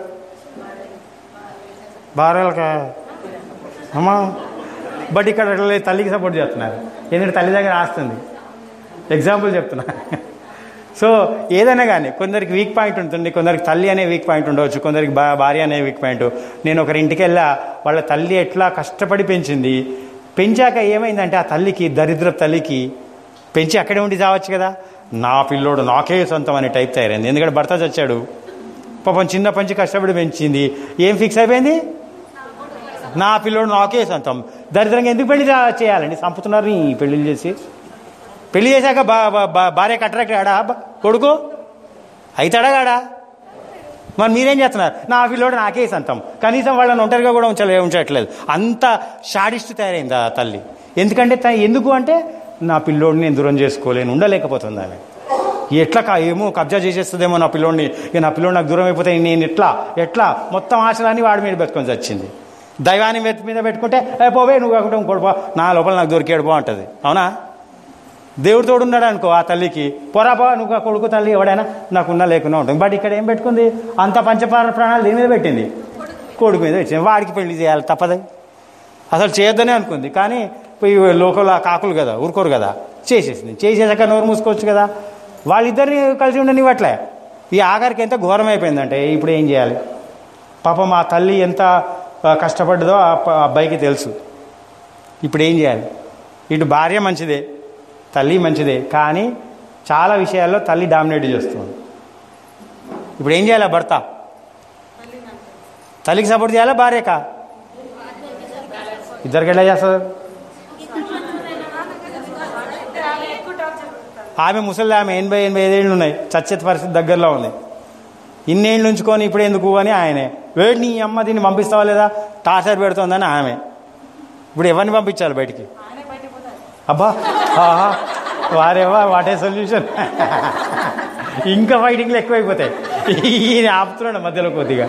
భార్యలకా అమ్మా బట్ ఇక్కడ అట్లా లేదు, తల్లికి సపోర్ట్ చేస్తున్నారు ఎందుకంటే తల్లి దగ్గర ఆస్తుంది ఎగ్జాంపుల్ చెప్తున్నా సో ఏదైనా కానీ కొందరికి వీక్ పాయింట్ ఉంటుంది కొందరికి తల్లి అనే వీక్ పాయింట్ ఉండవచ్చు కొందరికి భా- భార్య అనే వీక్ పాయింట్ నేను ఒకరి ఇంటికి వెళ్ళా వాళ్ళ తల్లి ఎట్లా కష్టపడి పెంచింది పెంచాక ఏమైందంటే ఆ తల్లికి దరిద్ర తల్లికి పెంచి అక్కడే ఉండి చావచ్చు కదా నా పిల్లోడు నాకే సొంతం అనే టైప్ తయారైంది ఎందుకంటే భర్త చచ్చాడు పాపం చిన్న పంచి కష్టపడి పెంచింది ఏం ఫిక్స్ అయిపోయింది నా పిల్లోడు నాకే సొంతం దరిద్రంగా ఎందుకు పెళ్లి చే- చేయాలండి చంపుతున్నారు ఈ పెళ్లిళ్ళు చేసి పెళ్లి చేశాక బా బా- బా- భార్యకు అట్రాక్ట్ ఆడా బ- కొడుకు అవుతాడా కాడా మరి మీరేం చేస్తున్నారు నా పిల్లోడు నాకే సొంతం కనీసం వాళ్ళని ఒంటరిగా కూడా ఉంచలే ఉంచట్లేదు అంత షాడిస్ట్ తయారైంది ఆ తల్లి ఎందుకంటే త- ఎందుకు అంటే నా పిల్లోడిని నేను దూరం చేసుకోలేను ఉండలేకపోతుంది ఆమె ఎట్లా కా ఏమో కబ్జా చేసేస్తుందేమో నా పిల్లోడిని ఇక నా పిల్లోడు నాకు దూరం అయిపోతే నేను ఎట్లా ఎట్లా మొత్తం ఆశలన్నీ వాడి మీద పెట్టుకొని వచ్చింది దైవాన్ని మీద మీద పెట్టుకుంటే "ఏ, పోవే నువ్వు కాకుండా ఇంకోటి పో నా లోపల నాకు దొరికాడు పో అంటది అవునా దేవుడు తోడున్నాడు అనుకో ఆ తల్లికి పొరా పో నువ్వు ఆ కొడుకు తల్లి ఎవడైనా నాకున్నా లేకున్నా ఉంటుంది బట్ ఇక్కడ ఏం పెట్టుకుంది అంత పంచపార ప్రాణాలు దేని మీద పెట్టింది కొడుకు మీద పెట్టింది వాడికి పెళ్లి చేయాలి తప్పదు అసలు చేయొద్దనే అనుకుంది కానీ పోయి లోకల్ కాకులు కదా ఊరుకోరు కదా చేసేసింది చేసేసాక నోరు మూసుకోవచ్చు కదా వాళ్ళిద్దరిని కలిసి ఉండనివ్వట్లే ఈ ఆఖరికి ఎంత ఘోరం అయిపోయిందంటే ఇప్పుడు ఏం చేయాలి పాపం ఆ తల్లి ఎంత ఆ, కష్టపడ్డదో ఆ ప- ఆ అబ్బాయికి తెలుసు ఇప్పుడు ఏం చేయాలి ఇటు భార్య మంచిదే తల్లి మంచిదే కానీ చాలా విషయాల్లో తల్లి డామినేట్ చేస్తుంది ఇప్పుడు ఏం చేయాలి ఆ భర్త తల్లికి సపోర్ట్ చేయాలా భార్యకా ఇద్దరికి ఎలా చేస్తారు ఎక్కువ టార్చర్ పెడతారు ఆమె ముసలి ఆమె ఎనభై ఎనభై ఐదేళ్ళు ఉన్నాయి చచ్చేత పరిస్థితి దగ్గరలో ఉంది ఇన్నేళ్ళు ఉంచుకొని ఇప్పుడు ఎందుకు అని ఆయనే వేడి నీ అమ్మ దీన్ని పంపిస్తావా లేదా టార్చర్ పెడుతోందని ఆమె ఇప్పుడు ఎవరిని పంపించాలి బయటికి ఆయనే బయటకు పోతారు అబ్బా ఆహా వారేవా వాటే సొల్యూషన్ ఇంకా ఫైటింగ్లు ఎక్కువైపోతాయి ఈయన ఆపుతున్నాడు మధ్యలో కొద్దిగా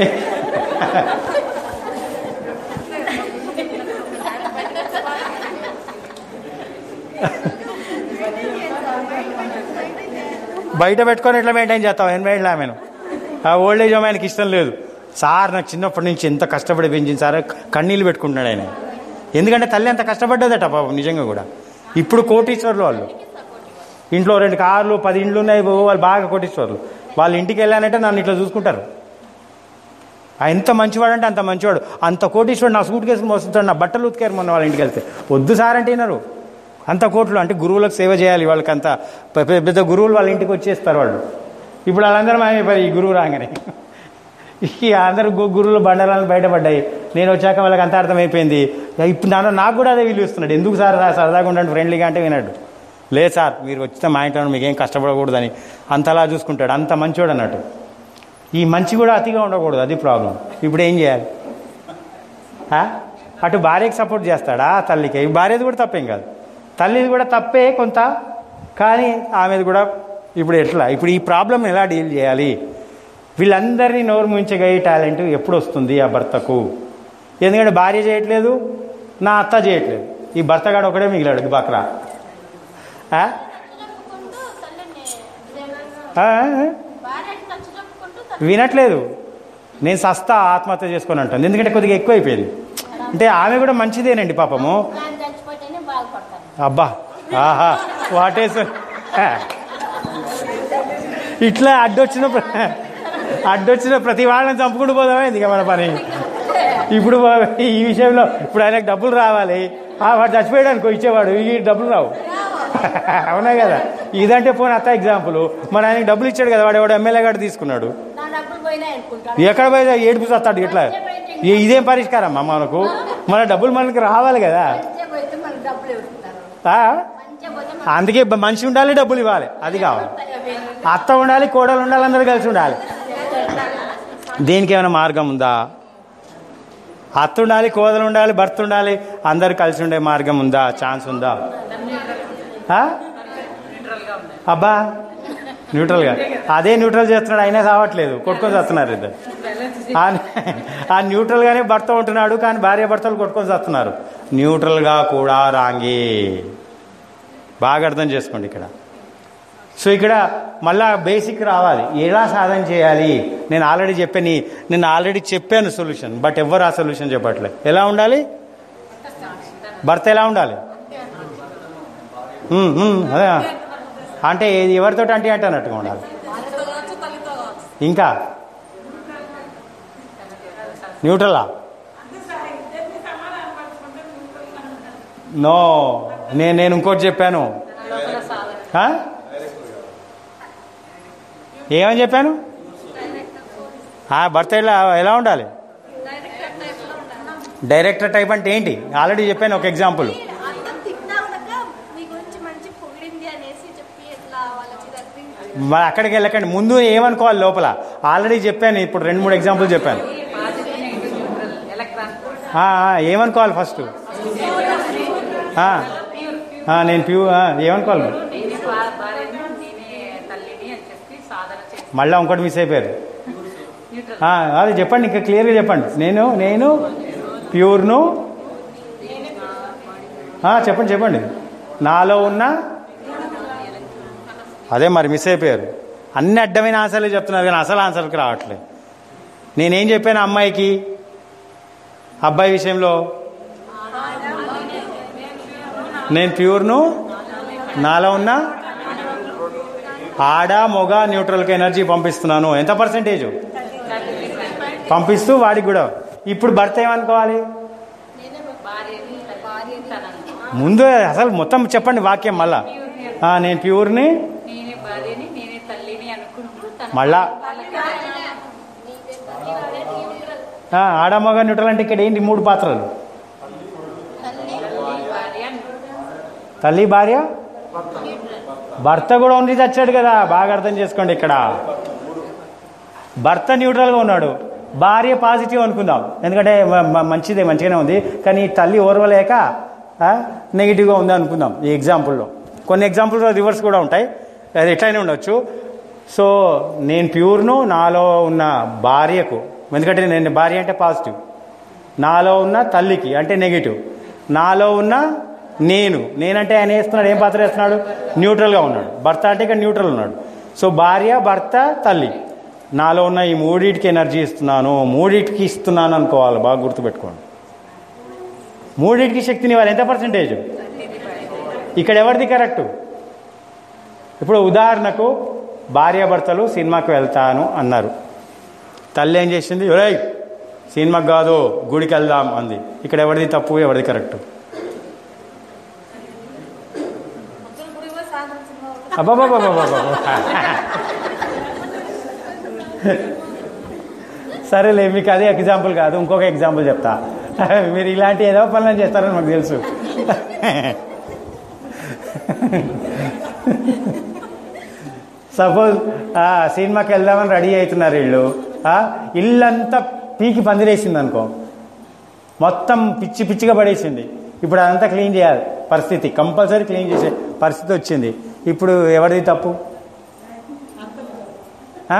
బయట పెట్టుకొని ఎట్లా మెయింటైన్ చేస్తాం ఎనభై ఏళ్ళ ఆమెను ఆ ఓల్డ్ ఏజ్ ఆయనకి ఇష్టం లేదు సార్ నాకు చిన్నప్పటి నుంచి ఎంత కష్టపడి పెంచింది సార్ కన్నీళ్ళు పెట్టుకుంటున్నాడు ఆయన ఎందుకంటే తల్లి అంత కష్టపడ్డదట పాపం నిజంగా కూడా ఇప్పుడు కోటీశ్వర్లు వాళ్ళు ఇంట్లో రెండు కార్లు పది ఇండ్లు ఉన్నాయి ఓ, వాళ్ళు బాగా కోటీశ్వర్లు వాళ్ళ ఇంటికి వెళ్ళానంటే నన్ను ఇట్లా చూసుకుంటారు ఆ ఎంత మంచివాడు అంటే అంత మంచివాడు అంత కోటీశ్వరుడు నా సూట్ కేసుకుని మోస్తుంటాడు నా బట్టలు ఉతికారు మొన్న వాళ్ళ ఇంటికి వెళ్తే వద్దు సార్ అంటే వినరు అంత కోట్లు అంటే గురువులకు సేవ చేయాలి వాళ్ళకి అంత పె- పెద్ద పెద్ద గురువులు వాళ్ళ ఇంటికి వచ్చేస్తారు వాళ్ళు ఇప్పుడు వాళ్ళందరూ మాయమైపోయారు ఈ గురువు రాగానే ఈ అందరు గు- గురువులు బండరాలు బయటపడ్డాయి నేను వచ్చాక వాళ్ళకి అంత అర్థమైపోయింది ఇప్పుడు నాన్న నాకు కూడా అదే విలువిస్తున్నాడు ఎందుకు సార్ రా సరదాగా ఉండండి ఫ్రెండ్లీగా అంటే వినాడు లేదు సార్ మీరు వచ్చిన మా ఇంట్లో మీకేం కష్టపడకూడదని అంతలా చూసుకుంటాడు అంత మంచివాడు అన్నట్టు ఈ మంచి కూడా అతిగా ఉండకూడదు అది ప్రాబ్లం ఇప్పుడు ఏం చేయాలి ఆ? అటు భార్యకి సపోర్ట్ చేస్తాడా తల్లికి ఈ భార్యది కూడా తప్పేం కాదు తల్లిది కూడా తప్పే కొంత కానీ ఆమెది కూడా ఇప్పుడు ఎట్లా ఇప్పుడు ఈ ప్రాబ్లం ఎలా డీల్ చేయాలి వీళ్ళందరినీ నోరు ముంచగయ్యే టాలెంట్ ఎప్పుడు వస్తుంది ఆ భర్తకు ఎందుకంటే భార్య చేయట్లేదు నా అత్త చేయట్లేదు ఈ భర్తగాడు ఒకడే మిగిలాడు ఈ బక్రా ఆ? ఆ? భార్యకి ఖర్చు చెప్పుకుంటూ వినట్లేదు నేను సస్తా ఆత్మహత్య చేసుకొని అంటాను ఎందుకంటే కొద్దిగా ఎక్కువ అయిపోయింది అంటే ఆమె కూడా మంచిదేనండి పాపము ఆయన చచ్చిపోతేనే బాగుపడతాను అబ్బా ఆహా వాటేస్ ఇట్లా అడ్డొచ్చిన ప్ర- అడ్డొచ్చిన ప్రతి వాళ్ళని చంపుకుంటూ పోదామే ఇక మన పని ఇప్పుడు ఈ విషయంలో ఇప్పుడు ఆయనకు డబ్బులు రావాలి ఆ, వాడు చచ్చిపోయాడు అనుకో ఇచ్చేవాడు ఈ డబ్బులు రావు అవునా కదా ఇదంటే పోనీ అత్త ఎగ్జాంపుల్ మరి ఆయనకి డబ్బులు ఇచ్చాడు కదా వాడు ఎవడు ఎమ్మెల్యే గారు తీసుకున్నాడు నా డబ్బులు పోయినా అనుకుంటాను ఎక్కడ పోయి ఏడుపు సత్తాడు ఇట్లా ఇ- ఇదేం పరిష్కారం అమ్మా మనకు మన డబ్బులు మనకి రావాలి కదా మంచిగా పోతే మనకు డబ్బులు ఇస్తున్నారు ఆ? మంచిగా పోతే మనకు అందుకే బ- మనిషి ఉండాలి డబ్బులు ఇవ్వాలి అది కావాలి అత్త ఉండాలి కోడలు ఉండాలి అందరూ కలిసి ఉండాలి దీనికి ఏమైనా మార్గం ఉందా అత్త ఉండాలి కోదలు ఉండాలి భర్త ఉండాలి అందరు కలిసి ఉండే మార్గం ఉందా ఛాన్స్ ఉందా ఆ? అబ్బా న్యూట్రల్గా అదే న్యూట్రల్ చేస్తున్నాడు అయినా కావట్లేదు కొట్టుకొని చేస్తున్నారు ఇద్దరు ఆ- ఆ న్యూట్రల్గానే భర్త ఉంటున్నాడు కానీ భార్య భర్తలు కొట్టుకొని చేస్తున్నారు న్యూట్రల్గా కూడా రాంగి బాగా అర్థం చేసుకోండి ఇక్కడ సో ఇక్కడ మళ్ళా బేసిక్ రావాలి ఎలా సాధన చేయాలి నేను ఆల్రెడీ చెప్పాను ఈ- నేను ఆల్రెడీ చెప్పాను సొల్యూషన్ బట్ ఎవరు ఆ సొల్యూషన్ చెప్పట్లే ఎలా ఉండాలి భర్త ఎలా ఉండాలి ఉమ్, ఉమ్, అదే అంటే ఇది ఎవరితో అంటే అంటే అన్నట్టుగా ఉండాలి వాళ్ళతో కావచ్చు తల్లితో కావచ్చు ఇంకా న్యూట్రలా నో నేను నేను ఇంకోటి చెప్పాను ఆ? ఏమని చెప్పాను ఆ, భర్త ఎలా ఎలా ఉండాలి డైరెక్టర్ టైప్ అంటే ఏంటి ఆల్రెడీ చెప్పాను ఒక ఎగ్జాంపుల్ అన్నం తిన్నా ఉండక మీ గురించి మంచి పొగిడింది అనేసి చెప్పి ఇట్లా వాళ్ళకి తగ్గి మరి అక్కడికి వెళ్ళకండి ముందు ఏమనుకోవాలి లోపల ఆల్రెడీ చెప్పాను ఇప్పుడు రెండు మూడు ఎగ్జాంపుల్ చెప్పాను ఆ, ఆ, ఏమనుకోవాలి ఫస్ట్ ఆ, ఆ, నేను ప్యూ ఆ, ఏమనుకోవాలి నేనే భా- భార్యను నేనే తల్లిని అని చెప్పి సాధన చేసి మళ్ళీ ఇంకోటి మిస్ అయిపోయారు న్యూట్రల్ ఆ, అది చెప్పండి ఇంకా క్లియర్గా చెప్పండి నేను నేను ప్యూర్ను ఆ, చెప్పండి చెప్పండి నాలో ఉన్న అదే మరి మిస్ అయిపోయారు అన్ని అడ్డమైన ఆన్సర్లు చెప్తున్నారు కానీ అసలు ఆన్సర్కి రావట్లేదు నేనేం చెప్పాను అమ్మాయికి అబ్బాయి విషయంలో నేను ప్యూర్ను నాలో ఉన్న ఆడ మొగ న్యూట్రల్కి ఎనర్జీ పంపిస్తున్నాను ఎంత పర్సెంటేజ్ పంపిస్తూ వాడికి కూడా ఇప్పుడు భర్త ఏమనుకోవాలి భార్యని భార్య తనను ముందు అసలు మొత్తం చెప్పండి వాక్యం మళ్ళా ఆ, నేను ప్యూర్ని నేనే భార్యని నేనే తల్లిని అనుకుంటూ తన మళ్ళా వాళ్ళకి ఆ, ఆడ మగ న్యూట్రల్ అంటే ఇక్కడ ఏంటి మూడు పాత్రలు భార్య తల్లి భార్య భర్త కూడా ఉంది చచ్చాడు కదా బాగా అర్థం చేసుకోండి ఇక్కడ భర్త న్యూట్రల్గా ఉన్నాడు భార్య పాజిటివ్ అనుకుందాం ఎందుకంటే మ- మ- మంచిదే మంచిగానే ఉంది కానీ తల్లి ఓర్వలేక ఆ, నెగిటివ్గా ఉంది అనుకుందాం ఈ ఎగ్జాంపుల్లో కొన్ని ఎగ్జాంపుల్స్ రివర్స్ కూడా ఉంటాయి అది ఎట్లయినా ఉండొచ్చు సో నేను ప్యూర్ను నాలో ఉన్న భార్యకు ఎందుకంటే నేను భార్య అంటే పాజిటివ్ నాలో ఉన్న తల్లికి అంటే నెగిటివ్ నాలో ఉన్న నేను నేనంటే ఆయన వేస్తున్నాడు ఏం పాత్ర వేస్తున్నాడు న్యూట్రల్గా ఉన్నాడు భర్త అంటే ఇక్కడ న్యూట్రల్ ఉన్నాడు సో భార్య భర్త తల్లి నాలో ఉన్న ఈ మూడింటికి ఎనర్జీ ఇస్తున్నాను మూడింటికి ఇస్తున్నాను అనుకోవాలి బాగా గుర్తుపెట్టుకోండి మూడింటికి శక్తిని ఇవ్వాలి ఎంత పర్సెంటేజ్ ఇక్కడ ఎవరిది కరెక్ట్ ఇప్పుడు ఉదాహరణకు భార్యాభర్తలు సినిమాకి వెళ్తాను అన్నారు తల్లి ఏం చేసింది ఒరేయ్ సినిమాకి కాదు గుడికి వెళ్దాం అంది ఇక్కడ ఎవరిది తప్పు ఎవరిది కరెక్ట్ పొద్దున గుడి పోయి సాయంత్రం సినిమా పోయి అబ్బాబాబాబాబా సరేలే మీకు అదే ఎగ్జాంపుల్ కాదు ఇంకొక ఎగ్జాంపుల్ చెప్తా మీరు ఇలాంటి ఏదో పనులను చేస్తారని మాకు తెలుసు సపోజ్ సినిమాకి వెళ్దామని రెడీ అవుతున్నారు వీళ్ళు ఆ, ఇల్లంతా పీకి పందిరేసింది అనుకో మొత్తం పిచ్చి పిచ్చిగా పడేసింది ఇప్పుడు అదంతా క్లీన్ చేయాలి పరిస్థితి కంపల్సరీ క్లీన్ చేసే పరిస్థితి వచ్చింది ఇప్పుడు ఎవరిది తప్పు ఆ?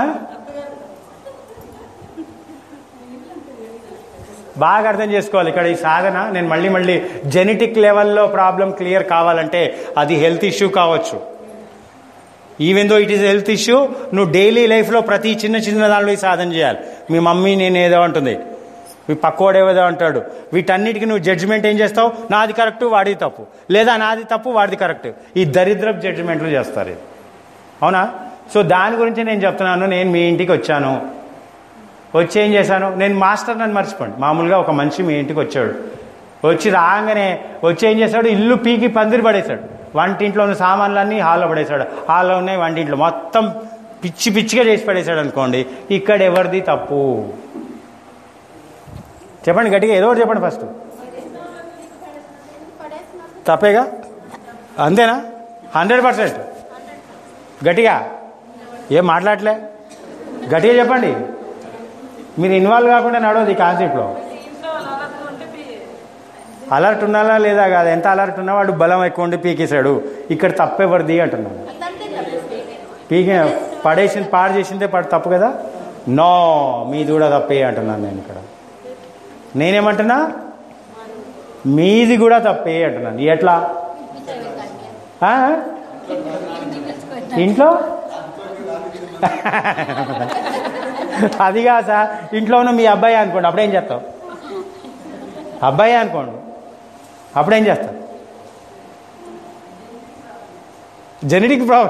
బాగా అర్థం చేసుకోవాలి ఇక్కడ ఈ సాధన నేను మళ్ళీ మళ్ళీ జెనెటిక్ లెవెల్లో ప్రాబ్లం క్లియర్ కావాలంటే అది హెల్త్ ఇష్యూ కావచ్చు even though it is health issue నువ్వు డైలీ లైఫ్లో ప్రతి చిన్న చిన్న దానిలో ఈ సాధన చేయాలి మీ మమ్మీ నేను ఏదో అంటుంది మీ పక్కోడు ఏదో అంటాడు వీటన్నిటికీ నువ్వు జడ్జిమెంట్ ఏం చేస్తావు నాది కరెక్ట్ వాడిది తప్పు లేదా నాది తప్పు వాడిది కరెక్ట్ ఈ దరిద్రపు జడ్జిమెంట్లు చేస్తారు ఇది అవునా సో దాని గురించి నేను చెప్తున్నాను నేను మీ ఇంటికి వచ్చాను వచ్చి ఏం చేశాను నేను మాస్టర్ నన్ను మర్చిపోండి మామూలుగా ఒక మనిషి మీ ఇంటికి వచ్చాడు వచ్చి రాగానే వచ్చి ఏం చేశాడు ఇల్లు పీకి పందిరి పడేశాడు వంటింట్లో ఉన్న సామాన్లన్నీ హాల్లో పడేశాడు హాల్లో ఉన్నాయి వంటింట్లో మొత్తం పిచ్చి పిచ్చిగా చేసి పడేశాడు అనుకోండి ఇక్కడ ఎవరిది తప్పు చెప్పండి గట్టిగా ఏదో ఒకటి చెప్పండి ఫస్ట్ పడేసినప్పుడు తప్పేగా అంతేనా హండ్రెడ్ పర్సెంట్ గట్టిగా ఏం మాట్లాడలే గట్టిగా చెప్పండి మీరు ఇన్వాల్వ్ కాకుండా నడవదు ఈ కాన్సెప్ట్లో ఇంట్లో అలవాటు ఉంటే పి- అలర్ట్ ఉన్నాలా లేదా కాదు ఎంత అలర్ట్ ఉన్నా వాడు బలం ఎక్కువ ఉండి పీకేశాడు ఇక్కడ తప్పెవరిది అంటున్నాను అదంతే కదా పీకే పడేసి పాడు చేసిందే పడు తప్పు కదా నో మీది కూడా తప్పే అంటున్నాను నేను ఇక్కడ నేనేమంటున్నా మీది కూడా తప్పే అంటున్నాను ఎట్లా ఆ? ఇంట్లో అది కాదు సార్ ఇంట్లో ఉన్న మీ అబ్బాయి అనుకోండి అప్పుడేం చేస్తావు అబ్బాయి అనుకోండి అప్పుడేం చేస్తావు జెనెటిక్ ప్రాబ్లం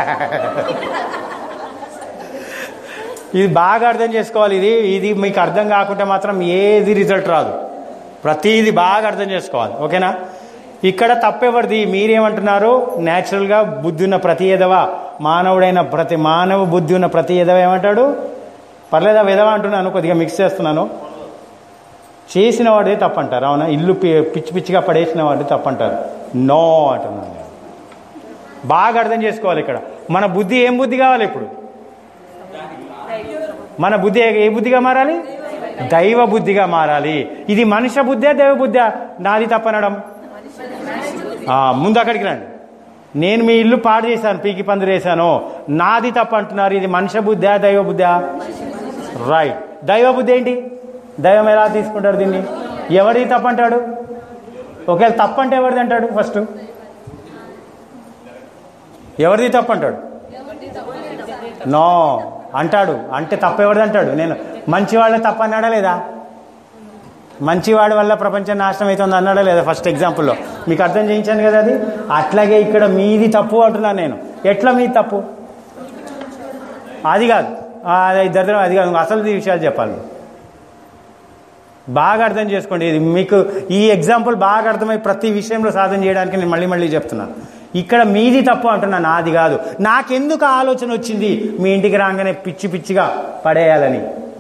ఇది బాగా అర్థం చేసుకోవాలి ఇది ఇది మీకు అర్థం కాకుంటే మాత్రం ఏది రిజల్ట్ రాదు ప్రతిది బాగా అర్థం చేసుకోవాలి ఓకేనా ఇక్కడ తప్పెవరిది మీరేమంటున్నారు న్యాచురల్గా బుద్ధి ఉన్న ప్రతి ఎదవ మానవుడైన ప్రతి మానవ బుద్ధి ఉన్న ప్రతి ఎదవ ఏమంటాడు పర్లేదా విధవ అంటున్నాను కొద్దిగా మిక్స్ చేస్తున్నాను చేసిన వాడే తప్పంటారు అవునా ఇల్లు పి- పిచ్చి పిచ్చిగా పడేసిన వాడే తప్పంటారు నో అంటున్నాను నేను. బాగా అర్థం చేసుకోవాలి ఇక్కడ మన బుద్ధి ఏం బుద్ధి కావాలి ఇప్పుడు మన బుద్ధి ఏ- ఏ బుద్ధిగా మారాలి దైవ బుద్ధిగా మారాలి ఇది మనుష్య బుద్ధే దైవ బుద్ధా నాది తప్పనడం ఆ, ముందు అక్కడికి రండి నేను మీ ఇల్లు పాడు చేశాను పీకి పందిరి వేశాను నాది తప్ప అంటున్నారు ఇది మనుష్య బుద్ధా దైవ బుద్ధా రైట్ దైవ బుద్ధి ఏంటి దైవం ఎలా తీసుకుంటాడు దీన్ని ఎవరిది తప్పంటాడు ఒకవేళ తప్పంటే ఎవరిది అంటాడు ఫస్ట్ ఎవరిది తప్పంటాడు నో అంటాడు అంటే తప్పెవరిది అంటాడు నేను మంచివాళ్ళే తప్ప అన్నాడా లేదా మంచివాడి వల్ల ప్రపంచం నాశనం అవుతుంది అన్నాడా లేదా ఫస్ట్ ఎగ్జాంపుల్లో మీకు అర్థం చేయించాను కదా అది అట్లాగే ఇక్కడ మీది తప్పు అంటున్నాను నేను ఎట్లా మీది తప్పు అది కాదు ఆ, అది దరిద్రం అది కాదు అసలు ఈ విషయాలు చెప్పాలి బాగా అర్థం చేసుకోండి ఇది మీకు ఈ ఎగ్జాంపుల్ బాగా అర్థమై ప్రతి విషయంలో సాధన చేయడానికి నేను మళ్ళీ మళ్ళీ చెప్తున్నాను ఇక్కడ మీది తప్పు అంటున్నా నాది కాదు నాకెందుకు ఆ ఆలోచన వచ్చింది మీ ఇంటికి రాగానే పిచ్చి పిచ్చిగా పడేయాలని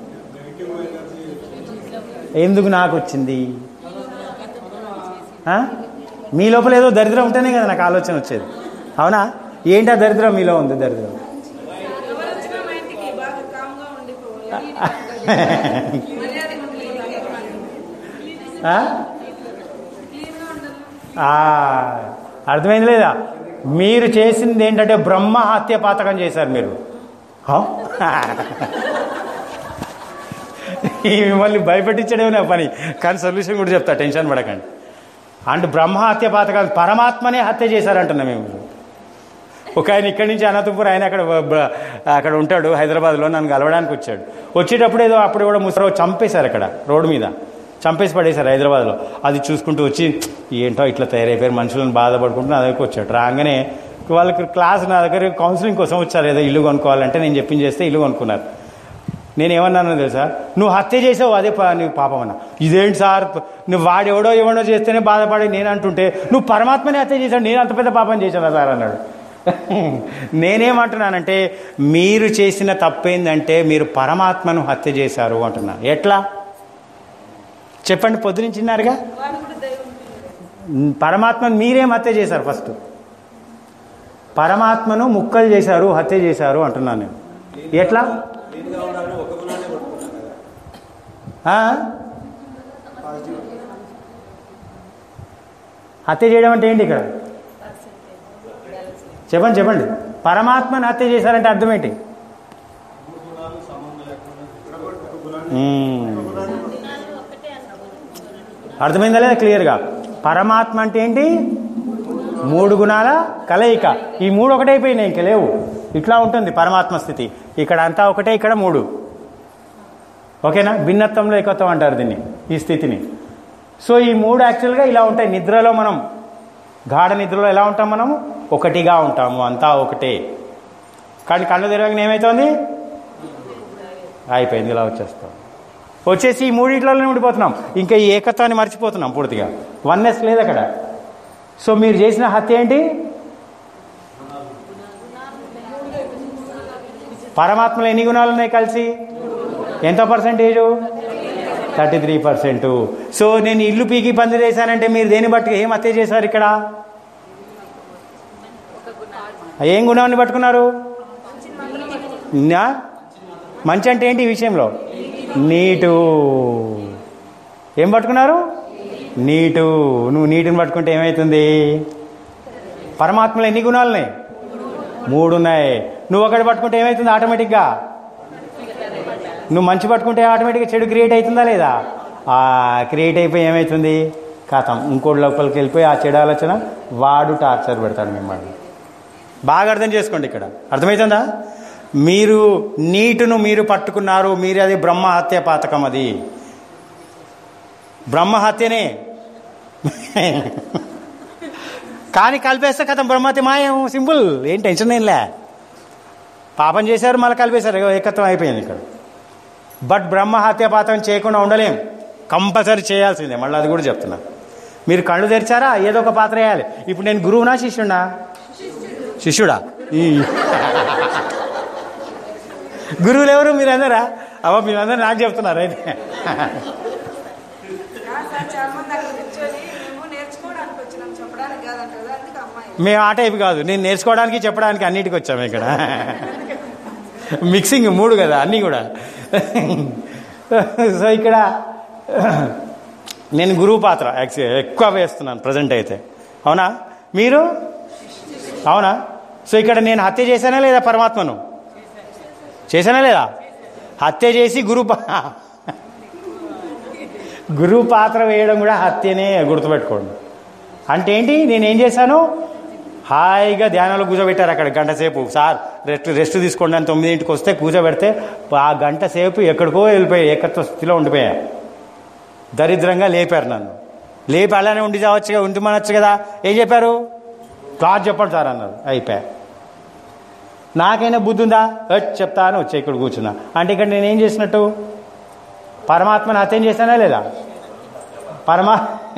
ఎందుకు నాకు వచ్చింది ఆ? మీ లోపల ఏదో దరిద్రం ఉంటేనే కదా నాకు ఆలోచన వచ్చేది అవునా ఏంటి ఆ దరిద్రం మీలో ఉంది దరిద్రం ఎవరు వచ్చినా మా ఇంటికి బాగా కామ్గా ఉండిపోవాలి మర్యాదగా ఉండాలి. ఆ? క్లీన్గా ఉండాలి ఆ, అర్థమైంది లేదా మీరు చేసింది ఏంటంటే బ్రహ్మ హత్య పాతకం చేశారు మీరు హా? ఈ మిమ్మల్ని భయపెట్టించడమే నా పని కానీ సొల్యూషన్ కూడా చెప్తా టెన్షన్ పడకండి అంటే బ్రహ్మ హత్య పాతకాలు పరమాత్మనే హత్య చేశారంటున్నా మేము ఒక ఆయన ఇక్కడి నుంచి అనంతపురం ఆయన అక్కడ బ- అక్కడ ఉంటాడు హైదరాబాద్లో నన్ను కలవడానికి వచ్చాడు వచ్చేటప్పుడు ఏదో అప్పుడు కూడా ముసరావు చంపేశారు అక్కడ రోడ్డు మీద చంపేసి పడేశారు హైదరాబాద్లో అది చూసుకుంటూ వచ్చి ఏంటో ఇట్లా తయారైపోయారు మనుషులను బాధపడుకుంటూ నా దగ్గరికి వచ్చాడు రాగానే వాళ్ళకి క్లాస్ నా దగ్గర కౌన్సిలింగ్ కోసం వచ్చారు ఏదో ఇల్లు కొనుక్కోవాలంటే నేను చెప్పింది చేస్తే ఇల్లు కొనుక్కున్నారు నేను ఏమన్నానో తెలుసా నువ్వు హత్య చేసావు అదే పా- నీ పాపం అన్న ఇదేంటి సార్ నువ్వు వాడెవడో ఎవడో చేస్తేనే బాధపడి నేను అంటుంటే నువ్వు పరమాత్మనే హత్య చేశాడు నేను అంత పెద్ద పాపం చేశానా సార్ అన్నాడు నేనేమంటున్నానంటే మీరు చేసిన తప్పేందంటే మీరు పరమాత్మను హత్య చేశారు అంటున్నాను ఎట్లా చెప్పండి పొద్దునుంచిన్నారుగా వాడు కూడా దైవం పరమాత్మను మీరేం హత్య చేశారు ఫస్ట్ పరమాత్మను ముక్కలు చేశారు హత్య చేశారు అంటున్నాను నేను ఎట్లా ఆ? హత్య చేయడం అంటే ఏంటి ఇక్కడ చెప్పండి చెప్పండి పరమాత్మను హత్య చేశారంటే అర్థం ఏంటి మ్మ్. అర్థమైందా లేదా క్లియర్గా పరమాత్మ అంటే ఏంటి మూడు గుణాల కలయిక ఈ మూడు ఒకటైపోయినాయి ఇంక లేవు ఇట్లా ఉంటుంది పరమాత్మ స్థితి ఇక్కడ అంతా ఒకటే ఇక్కడ మూడు ఓకేనా భిన్నత్వంలో ఏకత్వం అంటారు దీన్ని ఈ స్థితిని సో ఈ మూడు యాక్చువల్గా ఇలా ఉంటాయి నిద్రలో మనం గాఢ నిద్రలో ఎలా ఉంటాం మనము ఒకటిగా ఉంటాము అంతా ఒకటే కానీ కళ్ళు తెరవగానే ఏమవుతుంది అయిపోయింది ఇలా వచ్చేస్తాం వచ్చేసి ఈ మూడిట్లలోనే ఉండిపోతున్నాం ఇంకా ఈ ఏకత్వాన్ని మర్చిపోతున్నాం పూర్తిగా వన్నెస్ లేదు అక్కడ సో మీరు చేసిన హత్య ఏంటి పరమాత్మలో ఎన్ని గుణాలు ఉన్నాయి కలిసి ఎంత percentage thirty three percent so నేను ఇల్లు పీకి పంది చేశానంటే మీరు దేన్ని బట్టి ఏం హత్య చేశారు ఇక్కడ ఏం గుణాన్ని పట్టుకున్నారు నా మంచి అంటే ఏంటి ఈ విషయంలో నీటు ఏం పట్టుకున్నారు నీటు నువ్వు నీటిని పట్టుకుంటే ఏమవుతుంది పరమాత్మలో ఎన్ని గుణాలు ఉన్నాయి మూడు ఉన్నాయి నువ్వు ఒకటి పట్టుకుంటే ఏమవుతుంది ఆటోమేటిక్గా నువ్వు మంచి పట్టుకుంటే ఆటోమేటిక్గా చెడు క్రియేట్ అవుతుందా లేదా ఆ క్రియేట్ అయిపోయి ఏమవుతుంది కథం ఇంకోటి లోపలికి వెళ్ళిపోయి ఆ చెడు ఆలోచన వాడు టార్చర్ పెడతాడు మిమ్మల్ని బాగా అర్థం చేసుకోండి ఇక్కడ అర్థమవుతుందా మీరు నీటును మీరు పట్టుకున్నారు మీరు అది బ్రహ్మ హత్య పాతకం అది బ్రహ్మ హత్యనే కానీ కలిపేస్తే కథం బ్రహ్మహత్య మాయం సింపుల్ ఏం టెన్షన్ ఏంలే పాపం చేశారు మళ్ళీ కలిపేశారు ఇగో ఏకత్వం అయిపోయింది ఇక్కడ బట్ బ్రహ్మ హత్యపాతం చేయకుండా ఉండలేం కంపల్సరీ చేయాల్సిందే మళ్ళీ అది కూడా చెప్తున్నా మీరు కళ్ళు తెరిచారా ఏదో ఒక పాత్ర వేయాలి ఇప్పుడు నేను గురువునా శిష్యుడా శిష్యుడా ఈ గురువులు ఎవరు మీరందరా అవ్వ మీరందరూ నాకు చెప్తున్నారు అయితే సార్ చాలా మంది అక్కడ కూర్చొని మేము నేర్చుకోవడానికి వచ్చినాం చెప్పడానికి కాదంట కదా అందుకే అమ్మాయి మేము ఆ టైప్ కాదు నేను నేర్చుకోవడానికి చెప్పడానికి అన్నిటికి వచ్చాము ఇక్కడ మిక్సింగ్ మూడు కదా అన్నీ కూడా సో ఇక్కడ నేను గురువు పాత్ర యాక్చువల్ ఎక్కువ వేస్తున్నాను ప్రజెంట్ అయితే అవునా మీరు అవునా సో ఇక్కడ నేను హత్య చేశానా లేదా పరమాత్మను చేశానా లేదా హత్య చేసి గురు పా- గురువు పాత్ర వేయడం కూడా హత్యనే గుర్తుపెట్టుకోండి అంటే ఏంటి నేను ఏం చేశాను హాయిగా ధ్యానంలో కూర్చోబెట్టారు అక్కడ గంట సేపు సార్ రెస్ట్ రెస్ట్ తీసుకోండి అని తొమ్మిదింటికి వస్తే కూర్చోబెడితే ఆ గంట సేపు ఎక్కడికో వెళ్ళిపోయాయి ఏకత్వ స్థితిలో ఉండిపోయా దరిద్రంగా లేపారు నన్ను లేపి అలానే ఉండి చావచ్చు ఉండిమనొచ్చు కదా ఏం చెప్పారు క్లాస్ చెప్పండి సార్ అన్నారు అయిపోయా నాకైనా బుద్ధి ఉందా "ఎట్ చెప్తాను వచ్చి ఇక్కడ కూర్చున్నా అంటే ఇక్కడ నేను ఏం చేసినట్టు పరమాత్మను హత్యం చేశానా లేదా పరమా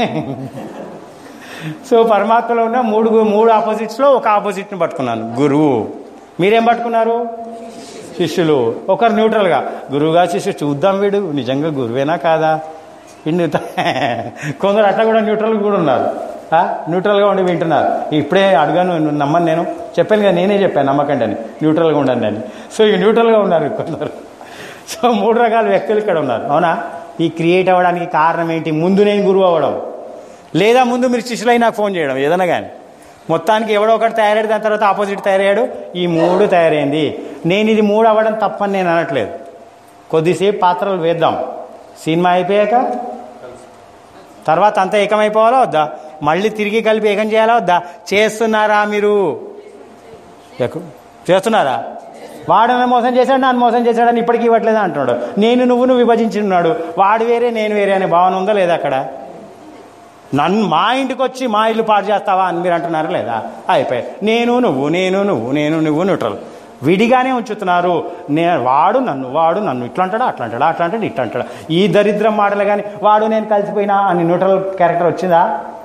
సో పరమాత్మలో ఉన్న మూడు మూడు ఆపోజిట్స్లో ఒక ఆపోజిట్ని పట్టుకున్నాను గురువు మీరేం పట్టుకున్నారు శిష్యులు ఒకరు న్యూట్రల్గా గురువుగా శిష్యు చూద్దాం వీడు నిజంగా గురువేనా కాదా ఇన్ని కొందరు అట్లా కూడా న్యూట్రల్ కూడా ఉన్నారు ఆ? న్యూట్రల్గా ఉండి వింటున్నారు ఇప్పుడే అడిగాను నమ్మను నేను చెప్పాను కదా నేనే చెప్పాను నమ్మకండి అని న్యూట్రల్గా ఉండండి అని సో ఈ న్యూట్రల్గా ఉన్నారు కొందరు సో మూడు రకాల వ్యక్తులు ఇక్కడ ఉన్నారు అవునా ఈ క్రియేట్ అవ్వడానికి కారణం ఏంటి ముందు నేను గురువు అవ్వడం లేదా ముందు మీరు శిష్యులై నాకు ఫోన్ చేయడం ఏదైనా కానీ మొత్తానికి ఎవడో ఒకటి తయారయ్యాడు దాని తర్వాత ఆపోజిట్ తయారయ్యాడు ఈ మూడు తయారైంది నేను ఇది మూడు అవ్వడం తప్పని నేను అనట్లేదు కొద్దిసేపు పాత్రలు వేద్దాం సినిమా అయిపోయాక తర్వాత అంతా ఏకమైపోవాలా వద్దా మళ్ళీ తిరిగి కలిపి ఏకం చేయాలా వద్దా చేస్తున్నారా మీరు ఎకు- చేస్తున్నారా వాడు నన్ను మోసం చేశాడు నన్ను మోసం చేశాడని ఇప్పటికీ ఇవ్వట్లేదు అంటున్నాడు నేను నువ్వు నువ్వు విభజించి ఉన్నాడు వాడు వేరే నేను వేరే అనే భావన ఉందా లేదా అక్కడ నన్ను మా ఇంటికి వచ్చి మా ఇల్లు పాడు చేస్తావా అని మీరు అంటున్నారా లేదా అయిపోయి నేను నువ్వు నేను నువ్వు నేను నువ్వు న్యూట్రల్ విడిగానే ఉంచుతున్నారు నే వాడు నన్ను వాడు నన్ను ఇట్లా అంటాడా అట్లా అంటాడా అట్లా అంటాడు ఇట్లా అంటాడా ఈ దరిద్రం మాటలు కానీ వాడు నేను కలిసిపోయినా అని న్యూట్రల్ క్యారెక్టర్ వచ్చిందా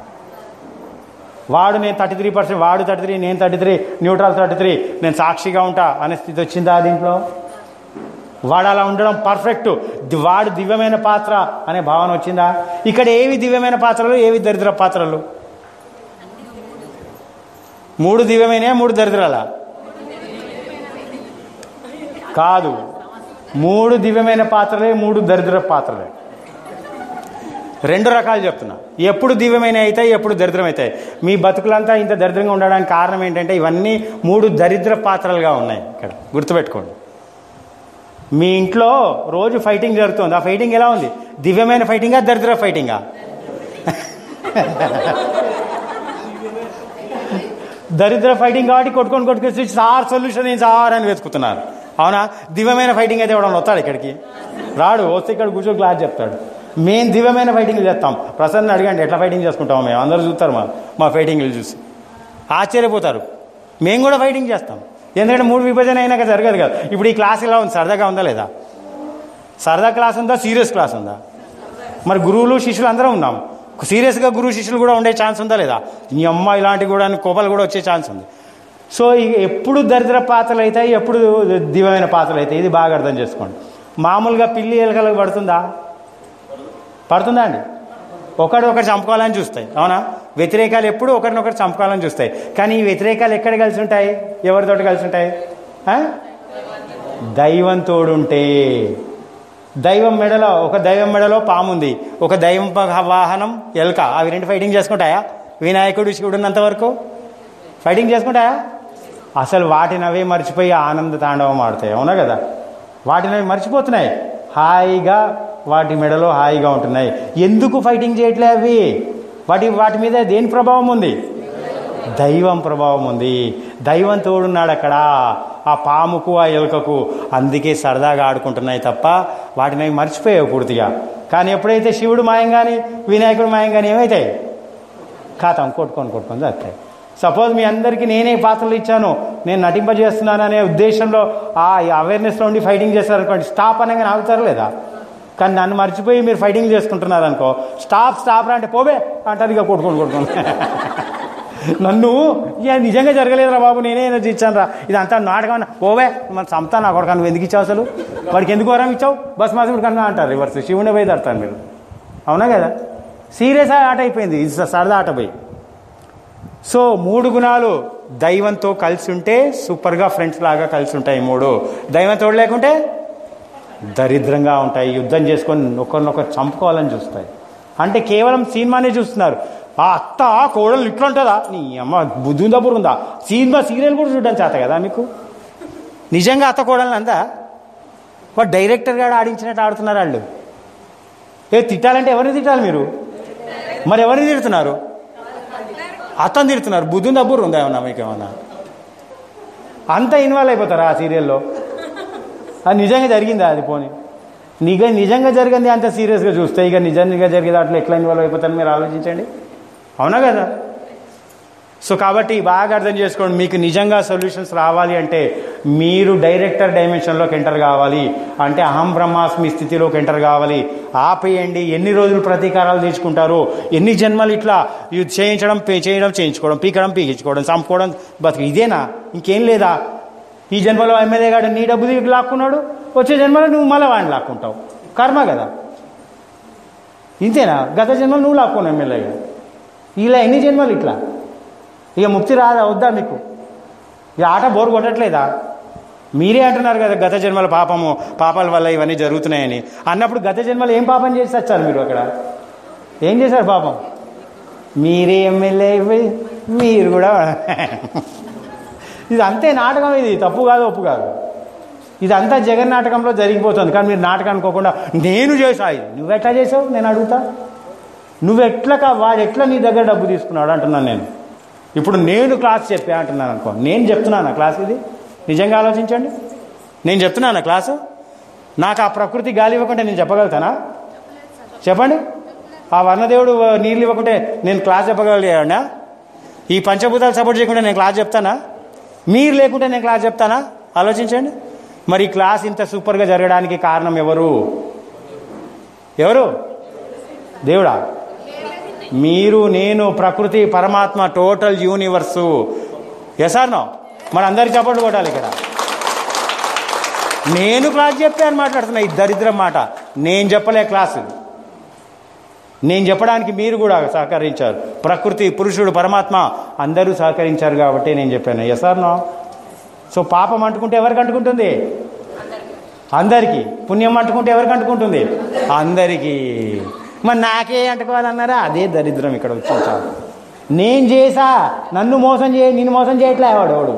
వాడు నేను థర్టీ త్రీ పర్సెంట్ వాడు థర్టీ త్రీ నేను thirty three neutral thirty three నేను సాక్షిగా ఉంటా అనే స్థితి వచ్చిందా దీంట్లో వాడు అలా ఉండడం పర్ఫెక్ట్ ది- వాడు దివ్యమైన పాత్ర అనే భావన వచ్చిందా ఇక్కడ ఏవి దివ్యమైన పాత్రలు ఏవి దరిద్ర పాత్రలు మూడు దివ్యమైన మూడు దరిద్రాలా కాదు మూడు దివ్యమైన పాత్రలే మూడు దరిద్ర పాత్రలే రెండు రకాలు చెప్తున్నా ఎప్పుడు దివ్యమైన అవుతాయి ఎప్పుడు దరిద్రం అవుతాయి మీ బతుకులంతా ఇంత దరిద్రంగా ఉండడానికి కారణం ఏంటంటే ఇవన్నీ మూడు దరిద్ర పాత్రలుగా ఉన్నాయి ఇక్కడ గుర్తుపెట్టుకోండి మీ ఇంట్లో రోజు ఫైటింగ్ జరుగుతుంది ఆ ఫైటింగ్ ఎలా ఉంది దివ్యమైన ఫైటింగా దరిద్ర ఫైటింగా దరిద్ర ఫైటింగ్ కాబట్టి కొట్టుకొని కొట్టుకొని సార్ సొల్యూషన్ ఏం సార్ అని వెతుకుతున్నారు అవునా దివ్యమైన ఫైటింగ్ అయితే ఎవడన్నా వస్తాడు ఇక్కడికి రాడు వస్తే ఇక్కడ కూర్చో క్లాస్ చెప్తాడు మేము దివ్యమైన ఫైటింగ్ చేస్తాం ప్రసన్న అడగండి ఎట్లా ఫైటింగ్ చేసుకుంటాం మేము అందరూ చూస్తారు మా మా ఫైటింగ్లు చూసి ఆశ్చర్యపోతారు మేము కూడా ఫైటింగ్ చేస్తాం ఎందుకంటే మూడు విభజన అయినాక జరగదు కదా ఇప్పుడు ఈ క్లాస్ ఇలా ఉంది సరదాగా ఉందా లేదా సరదా క్లాస్ ఉందా సీరియస్ క్లాస్ ఉందా మరి గురువులు శిష్యులు అందరం ఉన్నాం సీరియస్గా గురువు శిష్యులు కూడా ఉండే ఛాన్స్ ఉందా లేదా ఈ అమ్మ ఇలాంటి కూడా కోపాలు కూడా వచ్చే ఛాన్స్ ఉంది సో ఇక ఎప్పుడు దరిద్ర పాత్రలు అవుతాయి ఎప్పుడు దివ్యమైన పాత్రలు అవుతాయి ఇది బాగా అర్థం చేసుకోండి మామూలుగా పిల్లి ఎలకలకు పడుతుందా పడుతుందా అండి ఒకటి ఒకటి చంపుకోవాలని చూస్తాయి అవునా వ్యతిరేకాలు ఎప్పుడు ఒకరినొకరు చంపుకోవాలని చూస్తాయి కానీ ఈ వ్యతిరేకాలు ఎక్కడ కలిసి ఉంటాయి ఎవరితోటి కలిసి ఉంటాయి ఆ? దైవం తోడుంటే దైవం మెడలో ఒక దైవం మెడలో పాము ఉంది ఒక దైవం ప- వాహనం ఎలక అవి రెండు ఫైటింగ్ చేసుకుంటాయా వినాయకుడు శివుడు ఉన్నంత వరకు ఫైటింగ్ చేసుకుంటాయా అసలు వాటిని అవే మర్చిపోయి ఆనంద తాండవం ఆడతాయి అవునా కదా వాటిని అవి మర్చిపోతున్నాయి హాయిగా వాటి మెడలో హాయిగా ఉంటున్నాయి ఎందుకు ఫైటింగ్ చేయట్లే అవి వాటి వాటి మీద దేని ప్రభావం ఉంది దైవం ప్రభావం ఉంది దైవం తోడున్నాడు అక్కడ ఆ పాముకు ఆ ఎలుకకు అందుకే సరదాగా ఆడుకుంటున్నాయి తప్ప వాటిని అవి మర్చిపోయావు పూర్తిగా కానీ ఎప్పుడైతే శివుడు మాయం కానీ వినాయకుడు మాయం కానీ ఏమవుతాయి ఖాతం కొట్టుకొని కొట్టుకొని వస్తాయి సపోజ్ మీ అందరికీ నేనే పాత్రలు ఇచ్చాను నేను నటింపజేస్తున్నాను అనే ఉద్దేశంలో ఆ అవేర్నెస్లో ఉండి ఫైటింగ్ చేస్తారనుకోండి స్టాప్ అనగానే ఆగుతారు లేదా కానీ నన్ను మర్చిపోయి మీరు ఫైటింగ్ చేసుకుంటున్నారు అనుకో స్టాప్ స్టాప్ రా అంటే పోవే అంటారు ఇక కొట్టుకొని కొట్టుకొని నన్ను ఇక నిజంగా జరగలేదురా బాబు నేనే ఎనర్జీ ఇచ్చాను రా ఇదంతా నాటకం అన్న పోవే మన సంతా నా కొడుకు నువ్వు ఎందుకు ఇచ్చావు అసలు వాడికి ఎందుకు వరం ఇచ్చావు బస్ మాసుడు కన్నా అంటారు రివర్స్ శివుని పోయి తడతారు మీరు అవునా కదా సీరియస్ ఆట అయిపోయింది ఇది సరదా ఆట పోయి సో మూడు గుణాలు దైవంతో కలిసి ఉంటే సూపర్గా ఫ్రెండ్స్ లాగా కలిసి ఉంటాయి ఈ మూడు దైవం తోడు లేకుంటే దరిద్రంగా ఉంటాయి యుద్ధం చేసుకొని ఒకరినొకరు చంపుకోవాలని చూస్తాయి అంటే కేవలం సినిమానే చూస్తున్నారు ఆ అత్త కోడలు ఇట్లా ఉంటుందా నీ అమ్మ బుద్ధి ఉందా బుర్ర ఉందా సినిమా సీరియల్ కూడా చూడడం చేత కదా మీకు నిజంగా అత్త కోడలు అందా వాడు డైరెక్టర్ గారు ఆడించినట్టు ఆడుతున్నారు వాళ్ళు ఏ తిట్టాలంటే ఎవరిని తిట్టాలి మీరు మరి ఎవరిని తిడుతున్నారు అతను తిడుతున్నారు బుద్ధి ఉందా బుర్ర ఉందా ఏమన్నా మీకు ఏమన్నా అంత ఇన్వాల్వ్ అయిపోతారా ఆ సీరియల్లో అది నిజంగా జరిగిందా అది పోనీ నిజ నిజంగా జరిగింది అంత సీరియస్గా చూస్తే ఇక నిజంగా జరిగేది అట్లా ఎట్లా ఇన్వాల్వ్ అయిపోతారని మీరు ఆలోచించండి అవునా కదా సో కాబట్టి బాగా అర్థం చేసుకోండి మీకు నిజంగా సొల్యూషన్స్ రావాలి అంటే మీరు డైరెక్టర్ డైమెన్షన్లోకి ఎంటర్ కావాలి అంటే అహం బ్రహ్మాస్మి స్థితిలోకి ఎంటర్ కావాలి ఆపేయండి ఎన్ని రోజులు ప్రతీకారాలు తెచ్చుకుంటారు ఎన్ని జన్మలు ఇట్లా ఇది చేయించడం పే చేయడం చేయించుకోవడం పీకడం పీకించుకోవడం చంపుకోవడం బతుకు ఇదేనా ఇంకేం లేదా ఈ జన్మలో ఎమ్మెల్యే గారు నీ డబ్బు దిగి లాక్కున్నాడు వచ్చే జన్మలో నువ్వు మళ్ళీ వాడిని లాక్కుంటావు కర్మ కదా ఇంతేనా గత జన్మలో నువ్వు లాక్కున్నావు ఎమ్మెల్యేగా ఇలా ఎన్ని జన్మలు ఇట్లా ఇక ముక్తి రాదా వద్దా మీకు ఈ ఆట బోరు కొట్టట్లేదా మీరే అంటున్నారు కదా గత జన్మల పాపము పాపాల వల్ల ఇవన్నీ జరుగుతున్నాయని అన్నప్పుడు గత జన్మలు ఏం పాపం చేసి వచ్చారు మీరు అక్కడ ఏం చేశారు పాపం మీరే ఎమ్మెల్యే అయిపోయి మీరు కూడా ఇది అంతే నాటకం ఇది తప్పు కాదు ఒప్పు కాదు ఇదంతా జగన్ నాటకంలో జరిగిపోతుంది కానీ మీరు నాటకం అనుకోకుండా నేను చేసా ఇది నువ్వెట్లా చేసావు నేను అడుగుతా నువ్వెట్లా కా వాడు ఎట్లా నీ దగ్గర డబ్బు తీసుకున్నాడు అంటున్నాను నేను ఇప్పుడు నేను క్లాస్ చెప్పా అంటున్నాను అనుకో నేను చెప్తున్నాను క్లాస్ ఇది నిజంగా ఆలోచించండి నేను చెప్తున్నాను క్లాసు నాకు ఆ ప్రకృతి గాలి ఇవ్వకుంటే నేను చెప్పగలుగుతానా చెప్పండి ఆ వర్ణదేవుడు నీళ్ళు ఇవ్వకుంటే నేను క్లాస్ చెప్పగలిగానా ఈ పంచభూతాలు సపోర్ట్ చేయకుండా నేను క్లాస్ చెప్తానా మీరు లేకుంటే నేను క్లాస్ చెప్తానా ఆలోచించండి మరి ఈ క్లాస్ ఇంత సూపర్గా జరగడానికి కారణం ఎవరు ఎవరు దేవుడా మీరు నేను ప్రకృతి పరమాత్మ టోటల్ యూనివర్సు ఎసార్నో మన అందరికి చప్పట్లు కొట్టాలి ఇక్కడ నేను క్లాస్ చెప్పే అని మాట్లాడుతున్నా ఈ దరిద్రం మాట నేను చెప్పలే క్లాసు నేను చెప్పడానికి మీరు కూడా సహకరించారు ప్రకృతి పురుషుడు పరమాత్మ అందరూ సహకరించారు కాబట్టి నేను చెప్పాను ఎసార్నో సో పాపం అంటుకుంటే ఎవరికి అంటుకుంటుంది అందరికీ పుణ్యం అంటుకుంటే ఎవరికి అంటుకుంటుంది అందరికీ మరి నాకే అంటుకోవాలన్నారా అదే దరిద్రం ఇక్కడ వచ్చింది చాలు నేను చేసా నన్ను మోసం చేయ నిన్ను మోసం చేయట్లే వాడు వాడు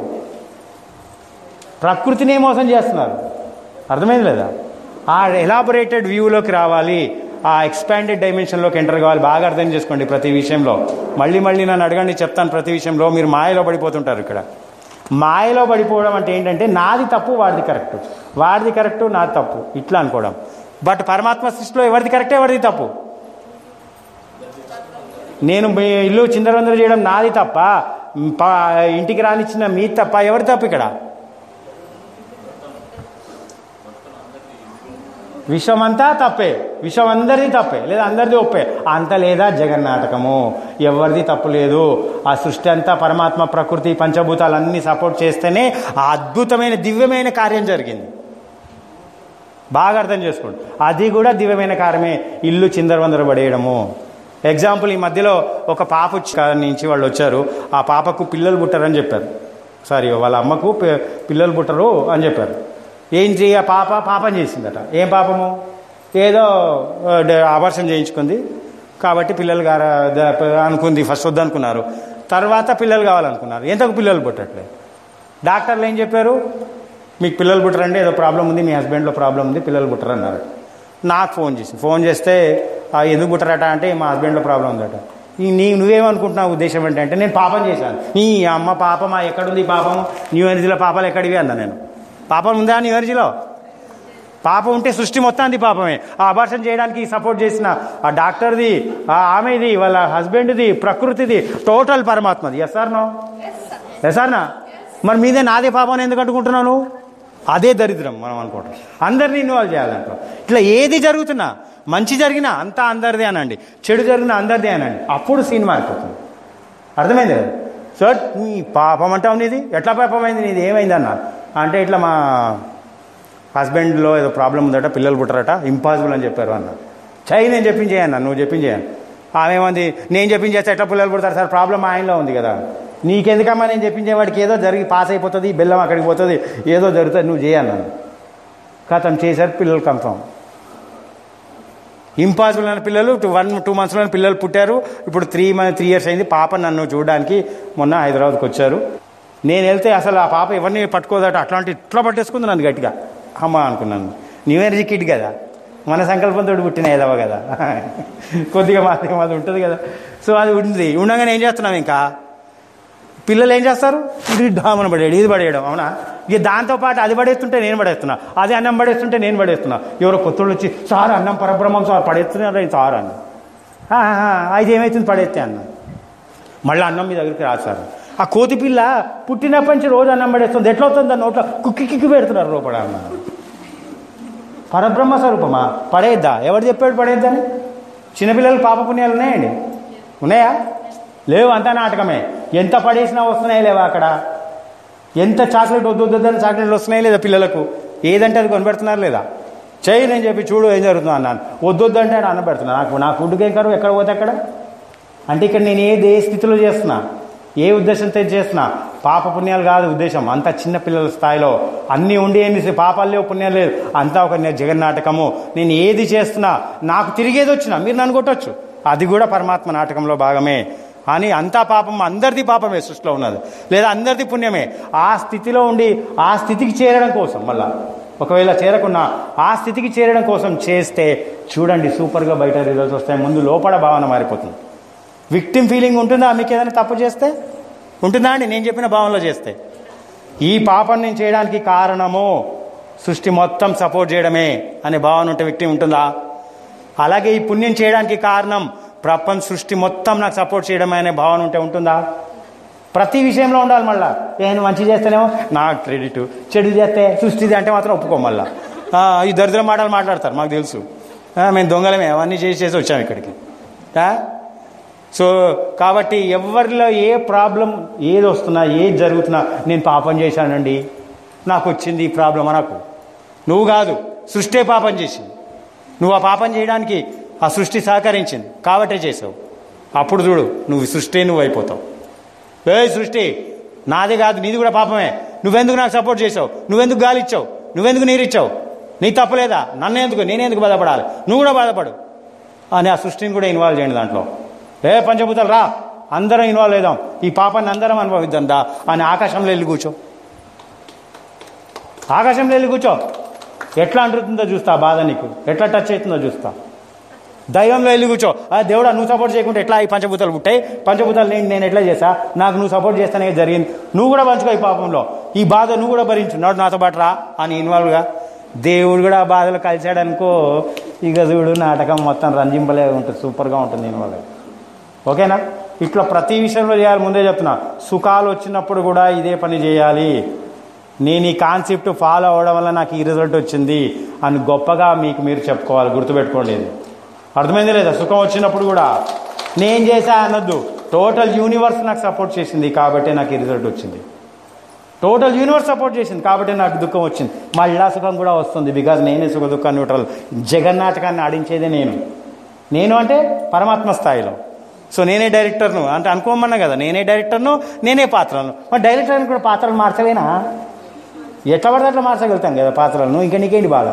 ప్రకృతినే మోసం చేస్తున్నారు అర్థమైంది లేదా ఆ ఎలాబొరేటెడ్ వ్యూలోకి రావాలి ఆ ఎక్స్పాండెడ్ డైమెన్షన్లోకి ఎంటర్ కావాలి బాగా అర్థం చేసుకోండి ప్రతి విషయంలో మళ్ళీ మళ్ళీ నన్ను అడగండి చెప్తాను ప్రతి విషయంలో మీరు మాయలో పడిపోతుంటారు ఇక్కడ మాయలో పడిపోవడం అంటే ఏంటంటే నాది తప్పు వాడిది కరెక్ట్ వాడిది కరెక్ట్ నాది తప్పు ఇట్లా అనుకోవడం బట్ పరమాత్మ సృష్టిలో ఎవరిది కరెక్ట్ ఎవరిది తప్పు నేను మీ ఇల్లు చిందరవందర చేయడం నాది తప్ప ప- ఇంటికి రానిచ్చిన మీ తప్ప ఎవరి తప్పు ఇక్కడ విశ్వమంతా తప్పే విశ్వం అందరిది తప్పే లేదా అందరిది ఒప్పే అంత లేదా జగన్నాటకము ఎవరిది తప్పు లేదు ఆ సృష్టి అంతా పరమాత్మ ప్రకృతి పంచభూతాలు అన్ని సపోర్ట్ చేస్తేనే ఆ అద్భుతమైన దివ్యమైన కార్యం జరిగింది బాగా అర్థం చేసుకోండి అది కూడా దివ్యమైన కార్యమే ఇల్లు చిందరవందర పడేయడము ఎగ్జాంపుల్ ఈ మధ్యలో ఒక పాప వచ్చి- నుంచి వాళ్ళు వచ్చారు ఆ పాపకు పిల్లలు పుట్టారని చెప్పారు సారీ వాళ్ళ అమ్మకు పి- పిల్లలు పుట్టరు అని చెప్పారు ఏం చేయ పాప పాపం చేసిందట ఏం పాపము ఏదో అవర్షన్ చేయించుకుంది కాబట్టి పిల్లలు గార ద- అనుకుంది ఫస్ట్ వద్దనుకున్నారు తర్వాత పిల్లలు కావాలనుకున్నారు ఎంతకు పిల్లలు పుట్టట్లేదు డాక్టర్లు ఏం చెప్పారు మీకు పిల్లలు పుట్టరండి ఏదో ప్రాబ్లం ఉంది మీ హస్బెండ్లో ప్రాబ్లం ఉంది పిల్లలు పుట్టరన్నారు నాకు ఫోన్ చేసి ఫోన్ చేస్తే "ఆ, ఎందుకు పుట్టరట అంటే మా హస్బెండ్లో ప్రాబ్లం ఉందట ఈ నీ నువ్వేమనుకుంటున్నావు ఉద్దేశం ఏంటంటే నేను పాపం చేశాను నీ అమ్మ పాపమా ఎక్కడుంది ఈ పాపం న్యూ ఎనర్జీలో పాపాలు ఎక్కడివి అన్నా నేను పాపం ఉందా న్యూ ఎనర్జీలో పాపం ఉంటే సృష్టి మొత్తాన్ని పాపమే ఆ అబార్షన్ చేయడానికి సపోర్ట్ చేసిన ఆ డాక్టర్ది ఆ ఆమెది వాళ్ళ హస్బెండ్ది ప్రకృతిది టోటల్ పరమాత్మది ఎస్ సార్ నో ఎస్ సార్నా మరి మీదే నాదే పాపం ఎందుకు అంటుకుంటున్నాను అదే దరిద్రం మనం అనుకోవటం అందరినీ ఇన్వాల్వ్ చేయాలంటాం ఇట్లా ఏది జరుగుతున్నా మంచి జరిగినా అంతా అందరిదే అనండి చెడు జరిగినా అందరిదే అనండి అప్పుడు సీన్ మారిపోతుంది అర్థమైంది కదా సో నీ పాపం అంటావు నీది ఎట్లా పాపమైంది నీది ఏమైంది అన్న అంటే ఇట్లా మా హస్బెండ్లో ఏదో ప్రాబ్లం ఉందట పిల్లలు పుట్టరట ఇంపాసిబుల్ అని చెప్పారు అన్న చెయ్యి నేను చెప్పించేయన్న నువ్వు చెప్పించేయను ఆమె ఏమంది నేను చెప్పించేస్తే ఎట్లా పిల్లలు పుడతారు సార్ ప్రాబ్లం ఆయనలో ఉంది కదా నీకెందుకమ్మా నేను చెప్పించే వాడికి ఏదో జరిగి పాస్ అయిపోతుంది బెల్లం అక్కడికి పోతుంది ఏదో జరుగుతుంది నువ్వు చేయన్నాను కథం చేశారు పిల్లలు కన్ఫామ్ ఇంపాసిబుల్ అయిన పిల్లలు టూ వన్ టూ మంత్స్లో పిల్లలు పుట్టారు ఇప్పుడు త్రీ మంత్ త్రీ ఇయర్స్ అయింది పాప నన్ను చూడడానికి మొన్న హైదరాబాద్కి వచ్చారు నేను వెళ్తే అసలు ఆ పాప ఎవరిని పట్టుకోదట అట్లాంటి ఇట్లా పట్టేసుకుంది నన్ను గట్టిగా అమ్మ అనుకున్నాను న్యూ ఎనర్జీ కిడ్ కదా మన సంకల్పంతో పుట్టిన ఏదవ కదా కొద్దిగా మాది మాది ఉంటుంది కదా సో అది ఉంది ఉండగానే ఏం చేస్తున్నాం ఇంకా పిల్లలు ఏం చేస్తారు ఇది డామన పడేయడం ఇది పడేయడం అవునా ఇక దాంతో పాటు అది పడేస్తుంటే నేను పడేస్తున్నా అది అన్నం పడేస్తుంటే నేను పడేస్తున్నా ఎవరో కొత్తోళ్ళు వచ్చి సార్ అన్నం పరబ్రహ్మం సార్ పడేస్తున్నారు ఆయన సార్ అన్న "ఆ, ఆ, ఆ, ఇది ఏమవుతుంది పడేస్తే అన్న మళ్ళీ అన్నం మీ దగ్గరికి రాదు సార్ ఆ కోతి పిల్ల పుట్టినప్పటి నుంచి రోజు అన్నం పడేస్తుంది ఎట్లా అవుతుంది దాని నోట్లో కుక్కి కిక్కి పెడుతున్నారు లోపల అన్న పరబ్రహ్మ స్వరూపమా పడేద్దా ఎవరు చెప్పాడు పడేద్దని చిన్నపిల్లలు పాప పుణ్యాలు ఉన్నాయండి ఉన్నాయా లేవు అంతా నాటకమే ఎంత పడేసినా వస్తున్నాయి లేవా అక్కడ ఎంత చాక్లెట్ వద్దు వద్దని చాక్లెట్లు వస్తున్నాయి లేదా పిల్లలకు ఏదంటే అది కొనిపెడుతున్నారు లేదా చెయ్యి నేను చెప్పి చూడు ఏం జరుగుతుందో అన్నాను వద్దొద్దు అంటే ఆయన అన్నం పెడుతున్నా నాకు నా ఫుడ్కి ఏం కరువు ఎక్కడ పోతే అక్కడ అంటే ఇక్కడ నేను ఏది ఏ స్థితిలో చేస్తున్నా ఏ ఉద్దేశంతో ఇది చేస్తున్నా పాప పుణ్యాలు కాదు ఉద్దేశం అంత చిన్న పిల్లల స్థాయిలో అన్నీ ఉండి ఏంది పాపాలు లేవు పుణ్యాలు లేదు అంతా ఒక నే- జగన్నాటకము నేను ఏది చేస్తున్నా నాకు తిరిగేది వచ్చినా మీరు నన్ను కొట్టొచ్చు అది కూడా పరమాత్మ నాటకంలో భాగమే అని అంతా పాపం అందరిది పాపమే సృష్టిలో ఉన్నది లేదా అందరిది పుణ్యమే ఆ స్థితిలో ఉండి ఆ స్థితికి చేరడం కోసం మళ్ళా ఒకవేళ చేరకున్నా ఆ స్థితికి చేరడం కోసం చేస్తే చూడండి సూపర్గా బయట రిజల్ట్స్ వస్తాయి ముందు లోపల భావన మారిపోతుంది విక్టిమ్ ఫీలింగ్ ఉంటుందా మీకు ఏదైనా తప్పు చేస్తే ఉంటుందా అండి నేను చెప్పిన భావనలో చేస్తే ఈ పాపం నేను చేయడానికి కారణము సృష్టి మొత్తం సపోర్ట్ చేయడమే అనే భావన ఉంటే విక్టిమ్ ఉంటుందా అలాగే ఈ పుణ్యం చేయడానికి కారణం ప్రపంచ సృష్టి మొత్తం నాకు సపోర్ట్ చేయడమే అనే భావన ఉంటే ఉంటుందా ప్రతి విషయంలో ఉండాలి మళ్ళా నేను మంచి చేస్తేనేమో నాకు క్రెడిట్ చెడు చేస్తే సృష్టిది అంటే మాత్రం ఒప్పుకో మళ్ళా ఆ, ఈ దరిద్ర మాటలు మాట్లాడతారు మాకు తెలుసు ఆ, మేము దొంగలమే అవన్నీ చేసి చేసి వచ్చాము ఇక్కడికి ఆ? సో కాబట్టి ఎవరిలో ఏ ప్రాబ్లం ఏది వస్తున్నా ఏది జరుగుతున్నా నేను పాపం చేశానండి నాకు వచ్చింది ఈ ప్రాబ్లం నాకు నువ్వు కాదు సృష్టే పాపం చేసింది నువ్వు ఆ పాపం చేయడానికి ఆ సృష్టి సహకరించింది కాబట్టే చేసావు అప్పుడు చూడు నువ్వు సృష్టి నువ్వు అయిపోతావు ఏ సృష్టి నాది కాదు నీది కూడా పాపమే నువ్వెందుకు నాకు సపోర్ట్ చేసావు నువ్వెందుకు గాలి ఇచ్చావు నువ్వెందుకు నీరు ఇచ్చావు నీ తప్పలేదా నన్ను ఎందుకు నేనెందుకు బాధపడాలి నువ్వు కూడా బాధపడు అని ఆ సృష్టిని కూడా ఇన్వాల్వ్ చేయండి దాంట్లో ఏ పంచభూతాలు రా అందరం ఇన్వాల్వ్ అవుదాం ఈ పాపాన్ని అందరం అనుభవిద్దాం దా అని ఆకాశంలో వెళ్ళి కూర్చో ఆకాశంలో వెళ్ళి కూర్చో ఎట్లా అంటుతుందో చూస్తా ఆ బాధ నీకు ఎట్లా టచ్ అవుతుందో చూస్తా దైవంలో వెళ్ళి కూర్చో ఆ దేవుడా నువ్వు సపోర్ట్ చేయకుంటే ఎట్లా ఈ పంచభూతాలు పుట్టాయి పంచభూతాలు నేను నేను ఎట్లా చేసా నాకు నువ్వు సపోర్ట్ చేస్తానే జరిగింది నువ్వు కూడా పంచుకో ఈ పాపంలో ఈ బాధ నువ్వు కూడా భరించు నాడు నాతో పాటు రా అని ఇన్వాల్వ్గా దేవుడు కూడా ఆ బాధలు కలిశాడనుకో ఇక చూడు నాటకం మొత్తం రంజింపలే ఉంటుంది సూపర్గా ఉంటుంది ఇన్వాల్వ్ ఓకేనా ఇట్లా ప్రతి విషయంలో చేయాలి ముందే చెప్తున్నా సుఖాలు వచ్చినప్పుడు కూడా ఇదే పని చేయాలి నేను ఈ కాన్సెప్ట్ ఫాలో అవ్వడం వల్ల నాకు ఈ రిజల్ట్ వచ్చింది అని గొప్పగా మీకు మీరు చెప్పుకోవాలి గుర్తుపెట్టుకోండి ఇది అర్థమైంది లేదా సుఖం వచ్చినప్పుడు కూడా నేను చేశా అనొద్దు టోటల్ యూనివర్స్ నాకు సపోర్ట్ చేసింది కాబట్టి నాకు ఈ రిజల్ట్ వచ్చింది టోటల్ యూనివర్స్ సపోర్ట్ చేసింది కాబట్టి నాకు దుఃఖం వచ్చింది మళ్ళా సుఖం కూడా వస్తుంది బికాజ్ నేనే సుఖ దుఃఖ న్యూట్రల్ జగన్నాటకాన్ని ఆడించేదే నేను నేను అంటే పరమాత్మ స్థాయిలో సో నేనే డైరెక్టర్ను అంటే అనుకోమన్నా కదా నేనే డైరెక్టర్ను నేనే పాత్రను మరి డైరెక్టర్ని కూడా పాత్రలు మార్చవేనా ఎట్లా పడితే అట్లా మార్చగలుగుతాం కదా పాత్రలను ఇంకా నీకేంటి బాధ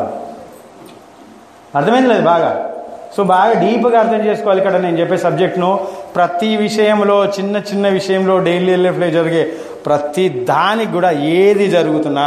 అర్థమైంది లేదు బాగా సో బాగా డీప్గా అర్థం చేసుకోవాలి ఇక్కడ నేను చెప్పే సబ్జెక్ట్ను ప్రతి విషయంలో చిన్న చిన్న విషయంలో డైలీ లైఫ్లో జరిగే ప్రతి దానికి కూడా ఏది జరుగుతున్నా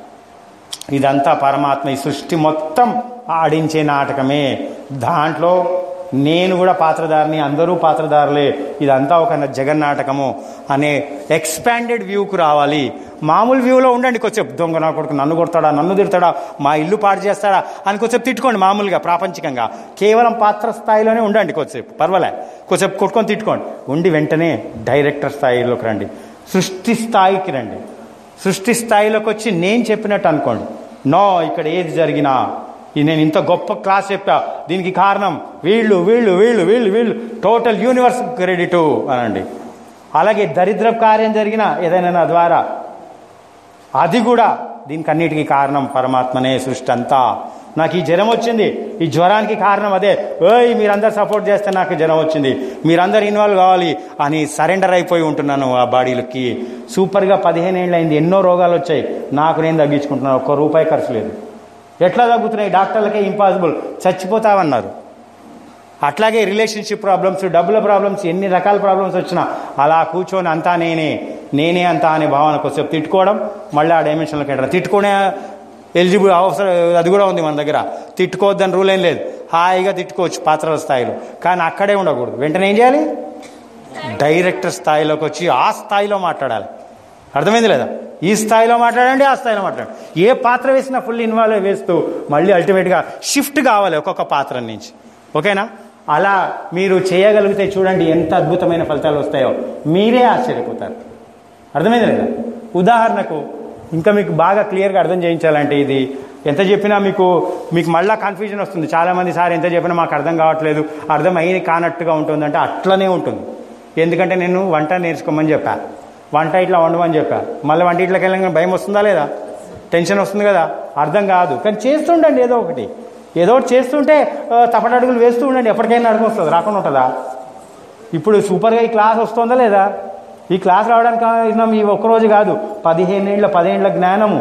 ఇదంతా పరమాత్మ ఈ సృష్టి మొత్తం ఆడించే నాటకమే దాంట్లో నేను కూడా పాత్రధారిని అందరూ పాత్రధారులే ఇదంతా ఒక జగన్నాటకము అనే ఎక్స్పాండెడ్ వ్యూకు రావాలి మామూలు వ్యూలో ఉండండి కొంచెం దొంగ నా కొడుకు నన్ను కొడతాడా నన్ను తిడతాడా మా ఇల్లు పాడు చేస్తాడా అని కొంచెం తిట్టుకోండి మామూలుగా ప్రాపంచికంగా కేవలం పాత్ర స్థాయిలోనే ఉండండి కొద్దిసేపు పర్వాలే కొద్దిసేపు కొట్టుకొని తిట్టుకోండి ఉండి వెంటనే డైరెక్టర్ స్థాయిలోకి రండి సృష్టి స్థాయికి రండి సృష్టి స్థాయిలోకి వచ్చి నేను చెప్పినట్టు అనుకోండి నో ఇక్కడ ఏది జరిగినా ఇది నేను ఇంత గొప్ప క్లాస్ చెప్పా దీనికి కారణం వీళ్ళు వీళ్ళు వీళ్ళు వీళ్ళు వీళ్ళు టోటల్ యూనివర్స్ క్రెడిట్ అనండి అలాగే దరిద్ర కార్యం జరిగిన ఏదైనా నా ద్వారా అది కూడా దీనికి అన్నిటికీ కారణం పరమాత్మనే సృష్టి అంతా నాకు ఈ జ్వరం వచ్చింది ఈ జ్వరానికి కారణం అదే ఓయ్ మీరందరు సపోర్ట్ చేస్తే నాకు జ్వరం వచ్చింది మీరందరు ఇన్వాల్వ్ కావాలి అని సరెండర్ అయిపోయి ఉంటున్నాను ఆ బాడీలకి సూపర్గా పదిహేను ఏళ్ళు అయింది ఎన్నో రోగాలు వచ్చాయి నాకు నేను తగ్గించుకుంటున్నాను ఒక్క రూపాయి ఖర్చు లేదు ఎట్లా తగ్గుతున్నాయి డాక్టర్లకే ఇంపాసిబుల్ చచ్చిపోతావన్నారు అట్లాగే రిలేషన్షిప్ ప్రాబ్లమ్స్ డబ్బుల ప్రాబ్లమ్స్ ఎన్ని రకాల ప్రాబ్లమ్స్ వచ్చినా అలా కూర్చొని అంతా నేనే నేనే అంతా అనే భావన కొద్దిసేపు తిట్టుకోవడం మళ్ళీ ఆ డైమెన్షన్లోకి వెళ్ళడం తిట్టుకునే ఎలిజిబుల్ అవసరం అది కూడా ఉంది మన దగ్గర తిట్టుకోవద్దని రూల్ ఏం లేదు హాయిగా తిట్టుకోవచ్చు పాత్రల స్థాయిలో కానీ అక్కడే ఉండకూడదు వెంటనే ఏం చేయాలి డైరెక్టర్ స్థాయిలోకి వచ్చి ఆ స్థాయిలో మాట్లాడాలి అర్థమైంది లేదా ఈ స్థాయిలో మాట్లాడండి ఆ స్థాయిలో మాట్లాడండి ఏ పాత్ర వేసినా ఫుల్ ఇన్వాల్వ్ వేస్తూ మళ్ళీ అల్టిమేట్గా షిఫ్ట్ కావాలి ఒక్కొక్క పాత్ర నుంచి ఓకేనా అలా మీరు చేయగలిగితే చూడండి ఎంత అద్భుతమైన ఫలితాలు వస్తాయో మీరే ఆశ్చర్యపోతారు అర్థమైంది లేదా ఉదాహరణకు ఇంకా మీకు బాగా క్లియర్గా అర్థం చేయించాలంటే ఇది ఎంత చెప్పినా మీకు మీకు మళ్ళా కన్ఫ్యూజన్ వస్తుంది చాలామంది సార్ ఎంత చెప్పినా మాకు అర్థం కావట్లేదు అర్థం అయ్యి కానట్టుగా ఉంటుందంటే అట్లనే ఉంటుంది ఎందుకంటే నేను వంట నేర్చుకోమని చెప్పా వంట ఇట్లా వండమని చెప్పా మళ్ళీ వంట ఇట్లకి వెళ్ళగానే భయం వస్తుందా లేదా టెన్షన్ వస్తుంది కదా అర్థం కాదు కానీ చేస్తుండండి ఏదో ఒకటి ఏదో ఒకటి చేస్తుంటే ఆ, తపటడుగులు వేస్తూ ఉండండి ఎప్పటికైనా అడుగు వస్తుంది రాకుండా ఉంటుందా ఇప్పుడు సూపర్గా ఈ క్లాస్ వస్తుందా లేదా ఈ క్లాస్ రావడానికి కారణం ఈ ఒక్కరోజు కాదు పదిహేను ఏళ్ళ పదిహేనుల జ్ఞానము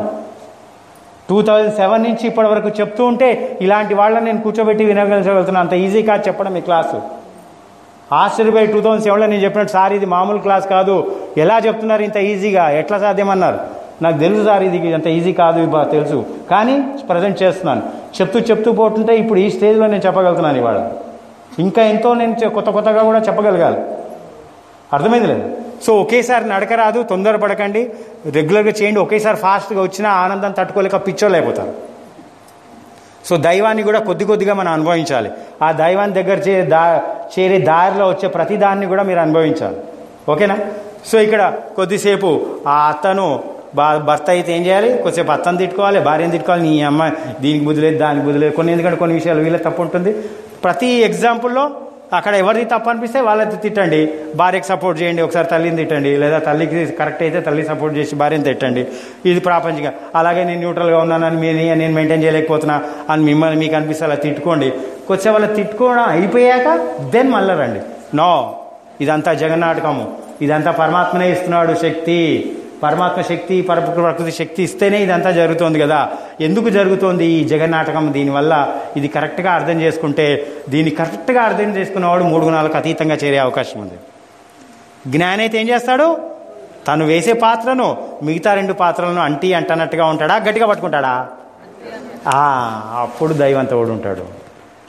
టూ థౌజండ్ సెవెన్ నుంచి ఇప్పటి వరకు చెప్తూ ఉంటే ఇలాంటి వాళ్ళని నేను కూర్చోబెట్టి వినగలిగలుగుతున్నాను అంత ఈజీ కాదు చెప్పడం ఈ క్లాసు ఆశ్చర్యపోయి టూ థౌజండ్ సెవెన్లో నేను చెప్పినట్టు సార్ ఇది మామూలు క్లాస్ కాదు ఎలా చెప్తున్నారు ఇంత ఈజీగా ఎట్లా సాధ్యమన్నారు నాకు తెలుసు సార్ ఇది అంత ఈజీ కాదు ఇబ్బా తెలుసు కానీ ప్రజెంట్ చేస్తున్నాను చెప్తూ చెప్తూ పోతుంటే ఇప్పుడు ఈ స్టేజ్లో నేను చెప్పగలుగుతున్నాను ఇవాళ ఇంకా ఎంతో నేను చె- కొత్త కొత్తగా కూడా చెప్పగలగాలి అర్థమైంది లేదు సో ఒకేసారి నడక రాదు తొందరపడకండి రెగ్యులర్గా చేయండి ఒకేసారి ఫాస్ట్గా వచ్చినా ఆనందం తట్టుకోలేక పిచ్చోలేకపోతారు సో దైవాన్ని కూడా కొద్ది కొద్దిగా మనం అనుభవించాలి ఆ దైవాన్ని దగ్గర చే దా చేరే దారిలో వచ్చే ప్రతి దాన్ని కూడా మీరు అనుభవించాలి ఓకేనా సో ఇక్కడ కొద్దిసేపు ఆ అత్తను బా భర్త అయితే ఏం చేయాలి కొద్దిసేపు అత్తను తిట్టుకోవాలి భార్యను తిట్టుకోవాలి నీ అమ్మాయి దీనికి బుద్ధి లేదు దానికి బుద్ధి లేదు కొన్ని ఎందుకంటే కొన్ని విషయాలు వీళ్ళ తప్పు ఉంటుంది ప్రతి ఎగ్జాంపుల్లో అక్కడ ఎవరిది తప్పు అనిపిస్తే వాళ్ళది తిట్టండి భార్యకి సపోర్ట్ చేయండి ఒకసారి తల్లిని తిట్టండి లేదా తల్లికి కరెక్ట్ అయితే తల్లి సపోర్ట్ చేసి భార్యను తిట్టండి ఇది ప్రాపంచిక అలాగే నేను న్యూట్రల్గా ఉన్నానని మీ నేను మెయింటైన్ చేయలేకపోతున్నా అని మిమ్మల్ని మీకు అనిపిస్తే అలా తిట్టుకోండి కొంచెం వాళ్ళ తిట్టుకోవడం అయిపోయాక దెన్ మళ్ళీ రండి నో ఇదంతా జగన్నాటకము ఇదంతా పరమాత్మనే ఇస్తున్నాడు శక్తి పరమాత్మ శక్తి పర ప్రకృతి శక్తి ఇస్తేనే ఇదంతా జరుగుతోంది కదా ఎందుకు జరుగుతోంది ఈ జగన్నాటకం దీనివల్ల ఇది కరెక్ట్గా అర్థం చేసుకుంటే దీన్ని కరెక్ట్గా అర్థం చేసుకున్నవాడు మూడు గుణాలకు అతీతంగా చేరే అవకాశం ఉంది జ్ఞాని అయితే ఏం చేస్తాడు తను వేసే పాత్రను మిగతా రెండు పాత్రలను అంటి అంటనట్టుగా ఉంటాడా గట్టిగా పట్టుకుంటాడా ఆ, అప్పుడు దైవంతోడు ఉంటాడు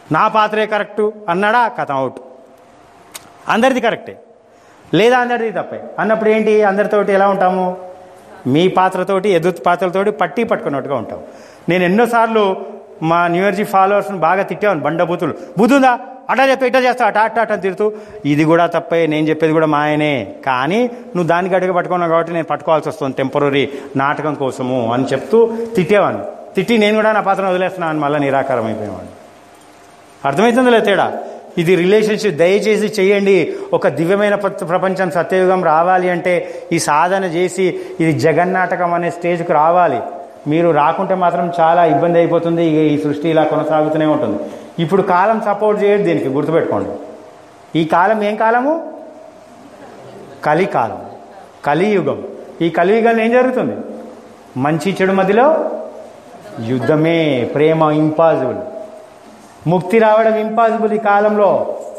నా పాత్రే కరెక్టు అన్నాడా కథ అవుట్ అందరిది కరెక్టే లేదా అందరిది తప్పే అన్నప్పుడు ఏంటి అందరితోటి ఎలా ఉంటాము మీ పాత్రతోటి ఎదురు పాత్రలతోటి పట్టి పట్టుకున్నట్టుగా ఉంటాం నేను ఎన్నోసార్లు మా న్యూ ఇయర్జీ ఫాలోవర్స్ని బాగా తిట్టాను బండబూతులు బుద్ధుందా అటా చెప్పి ఇటా చేస్తా అటా అటా అటా తిరుతూ ఇది కూడా తప్పే నేను చెప్పేది కూడా మా ఆయనే కానీ నువ్వు దానికి అడుగు పట్టుకున్నావు కాబట్టి నేను పట్టుకోవాల్సి వస్తుంది టెంపరీ నాటకం కోసము అని చెప్తూ తిట్టేవాడిని తిట్టి నేను కూడా నా పాత్రను వదిలేస్తున్నాను మళ్ళీ నిరాకారం అయిపోయేవాడిని అర్థమవుతుందో లేదు తేడా ఇది రిలేషన్షిప్ దయచేసి చేయండి ఒక దివ్యమైన ప్ర- ప్రపంచం సత్యయుగం రావాలి అంటే ఈ సాధన చేసి ఇది జగన్నాటకం అనే స్టేజ్కి రావాలి మీరు రాకుంటే మాత్రం చాలా ఇబ్బంది అయిపోతుంది ఇక ఈ సృష్టి ఇలా కొనసాగుతూనే ఉంటుంది ఇప్పుడు కాలం సపోర్ట్ చేయదు దీనికి గుర్తుపెట్టుకోండి ఈ కాలం ఏం కాలము కలికాలం కలియుగం ఈ కలియుగంలో ఏం జరుగుతుంది మంచి చెడు మధ్యలో యుద్ధమే ప్రేమ ఇంపాసిబుల్ ముక్తి రావడం ఇంపాసిబుల్ ఈ కాలంలో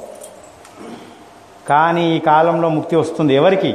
కానీ ఈ కాలంలో ముక్తి వస్తుంది ఎవరికి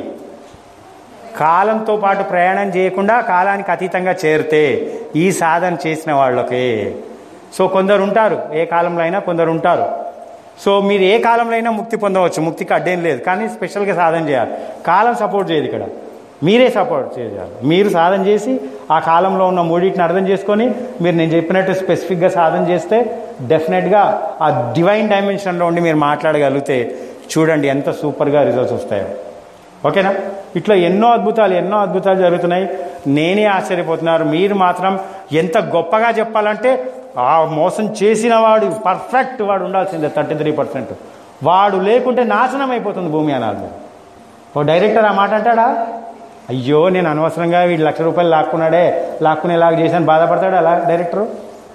కాలంతో పాటు ప్రయాణం చేయకుండా కాలానికి అతీతంగా చేరితే ఈ సాధన చేసిన వాళ్ళకే సో కొందరు ఉంటారు ఏ కాలంలో అయినా కొందరు ఉంటారు సో మీరు ఏ కాలంలో అయినా ముక్తి పొందవచ్చు ముక్తికి అడ్డేం లేదు కానీ స్పెషల్గా సాధన చేయాలి కాలం సపోర్ట్ చేయదు ఇక్కడ మీరే సపోర్ట్ చేయాలి మీరు సాధన చేసి ఆ కాలంలో ఉన్న మూడింటిని అర్థం చేసుకొని మీరు నేను చెప్పినట్టు స్పెసిఫిక్గా సాధన చేస్తే డెఫినెట్గా ఆ డివైన్ డైమెన్షన్లో ఉండి మీరు మాట్లాడగలిగితే చూడండి ఎంత సూపర్గా రిజల్ట్స్ వస్తాయో ఓకేనా ఇట్లా ఎన్నో అద్భుతాలు ఎన్నో అద్భుతాలు జరుగుతున్నాయి నేనే ఆశ్చర్యపోతున్నారు మీరు మాత్రం ఎంత గొప్పగా చెప్పాలంటే ఆ మోసం చేసిన వాడు పర్ఫెక్ట్ వాడు ఉండాల్సిందే థర్టీ త్రీ పర్సెంట్ వాడు లేకుంటే నాశనం అయిపోతుంది భూమి అనాలి మీరు ఓ డైరెక్టర్ ఆ మాట అంటాడా అయ్యో నేను అనవసరంగా వీడు లక్ష రూపాయలు లాక్కున్నాడే లాక్కునేలాగా చేశాను బాధపడతాడు అలా డైరెక్టరు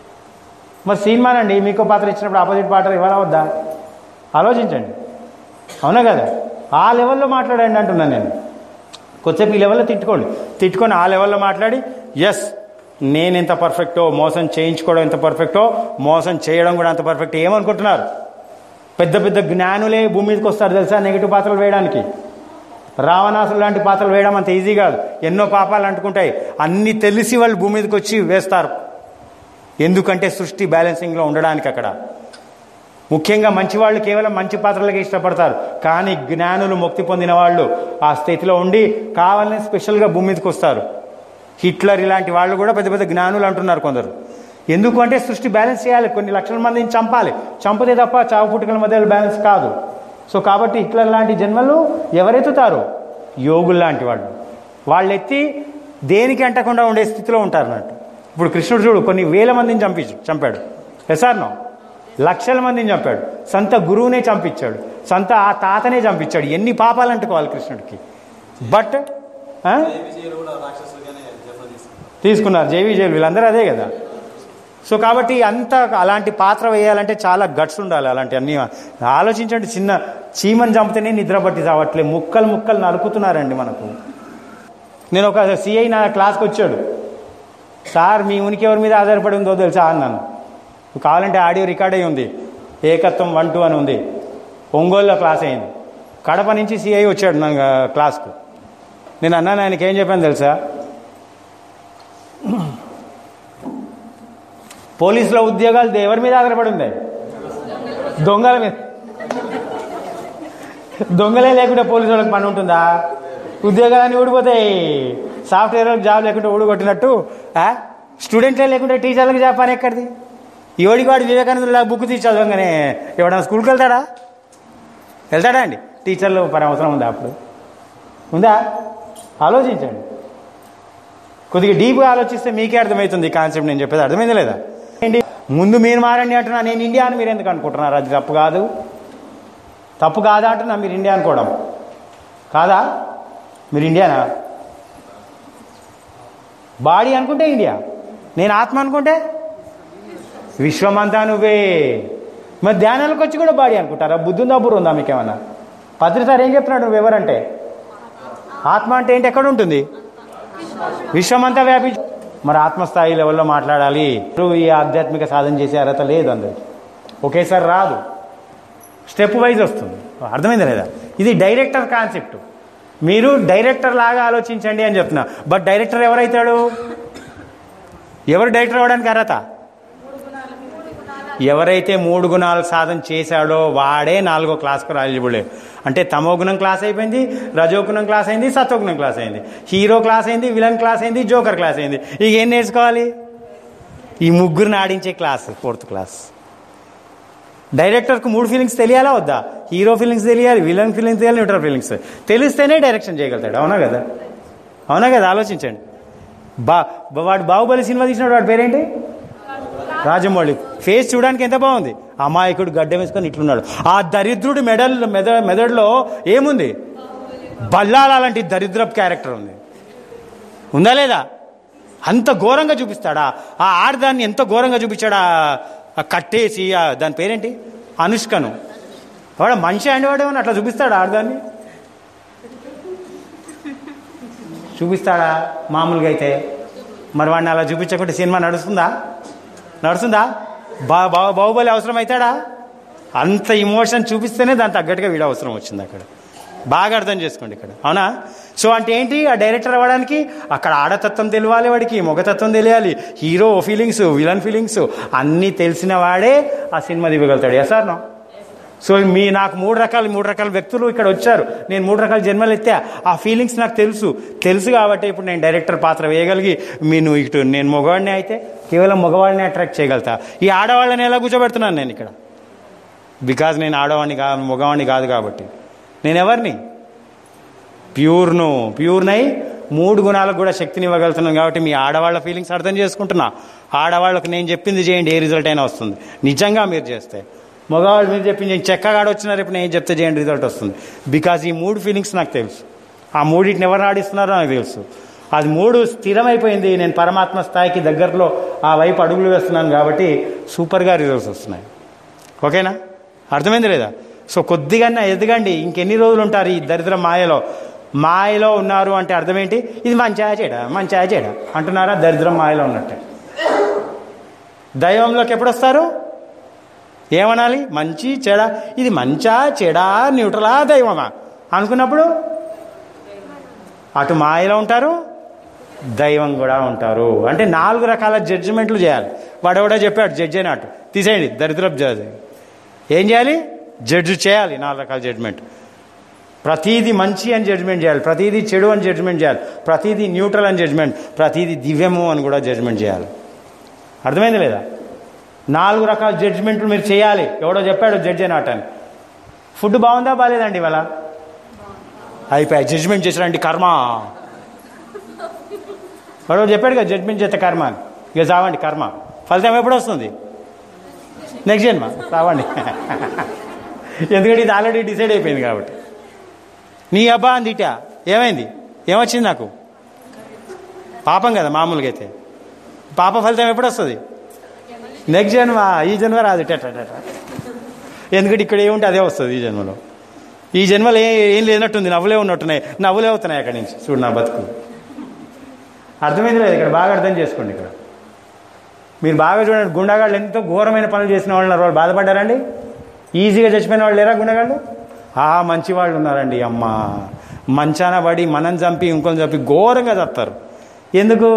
మరి సినిమానండి మీకు పాత్ర ఇచ్చినప్పుడు ఆపోజిట్ పాత్ర ఇవ్వాలా వద్దా ఆలోచించండి అవునా కదా ఆ లెవెల్లో మాట్లాడండి అంటున్నాను నేను కొద్దిసేపు ఈ లెవెల్లో తిట్టుకోండి తిట్టుకొని ఆ లెవెల్లో మాట్లాడి ఎస్ నేను ఎంత పర్ఫెక్టో మోసం చేయించుకోవడం ఎంత పర్ఫెక్టో మోసం చేయడం కూడా అంత పర్ఫెక్ట్ ఏమనుకుంటున్నారు పెద్ద పెద్ద జ్ఞానులే భూమి మీదకి వస్తారు తెలుసా నెగిటివ్ పాత్రలు వేయడానికి రావణాసులు లాంటి పాత్రలు వేయడం అంత ఈజీ కాదు ఎన్నో పాపాలు అంటుకుంటాయి అన్ని తెలిసి వాళ్ళు భూమి మీదకి వచ్చి వేస్తారు ఎందుకంటే సృష్టి బ్యాలెన్సింగ్లో ఉండడానికి అక్కడ ముఖ్యంగా మంచి వాళ్ళు కేవలం మంచి పాత్రలకే ఇష్టపడతారు కానీ జ్ఞానులు ముక్తి పొందిన వాళ్ళు ఆ స్థితిలో ఉండి కావాలని స్పెషల్గా భూమి మీదకి వస్తారు హిట్లర్ ఇలాంటి వాళ్ళు కూడా పెద్ద పెద్ద జ్ఞానులు అంటున్నారు కొందరు ఎందుకు అంటే సృష్టి బ్యాలెన్స్ చేయాలి కొన్ని లక్షల మందిని చంపాలి చంపితే తప్ప చావు పుట్టుకల మధ్య బ్యాలెన్స్ కాదు సో కాబట్టి హిట్లర్ లాంటి జన్మలు ఎవరెత్తుతారు యోగులు లాంటి వాళ్ళు వాళ్ళు ఎత్తి దేనికి అంటకుండా ఉండే స్థితిలో ఉంటారు అన్నట్టు ఇప్పుడు కృష్ణుడు చూడు కొన్ని వేల మందిని చంపి చంపాడు ఎసార్నో లక్షల మందిని చంపాడు సంత గురువునే చంపించాడు సంత ఆ తాతనే చంపించాడు ఎన్ని పాపాలు అంటుకోవాలి కృష్ణుడికి బట్ ఆ? తీసుకున్నారు జేవీ జైలు వీళ్ళందరూ అదే కదా సో కాబట్టి అంత అలాంటి పాత్ర వేయాలంటే చాలా గట్స్ ఉండాలి అలాంటి అన్ని ఆలోచించండి చిన్న చీమని చంపితేనే నిద్ర పట్టి చావట్లే ముక్కలు ముక్కలు నరుకుతున్నారండి మనకు నేను ఒక సిఐ నా క్లాస్కి వచ్చాడు సార్ మీ ఉనికి ఎవరి మీద ఆధారపడి ఉందో తెలుసా అన్నాను కావాలంటే ఆడియో రికార్డ్ అయి ఉంది ఏకత్వం వన్ టూ అని ఉంది ఒంగోలులో క్లాస్ అయింది కడప నుంచి సిఐ వచ్చాడు నా క్లాస్కు నేను అన్నాను ఆయనకి ఏం చెప్పాను తెలుసా పోలీసుల ఉద్యోగాలు ఎవరి మీద ఆధారపడి ఉంది దొంగల మీద దొంగలే లేకుంటే పోలీసు వాళ్ళకి పని ఉంటుందా ఉద్యోగాలన్నీ ఊడిపోతాయి సాఫ్ట్వేర్ జాబ్ లేకుంటే ఊడగొట్టినట్టు ఆ? స్టూడెంట్లే లేకుంటే టీచర్లకు జాబ్ పని ఎక్కడిది ఎవడికి వాడు వివేకానందులా బుక్ తీసి చదవగానే ఎవడన్నా స్కూల్కి వెళ్తాడా వెళ్తాడా అండి టీచర్లు పని అవసరం ఉందా అప్పుడు ఉందా ఆలోచించండి కొద్దిగా డీప్గా ఆలోచిస్తే మీకే అర్థమవుతుంది ఈ కాన్సెప్ట్ నేను చెప్పేది అర్థమైంది లేదా ఏంటి ముందు మీరు మారండి అంటున్నా నేను ఇండియా అని మీరు ఎందుకు అనుకుంటున్నారు అది తప్పు కాదు తప్పు కాదా అంటున్నా మీరు ఇండియా అనుకోవడం కాదా మీరు ఇండియానా బాడీ అనుకుంటే ఇండియా నేను ఆత్మ అనుకుంటే విశ్వమంతా నువ్వే మరి ధ్యానాలకు వచ్చి కూడా బాడీ అనుకుంటారా బుద్ధి ఉందా బుర్ర ఉందా మీకేమన్నా పత్రి సార్ ఏం చెప్తున్నాడు నువ్వు ఎవరంటే ఆత్మ అంటే ఏంటి ఎక్కడ ఉంటుంది విశ్వమంతా వ్యాపించి మరి ఆత్మస్థాయి లెవెల్లో మాట్లాడాలి ఇప్పుడు ఈ ఆధ్యాత్మిక సాధన చేసే అర్హత లేదు అందరికి ఒకేసారి రాదు స్టెప్ వైజ్ వస్తుంది అర్థమైంది లేదా ఇది డైరెక్టర్ కాన్సెప్ట్ మీరు డైరెక్టర్ లాగా ఆలోచించండి అని చెప్తున్నా బట్ డైరెక్టర్ ఎవరైతాడు ఎవరు డైరెక్టర్ అవ్వడానికి అర్హత ఎవరైతే మూడు గుణాలు సాధన చేశాడో వాడే నాలుగో క్లాస్కు ఎలిజిబుల్ అంటే తమో గుణం క్లాస్ అయిపోయింది రజోగుణం క్లాస్ అయింది సత్వగుణం క్లాస్ అయింది హీరో క్లాస్ అయింది విలన్ క్లాస్ అయింది జోకర్ క్లాస్ అయింది ఇక ఏం నేర్చుకోవాలి ఈ ముగ్గురిని ఆడించే క్లాస్ ఫోర్త్ క్లాస్ డైరెక్టర్కు మూడు ఫీలింగ్స్ తెలియాలా వద్దా హీరో ఫీలింగ్స్ తెలియాలి విలన్ ఫీలింగ్స్ తెలియాలి న్యూట్రల్ ఫీలింగ్స్ తెలిస్తేనే డైరెక్షన్ చేయగలుగుతాడు అవునా కదా అవునా కదా ఆలోచించండి బా వాడు బాహుబలి సినిమా తీసినాడు వాడి పేరేంటి రాజమౌళి ఫేస్ చూడడానికి ఎంత బాగుంది అమాయకుడు గడ్డ వేసుకొని ఇట్లున్నాడు ఆ దరిద్రుడి మెడల్ మెద మెదడులో ఏముంది బల్లాల లాంటి దరిద్రపు క్యారెక్టర్ ఉంది ఉందా లేదా అంత ఘోరంగా చూపిస్తాడా ఆ ఆడదాన్ని ఎంత ఘోరంగా చూపించాడా ఆ కట్టేసి ఆ దాని పేరేంటి అనుష్కను వాడు మనిషి అండి వాడు అట్లా చూపిస్తాడా ఆడదాన్ని చూపిస్తాడా మామూలుగా అయితే మరి వాడిని అలా చూపించకుంటే సినిమా నడుస్తుందా నడుస్తుందా బా బా బాహుబలి అవసరం అవుతాడా అంత ఇమోషన్ చూపిస్తేనే దాని తగ్గట్టుగా వీడు అవసరం వచ్చింది అక్కడ బాగా అర్థం చేసుకోండి ఇక్కడ అవునా సో అంటే ఏంటి ఆ డైరెక్టర్ అవ్వడానికి అక్కడ ఆడతత్వం తెలియాలి వాడికి మొగతత్వం తెలియాలి హీరో ఫీలింగ్స్ విలన్ ఫీలింగ్స్ అన్నీ తెలిసిన వాడే ఆ సినిమా దిగగలుగుతాడు ఎస్ సార్ నో సో మీ నాకు మూడు రకాల మూడు రకాల వ్యక్తులు ఇక్కడ వచ్చారు నేను మూడు రకాల జన్మలు ఎత్తా ఆ ఫీలింగ్స్ నాకు తెలుసు తెలుసు కాబట్టి ఇప్పుడు నేను డైరెక్టర్ పాత్ర వేయగలిగి నేను ఇటు నేను మగవాడిని అయితే కేవలం మగవాడిని అట్రాక్ట్ చేయగలుగుతా ఈ ఆడవాళ్ళని ఎలా కూర్చోబెడుతున్నాను నేను ఇక్కడ బికాజ్ నేను ఆడవాడిని కాదు మగవాడిని కాదు కాబట్టి నేను ఎవరిని ప్యూర్ను ప్యూర్నై మూడు గుణాలకు కూడా శక్తిని ఇవ్వగలుగుతున్నాను కాబట్టి మీ ఆడవాళ్ళ ఫీలింగ్స్ అర్థం చేసుకుంటున్నా ఆడవాళ్ళకు నేను చెప్పింది చేయండి ఏ రిజల్ట్ అయినా వస్తుంది నిజంగా మీరు చేస్తే మగవాళ్ళు మీరు చెప్పింది చెక్కగాడు వచ్చిన రేపు నేను చెప్తే చేయండి రిజల్ట్ వస్తుంది బికాజ్ ఈ మూడు ఫీలింగ్స్ నాకు తెలుసు ఆ మూడింటిని ఎవరు ఆడిస్తున్నారో నాకు తెలుసు అది మూడు స్థిరమైపోయింది నేను పరమాత్మ స్థాయికి దగ్గరలో ఆ వైపు అడుగులు వేస్తున్నాను కాబట్టి సూపర్గా రిజల్ట్స్ వస్తున్నాయి ఓకేనా అర్థమైంది లేదా సో కొద్దిగా ఎదగండి ఇంకెన్ని రోజులు ఉంటారు ఈ దరిద్ర మాయలో మాయలో ఉన్నారు అంటే అర్థం ఏంటి ఇది మంచిగా చెడ మంచిగా చెడ అంటున్నారా దరిద్రం మాయలో ఉన్నట్టే దైవంలోకి ఎప్పుడు వస్తారు ఏమనాలి మంచి చెడ ఇది మంచా చెడా న్యూట్రలా దైవమా అనుకున్నప్పుడు అటు మాయలో ఉంటారు దైవం కూడా ఉంటారు అంటే నాలుగు రకాల జడ్జిమెంట్లు చేయాలి వాడెవడో చెప్పాడు జడ్జి అయినట్టు తీసేయండి దరిద్రపు జడ్జి ఏం చేయాలి జడ్జి చేయాలి నాలుగు రకాల జడ్జిమెంట్ ప్రతీది మంచి అని జడ్జిమెంట్ చేయాలి ప్రతీది చెడు అని జడ్జిమెంట్ చేయాలి ప్రతీది న్యూట్రల్ అని జడ్జిమెంట్ ప్రతీది దివ్యము అని కూడా జడ్జిమెంట్ చేయాలి అర్థమైంది లేదా నాలుగు రకాల జడ్జిమెంట్లు మీరు చేయాలి ఎవడో చెప్పాడు జడ్జి అయినట్టు అని ఫుడ్ బాగుందా బాగాలేదండి ఇవాళ అయిపోయాయి జడ్జిమెంట్ చేసాడండి కర్మ వాడు చెప్పాడు కదా జడ్జిమెంట్ చేస్తే కర్మ అని ఇక చావండి కర్మ ఫలితం ఎప్పుడు వస్తుంది నెక్స్ట్ జన్మ చావండి ఎందుకంటే ఇది ఆల్రెడీ డిసైడ్ అయిపోయింది కాబట్టి నీ అబ్బా అంది ఇటా ఏమైంది ఏమొచ్చింది నాకు పాపం కదా మామూలుగా అయితే పాప ఫలితం ఎప్పుడు వస్తుంది నెక్స్ట్ జన్మ ఈ జన్మ రాదు టెట టెట ఎందుకంటే ఇక్కడ ఏముంటే అదే వస్తుంది ఈ జన్మలో ఈ జన్మలో ఏ ఏం లేనట్టుంది నవ్వులే ఉన్నట్టున్నాయి నవ్వులే అవుతున్నాయి అక్కడి నుంచి చూడు నా బతుకు అర్థమైంది లేదు ఇక్కడ బాగా అర్థం చేసుకోండి ఇక్కడ మీరు బాగా చూడండి గుండాగాళ్ళు ఎంతో ఘోరమైన పనులు చేసిన వాళ్ళు ఉన్నారు వాళ్ళు బాధపడ్డారండి ఈజీగా చచ్చిపోయిన వాళ్ళు లేరా గుండగాళ్ళు ఆ మంచి వాళ్ళు ఉన్నారండి అమ్మ మంచాన పడి మనం చంపి ఇంకొని చంపి ఘోరంగా చస్తారు ఎందుకు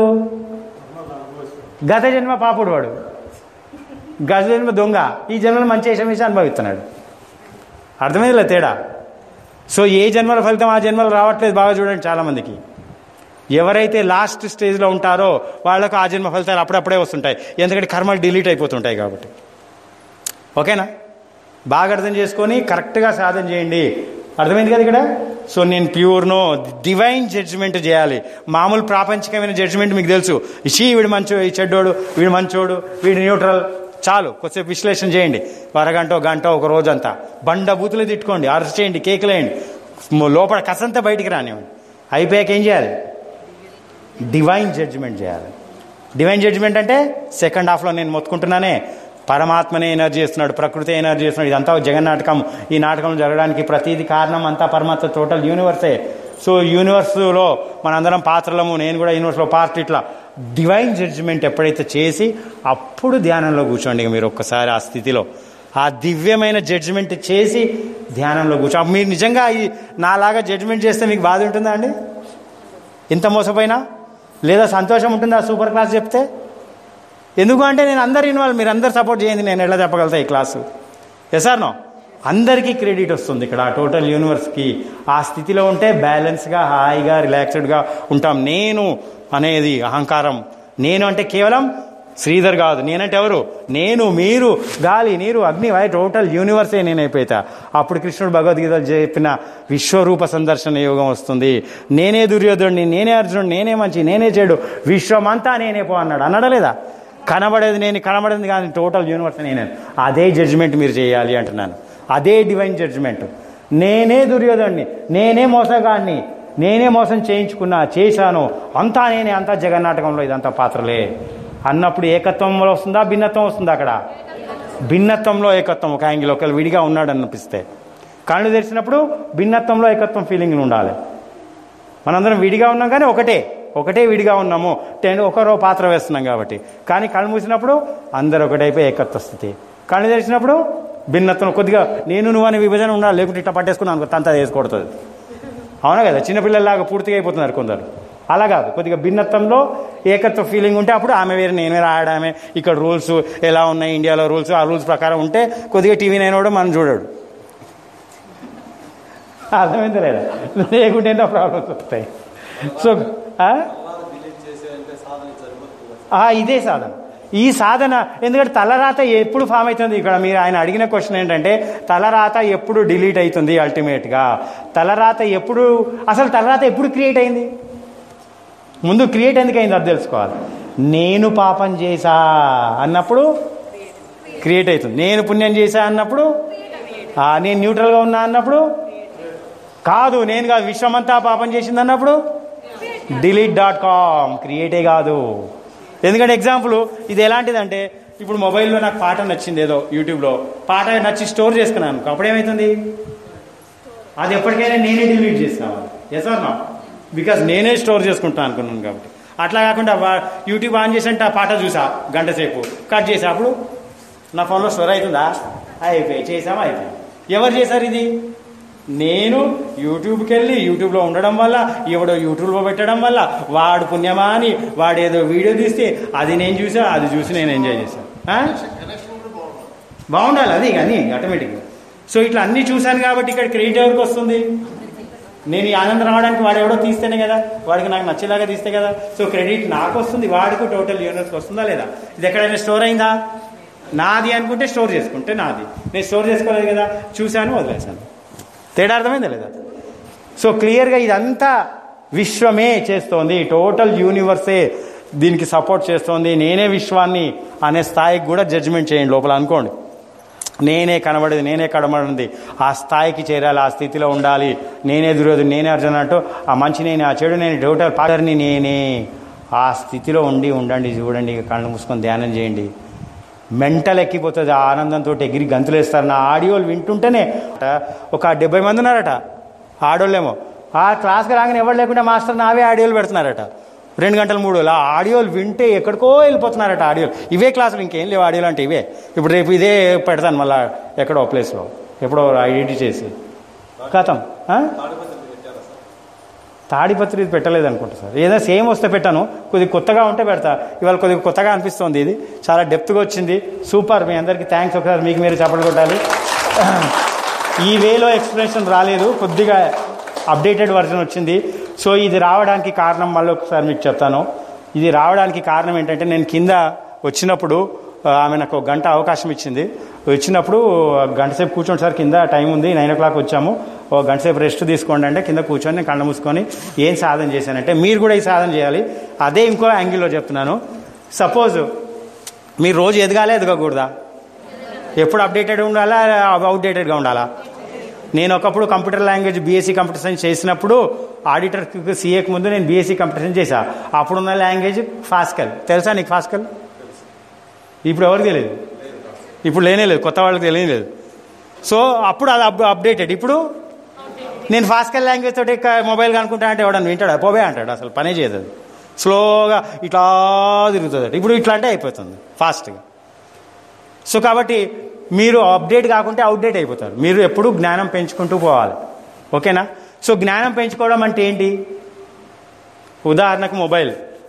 గత జన్మ పాపుడు వాడు గత జన్మ దొంగ ఈ జన్మలో మంచి వేషం అనుభవిస్తున్నాడు అర్థమైందిలే తేడా సో ఏ జన్మల ఫలితం ఆ జన్మలు రావట్లేదు బాగా చూడండి చాలామందికి ఎవరైతే లాస్ట్ స్టేజ్లో ఉంటారో వాళ్ళకు ఆ జన్మ ఫలితాలు అప్పుడప్పుడే వస్తుంటాయి ఎందుకంటే కర్మలు డిలీట్ అయిపోతుంటాయి కాబట్టి ఓకేనా బాగా అర్థం చేసుకొని కరెక్ట్గా సాధన చేయండి అర్థమైంది కదా ఇక్కడ సో నేను ప్యూర్ను డివైన్ జడ్జిమెంట్ చేయాలి మామూలు ప్రాపంచికమైన జడ్జిమెంట్ మీకు తెలుసు ఇషి వీడు మంచో ఈ చెడ్డోడు వీడు మంచోడు వీడు న్యూట్రల్ చాలు కొద్దిసేపు విశ్లేషణ చేయండి అరగంట గంట ఒక రోజంతా బండ బూతులు తిట్టుకోండి అరెస్ట్ చేయండి కేకులేయండి లోపల కసంతా బయటికి రానివ్వండి అయిపోయాక ఏం చేయాలి డివైన్ జడ్జిమెంట్ చేయాలి డివైన్ జడ్జిమెంట్ అంటే సెకండ్ హాఫ్లో నేను మొత్తుకుంటున్నానే పరమాత్మనే ఎనర్జీ చేస్తున్నాడు ప్రకృతి ఎనర్జీ చేస్తున్నాడు ఇదంతా ఒక జగన్నాటకం ఈ నాటకం జరగడానికి ప్రతిదీ కారణం అంతా పరమాత్మ టోటల్ యూనివర్సే సో యూనివర్స్లో మనందరం పాత్రలము నేను కూడా యూనివర్స్లో పార్ట్ ఇట్లా డివైన్ జడ్జిమెంట్ ఎప్పుడైతే చేసి అప్పుడు ధ్యానంలో కూర్చోండి ఇక మీరు ఒక్కసారి ఆ స్థితిలో ఆ దివ్యమైన జడ్జిమెంట్ చేసి ధ్యానంలో కూర్చో మీరు నిజంగా ఈ నాలాగా జడ్జిమెంట్ చేస్తే మీకు బాధ ఉంటుందా అండి ఇంత మోసపోయినా లేదా సంతోషం ఉంటుందా సూపర్ క్లాస్ చెప్తే ఎందుకు అంటే నేను అందరు ఇన్వాల్వ్ మీరు అందరు సపోర్ట్ చేయండి నేను ఎలా చెప్పగలుగుతా ఈ క్లాసు ఎస్ ఆర్ నో అందరికీ క్రెడిట్ వస్తుంది ఇక్కడ టోటల్ యూనివర్స్కి ఆ స్థితిలో ఉంటే బ్యాలెన్స్గా హాయిగా రిలాక్స్డ్గా ఉంటాం నేను అనేది అహంకారం నేను అంటే కేవలం శ్రీధర్ కాదు నేనంటే ఎవరు నేను మీరు గాలి నీరు అగ్ని వాయు టోటల్ యూనివర్సే నేనైపోతా అప్పుడు కృష్ణుడు భగవద్గీతలో చెప్పిన విశ్వరూప సందర్శన యోగం వస్తుంది నేనే దుర్యోధుడిని నేనే అర్జునుడు నేనే మంచి నేనే చెడు విశ్వమంతా నేనే పో అన్నాడు అన్నాడా లేదా కనబడేది నేను కనబడేది కానీ టోటల్ యూనివర్స్ నేనే అదే జడ్జిమెంట్ మీరు చేయాలి అంటున్నాను అదే డివైన్ జడ్జిమెంట్ నేనే దుర్యోధుడిని నేనే మోసగాడిని నేనే మోసం చేయించుకున్నా చేశాను అంతా నేనే అంతా జగన్నాటకంలో ఇదంతా పాత్రలే అన్నప్పుడు ఏకత్వంలో వస్తుందా భిన్నత్వం వస్తుందా అక్కడ భిన్నత్వంలో ఏకత్వం ఒక యాంగిల్ ఒకరు విడిగా ఉన్నాడు అనిపిస్తే కళ్ళు తెరిచినప్పుడు భిన్నత్వంలో ఏకత్వం ఫీలింగ్ ఉండాలి మనందరం విడిగా ఉన్నాం కానీ ఒకటే ఒకటే విడిగా ఉన్నాము టెన్ ఒకరో పాత్ర వేస్తున్నాం కాబట్టి కానీ కళ్ళు మూసినప్పుడు అందరు ఒకటైపోయి ఏకత్వ స్థితి కళ్ళు తెరిచినప్పుడు భిన్నత్వం కొద్దిగా నేను నువ్వు అనే విభజన ఉండాలి లేకుంటే ఇట్లా పట్టేసుకున్నాను అనుకో తంతా వేసుకొడుతుంది అవునా కదా చిన్నపిల్లల్లాగా పూర్తిగా అయిపోతున్నారు కొందరు అలా కాదు కొద్దిగా భిన్నత్వంలో ఏకత్వ ఫీలింగ్ ఉంటే అప్పుడు ఆమె వేరే నేను వేరే ఆడామె ఇక్కడ రూల్స్ ఎలా ఉన్నాయి ఇండియాలో రూల్స్ ఆ రూల్స్ ప్రకారం ఉంటే కొద్దిగా టీవీ నైన్ మనం చూడడు అర్థమైంది లేదా లేకుంటే ఎన్నో ప్రాబ్లమ్స్ వస్తాయి సో ఆ? ఆ, ఇదే సాధన ఈ సాధన ఎందుకంటే తలరాత ఎప్పుడు ఫామ్ అవుతుంది ఇక్కడ మీరు ఆయన అడిగిన క్వశ్చన్ ఏంటంటే తలరాత ఎప్పుడు డిలీట్ అవుతుంది అల్టిమేట్గా తలరాత ఎప్పుడు అసలు తలరాత ఎప్పుడు క్రియేట్ అయింది ముందు క్రియేట్ ఎందుకు అయింది అది తెలుసుకోవాలి నేను పాపం చేశా అన్నప్పుడు క్రియేట్ అవుతుంది నేను పుణ్యం చేశా అన్నప్పుడు ఆ, నేను న్యూట్రల్గా ఉన్నా అన్నప్పుడు కాదు నేను కాదు విశ్వమంతా పాపం చేసింది అన్నప్పుడు డిలీట్ డాట్ కామ్ క్రియేటే కాదు ఎందుకంటే ఎగ్జాంపుల్ ఇది ఎలాంటిదంటే ఇప్పుడు మొబైల్లో నాకు పాట నచ్చింది ఏదో యూట్యూబ్లో పాట నచ్చి స్టోర్ చేసుకున్నాను అనుకో. అప్పుడు ఏమవుతుంది అది ఎప్పటికైనా నేనే డిలీట్ చేస్తాను ఎస్ ఆర్ నా బికాస్ నేనే స్టోర్ చేసుకుంటాను అనుకున్నాను కాబట్టి అట్లా కాకుండా వా- యూట్యూబ్ ఆన్ చేసి అంటే ఆ పాట చూసా గంట సేపు కట్ చేసా అప్పుడు నా ఫోన్లో స్టోర్ అవుతుందా అయిపోయి చేసామా అయిపోయి ఎవరు చేశారు ఇది నేను యూట్యూబ్కి వెళ్ళి యూట్యూబ్లో ఉండడం వల్ల ఎవడో యూట్యూబ్లో పెట్టడం వల్ల వాడు పుణ్యమా అని వాడు ఏదో వీడియో తీస్తే అది నేను చూసా అది చూసి నేను ఎంజాయ్ చేశాను ఆ? బాగుండాలి అది కానీ ఆటోమేటిక్గా సో ఇట్లా అన్ని చూశాను కాబట్టి ఇక్కడ క్రెడిట్ ఎవరికి వస్తుంది నేను ఈ ఆనందం రావడానికి వాడు ఎవడో తీస్తేనే కదా వాడికి నాకు నచ్చేలాగా తీస్తే కదా సో క్రెడిట్ నాకు వస్తుంది వాడికి టోటల్ యూనివర్స్కి వస్తుందా లేదా ఇది ఎక్కడైనా స్టోర్ అయిందా నాది అనుకుంటే స్టోర్ చేసుకుంటే నాది నేను స్టోర్ చేసుకోలేదు కదా చూశాను వదిలేశాను తేడా అర్థమైందా లేదా సో క్లియర్గా ఇదంతా విశ్వమే చేస్తోంది టోటల్ యూనివర్సే దీనికి సపోర్ట్ చేస్తోంది నేనే విశ్వాన్ని అనే స్థాయికి కూడా జడ్జిమెంట్ చేయండి లోపల అనుకోండి నేనే కనబడేది నేనే కనబడింది ఆ స్థాయికి చేరాలి ఆ స్థితిలో ఉండాలి నేనే దుర్యోధు నేనే అర్జున అంటూ ఆ మంచి నేను ఆ చెడు నేను టోటల్ పాటర్ని నేనే ఆ స్థితిలో ఉండి ఉండండి చూడండి ఇక కళ్ళు మూసుకొని ధ్యానం చేయండి మెంటల్ ఎక్కిపోతుంది ఆ ఆనందంతో ఎగిరి గంతులు వేస్తారు నా ఆడియోలు వింటుంటేనే ఒక డెబ్బై మంది ఉన్నారట ఆడోళ్ళేమో ఆ క్లాస్కి రాగానే ఎవరు లేకుండా మాస్టర్ నావే ఆడియోలు పెడుతున్నారట రెండు గంటలు మూడు ఆ ఆడియోలు వింటే ఎక్కడికో వెళ్ళిపోతున్నారట ఆడియోలు ఇవే క్లాసులు ఇంకేం లేవు ఆడియోలు అంటే ఇవే ఇప్పుడు రేపు ఇదే పెడతాను మళ్ళీ ఎక్కడో ప్లేస్లో ఎప్పుడో ఎడిట్ చేసి కథం ఆ? తాడిపత్రి ఇది పెట్టలేదు అనుకుంటా సార్ ఏదో సేమ్ వస్తే పెట్టాను కొద్దిగా కొత్తగా ఉంటే పెడతా ఇవాళ కొద్దిగా కొత్తగా అనిపిస్తుంది ఇది చాలా డెప్త్గా వచ్చింది సూపర్ మీ అందరికీ థ్యాంక్స్ ఒకసారి మీకు మీరు చప్పట్లు కొట్టాలి ఈ వేలో ఎక్స్ప్లెనేషన్ రాలేదు కొద్దిగా అప్డేటెడ్ వర్జన్ వచ్చింది సో ఇది రావడానికి కారణం మళ్ళీ ఒకసారి మీకు చెప్తాను ఇది రావడానికి కారణం ఏంటంటే నేను కింద వచ్చినప్పుడు ఆ, ఆమె నాకు ఒక గంట అవకాశం ఇచ్చింది వచ్చినప్పుడు గంట సేపు కూర్చోండి సార్ కింద టైం ఉంది నైన్ ఓ క్లాక్ వచ్చాము ఒక గంట సేపు రెస్ట్ తీసుకోండి అంటే కింద కూర్చొని నేను కళ్ళు మూసుకొని ఏం సాధన చేశానంటే మీరు కూడా ఈ సాధన చేయాలి అదే ఇంకో యాంగిల్లో చెప్తున్నాను సపోజ్ మీరు రోజు ఎదగాలే ఎదగకూడదా ఎప్పుడు అప్డేటెడ్ ఉండాలా అవుట్డేటెడ్గా ఉండాలా నేను ఒకప్పుడు computer language BSc computer science చేసినప్పుడు ఆడిటర్కి సీఏకి ముందు నేను బీఎస్సీ కంప్యూటర్ సైన్స్ చేశా అప్పుడున్న లాంగ్వేజ్ ఫాస్కల్ తెలుసా నీకు ఫాస్కల్ ఇప్పుడు ఎవరికి తెలియదు ఇప్పుడు లేనే లేదు కొత్త వాళ్ళకి తెలియలేదు సో అప్పుడు అది అప్ అప్డేటెడ్ ఇప్పుడు నేను ఫాస్కల్ లాంగ్వేజ్ తోటి మొబైల్ కనుక్కుంటా అంటే ఎవడన్నా వింటాడు పోవే అంటాడు అసలు పనే చేయదు అది స్లోగా ఇట్లా తిరుగుతుంది ఇప్పుడు ఇట్లా అంటే అయిపోతుంది ఫాస్ట్గా సో కాబట్టి మీరు అప్డేట్ కాకుంటే అవుట్డేట్ అయిపోతారు మీరు ఎప్పుడు జ్ఞానం పెంచుకుంటూ పోవాలి ఓకేనా సో జ్ఞానం పెంచుకోవడం అంటే ఏంటి ఉదాహరణకు మొబైల్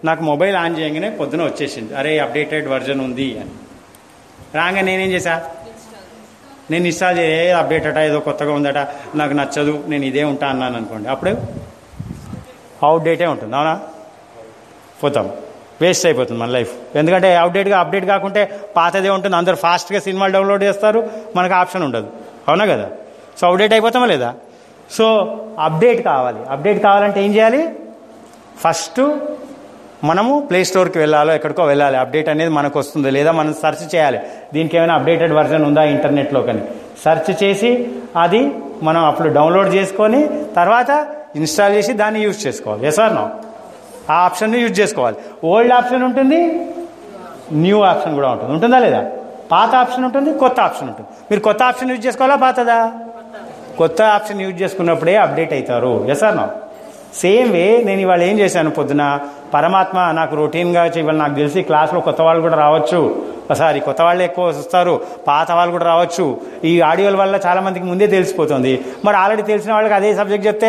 నాకు మొబైల్ ఆన్ చేయగానే పొద్దున వచ్చేసింది అరే అప్డేటెడ్ వర్జన్ ఉంది అని రాగా నేనేం చేశా నేను ఇన్స్టాల్ చే ఏ అప్డేట్ అట ఏదో కొత్తగా ఉందట నాకు నచ్చదు నేను ఇదే ఉంటా అన్నాను అనుకోండి అప్పుడే అవుట్ డేటే ఉంటుంది అవునా పోతాం వేస్ట్ అయిపోతుంది మన లైఫ్ ఎందుకంటే అవుట్డేట్గా అప్డేట్ కాకుంటే పాతదే ఉంటుంది అందరు ఫాస్ట్గా సినిమాలు డౌన్లోడ్ చేస్తారు మనకు ఆప్షన్ ఉండదు అవునా కదా సో అవుట్డేట్ అయిపోతామా లేదా సో అప్డేట్ కావాలి అప్డేట్ కావాలంటే ఏం చేయాలి ఫస్ట్ మనము ప్లే స్టోర్కి వెళ్ళాలో ఎక్కడికో వెళ్ళాలి అప్డేట్ అనేది మనకు వస్తుంది లేదా మనం సెర్చ్ చేయాలి దీనికి ఏమైనా అప్డేటెడ్ వర్జన్ ఉందా ఇంటర్నెట్లో కానీ సెర్చ్ చేసి అది మనం అప్పుడు డౌన్లోడ్ చేసుకొని తర్వాత ఇన్స్టాల్ చేసి దాన్ని యూజ్ చేసుకోవాలి ఎస్ ఆర్ నో ఆ ఆప్షన్ యూజ్ చేసుకోవాలి ఓల్డ్ ఆప్షన్ ఉంటుంది న్యూ ఆప్షన్ కూడా ఉంటుంది ఉంటుందా లేదా పాత ఆప్షన్ ఉంటుంది కొత్త ఆప్షన్ ఉంటుంది మీరు కొత్త ఆప్షన్ యూజ్ చేసుకోవాలా పాతదా కొత్త ఆప్షన్ యూజ్ చేసుకున్నప్పుడే అప్డేట్ అవుతారు yes or no same way నేను ఇవాళ ఏం చేశాను పొద్దున పరమాత్మ నాకు రొటీన్గా ఇవాళ నాకు తెలిసి క్లాస్లో కొత్త వాళ్ళు కూడా రావచ్చు సారీ కొత్త వాళ్ళు ఎక్కువ వస్తారు పాత వాళ్ళు కూడా రావచ్చు ఈ ఆడియోల వల్ల చాలా మందికి ముందే తెలిసిపోతుంది మరి ఆల్రెడీ తెలిసిన వాళ్ళకి అదే సబ్జెక్ట్ చెప్తే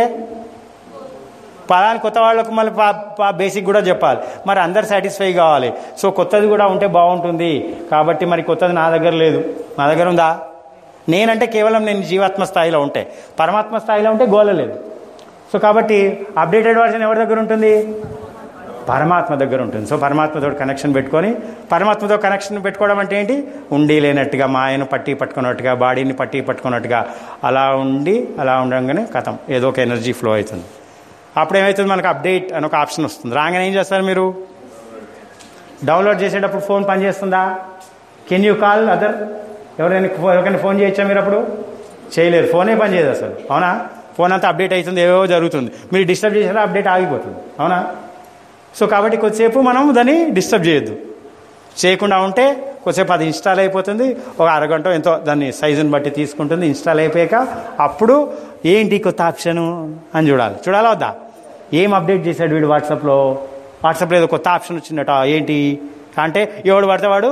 పలాని కొత్త వాళ్ళకు మళ్ళీ బేసిక్ కూడా చెప్పాలి మరి అందరు సాటిస్ఫై కావాలి సో కొత్తది కూడా ఉంటే బాగుంటుంది కాబట్టి మరి కొత్తది నా దగ్గర లేదు నా దగ్గర ఉందా నేనంటే కేవలం నేను జీవాత్మ స్థాయిలో ఉంటే పరమాత్మ స్థాయిలో ఉంటే గోల లేదు సో కాబట్టి అప్డేటెడ్ వర్షన్ ఎవరి దగ్గర ఉంటుంది పరమాత్మ దగ్గర ఉంటుంది సో పరమాత్మతో కనెక్షన్ పెట్టుకొని పరమాత్మతో కనెక్షన్ పెట్టుకోవడం అంటే ఏంటి ఉండి లేనట్టుగా మాయను పట్టి పట్టుకున్నట్టుగా బాడీని పట్టి పట్టుకున్నట్టుగా అలా ఉండి అలా ఉండగానే కథం ఏదో ఒక ఎనర్జీ ఫ్లో అవుతుంది అప్పుడు ఏమవుతుంది మనకు అప్డేట్ అని ఒక ఆప్షన్ వస్తుంది రాగానే ఏం చేస్తారు మీరు డౌన్లోడ్ చేసేటప్పుడు ఫోన్ పనిచేస్తుందా కెన్ యూ కాల్ అదర్ ఎవరైనా ఎవరికైనా ఫోన్ చేయొచ్చా మీరు అప్పుడు చేయలేరు ఫోనే పని చేయదు అసలు అవునా ఫోన్ అంతా అప్డేట్ అవుతుంది ఏవో జరుగుతుంది మీరు డిస్టర్బ్ చేసినా అప్డేట్ ఆగిపోతుంది అవునా సో కాబట్టి కొద్దిసేపు మనం దాన్ని డిస్టర్బ్ చేయొద్దు చేయకుండా ఉంటే కొద్దిసేపు అది ఇన్స్టాల్ అయిపోతుంది ఒక అరగంట ఎంతో దాన్ని సైజుని బట్టి తీసుకుంటుంది ఇన్స్టాల్ అయిపోయాక అప్పుడు ఏంటి కొత్త ఆప్షను అని చూడాలి చూడాలా వద్దా ఏం అప్డేట్ చేశాడు వీడు వాట్సాప్లో వాట్సాప్లో ఏదో కొత్త ఆప్షన్ వచ్చిందట ఏంటి అంటే ఎవడు పడితే వాడు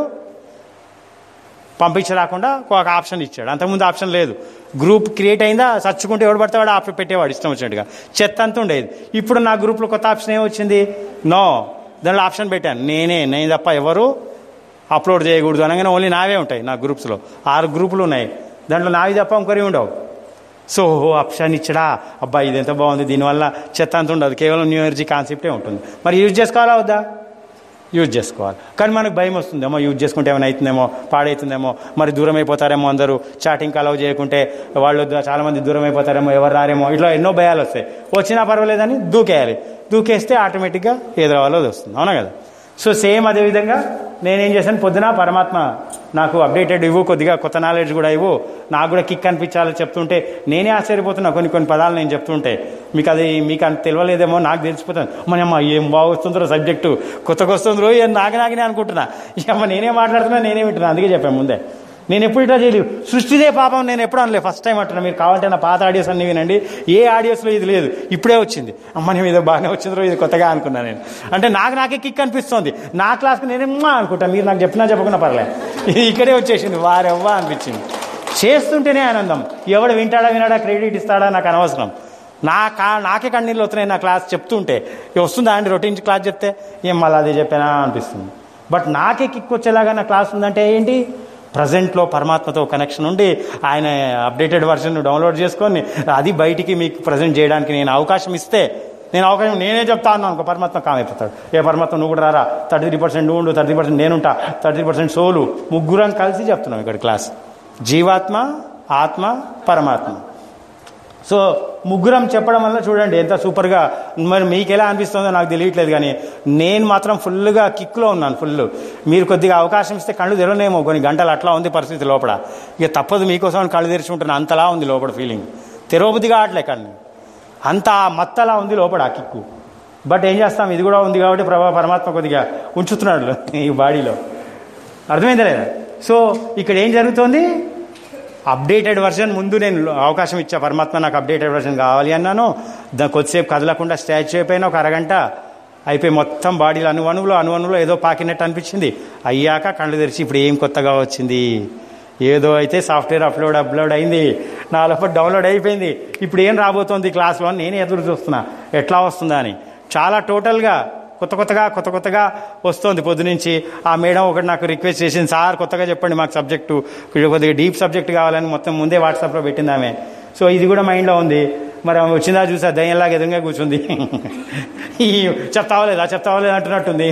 పంపించరాకుండా ఒక ఆప్షన్ ఇచ్చాడు అంతకుముందు ఆప్షన్ లేదు గ్రూప్ క్రియేట్ అయిందా సర్చుకుంటే ఎవడు పడితే వాడు ఆప్షన్ పెట్టేవాడు ఇష్టం వచ్చినట్టుగా చెత్త అంత ఉండేది ఇప్పుడు నా గ్రూప్లో కొత్త ఆప్షన్ ఏమొచ్చింది నో దానిలో ఆప్షన్ పెట్టాను నేనే నేను తప్ప ఎవరు అప్లోడ్ చేయకూడదు అనగానే ఓన్లీ నావే ఉంటాయి నా గ్రూప్స్లో ఆరు గ్రూపులు ఉన్నాయి దాంట్లో నావి తప్ప ఇంకొరి ఉండవు సో ఓ ఆప్షన్ ఇచ్చడా అబ్బా ఇది ఎంత బాగుంది దీనివల్ల చెత్త అంత ఉండదు కేవలం న్యూ ఎనర్జీ కాన్సెప్టే ఉంటుంది మరి యూజ్ చేసుకోవాలా వద్దా యూజ్ చేసుకోవాలి కానీ మనకు భయం వస్తుందేమో యూజ్ చేసుకుంటే ఏమైనా అవుతుందేమో పాడవుతుందేమో మరి దూరం అయిపోతారేమో అందరూ చాటింగ్ అలౌ చేయకుంటే వాళ్ళు ద- చాలా మంది దూరం అయిపోతారేమో ఎవరు రారేమో ఇట్లా ఎన్నో భయాలు వస్తాయి వచ్చినా పర్వాలేదని దూకేయాలి దూకేస్తే ఆటోమేటిక్గా ఏది రావాలో అది వస్తుంది అవునా కదా సో సేమ్ అదేవిధంగా నేనేం చేశాను పొద్దున పరమాత్మ నాకు అప్డేటెడ్ ఇవ్వు కొద్దిగా కొత్త నాలెడ్జ్ కూడా ఇవ్వు నాకు కూడా కిక్ అనిపించాలని చెప్తుంటే నేనే ఆశ్చర్యపోతున్నా కొన్ని కొన్ని పదాలు నేను చెప్తుంటే మీకు అది మీకు అంత తెలియలేదేమో నాకు తెలిసిపోతుంది మన అమ్మ ఏం బాగుస్తుందో సబ్జెక్టు కొత్తగా వస్తుందో ఏం నాకి నాకినే అనుకుంటున్నా ఇక అమ్మ నేనే మాట్లాడుతున్నా నేనే వింటున్నా అందుకే చెప్పాను ముందే నేను ఎప్పుడు ఇట్లా చేయలేదు సృష్టిదే పాపం నేను ఎప్పుడు అనలేదు ఫస్ట్ టైం అంటున్నా మీరు కావాలంటే నా పాత ఆడియోస్ అన్ని వినండి ఏ ఆడియోస్లో ఇది లేదు ఇప్పుడే వచ్చింది అమ్మ నేను ఏదో బాగానే వచ్చిందో ఇది కొత్తగా అనుకున్నా నేను అంటే నాకు నాకే కిక్ అనిపిస్తుంది నా క్లాస్కి నేనేమ్మా అనుకుంటా మీరు నాకు చెప్పినా చెప్పకుండా పర్లే ఇది ఇక్కడే వచ్చేసింది వారెవ్వా అనిపించింది చేస్తుంటేనే ఆనందం ఎవడు వింటాడా వినాడా క్రెడిట్ ఇస్తాడా నాకు అనవసరం నా కా నాకే కన్నీళ్ళు వస్తున్నాయి నా క్లాస్ చెప్తుంటే ఇక వస్తుందా అండి రొటీన్ క్లాస్ చెప్తే ఏం మళ్ళీ అదే చెప్పానా అనిపిస్తుంది బట్ నాకే కిక్ వచ్చేలాగా నా క్లాస్ ఉందంటే ఏంటి ప్రజెంట్లో పరమాత్మతో కనెక్షన్ ఉండి ఆయన అప్డేటెడ్ వర్షన్ డౌన్లోడ్ చేసుకొని అది బయటికి మీకు ప్రజెంట్ చేయడానికి నేను అవకాశం ఇస్తే నేను అవకాశం నేనే చెప్తాను అనుకో పరమాత్మ కామైపోతాడు ఏ పరమాత్మ నువ్వు కూడా రారా థర్టీ త్రీ పర్సెంట్ నువ్వు ఉండు థర్టీ పర్సెంట్ నేనుంటా థర్టీ పర్సెంట్ సోలు ముగ్గురం కలిసి చెప్తున్నాం ఇక్కడ క్లాస్ జీవాత్మ ఆత్మ పరమాత్మ సో ముగ్గురం చెప్పడం వల్ల చూడండి ఎంత సూపర్గా మరి మీకు ఎలా అనిపిస్తుందో నాకు తెలియట్లేదు కానీ నేను మాత్రం ఫుల్గా కిక్లో ఉన్నాను ఫుల్ మీరు కొద్దిగా అవకాశం ఇస్తే కళ్ళు తెరవనేమో కొన్ని గంటలు అట్లా ఉంది పరిస్థితి లోపల ఇక తప్పదు మీకోసం అని కళ్ళు తెరుచుకుంటున్నా అంతలా ఉంది లోపల ఫీలింగ్ తెరవబుద్ధి కావట్లే కళ్ళు అంత మత్తలా ఉంది లోపల ఆ కిక్కు బట్ ఏం చేస్తాం ఇది కూడా ఉంది కాబట్టి ప్రభా పరమాత్మ కొద్దిగా ఉంచుతున్నాడు ఈ బాడీలో అర్థమైందా లేదా సో ఇక్కడ ఏం జరుగుతోంది అప్డేటెడ్ వర్షన్ ముందు నేను అవకాశం ఇచ్చా పరమాత్మ నాకు అప్డేటెడ్ వర్షన్ కావాలి అన్నాను దాని కొద్దిసేపు కదలకుండా స్టాచ్యూ అయిపోయిన ఒక అరగంట అయిపోయి మొత్తం బాడీలో అణు అణువులో అణు అణువులో ఏదో పాకినట్టు అనిపించింది అయ్యాక కళ్ళు తెరిచి ఇప్పుడు ఏం కొత్తగా వచ్చింది ఏదో అయితే సాఫ్ట్వేర్ అప్లోడ్ అప్లోడ్ అయింది నా లోపల డౌన్లోడ్ అయిపోయింది ఇప్పుడు ఏం రాబోతోంది క్లాస్లో అని నేను ఎదురు చూస్తున్నా ఎట్లా వస్తుందా అని చాలా టోటల్గా కొత్త కొత్తగా కొత్త కొత్తగా వస్తుంది పొద్దునుంచి ఆ మేడం ఒకటి నాకు రిక్వెస్ట్ చేసింది సార్ కొత్తగా చెప్పండి మాకు సబ్జెక్టు కొద్దిగా డీప్ సబ్జెక్ట్ కావాలని మొత్తం ముందే వాట్సాప్లో పెట్టింది ఆమె సో ఇది కూడా మైండ్లో ఉంది మరి ఆమె వచ్చిందా చూసా దయ్యంలాగా ఎదురుగా కూర్చుంది ఈ చెప్తావా లేదా చెప్తావా లేదా అంటున్నట్టుంది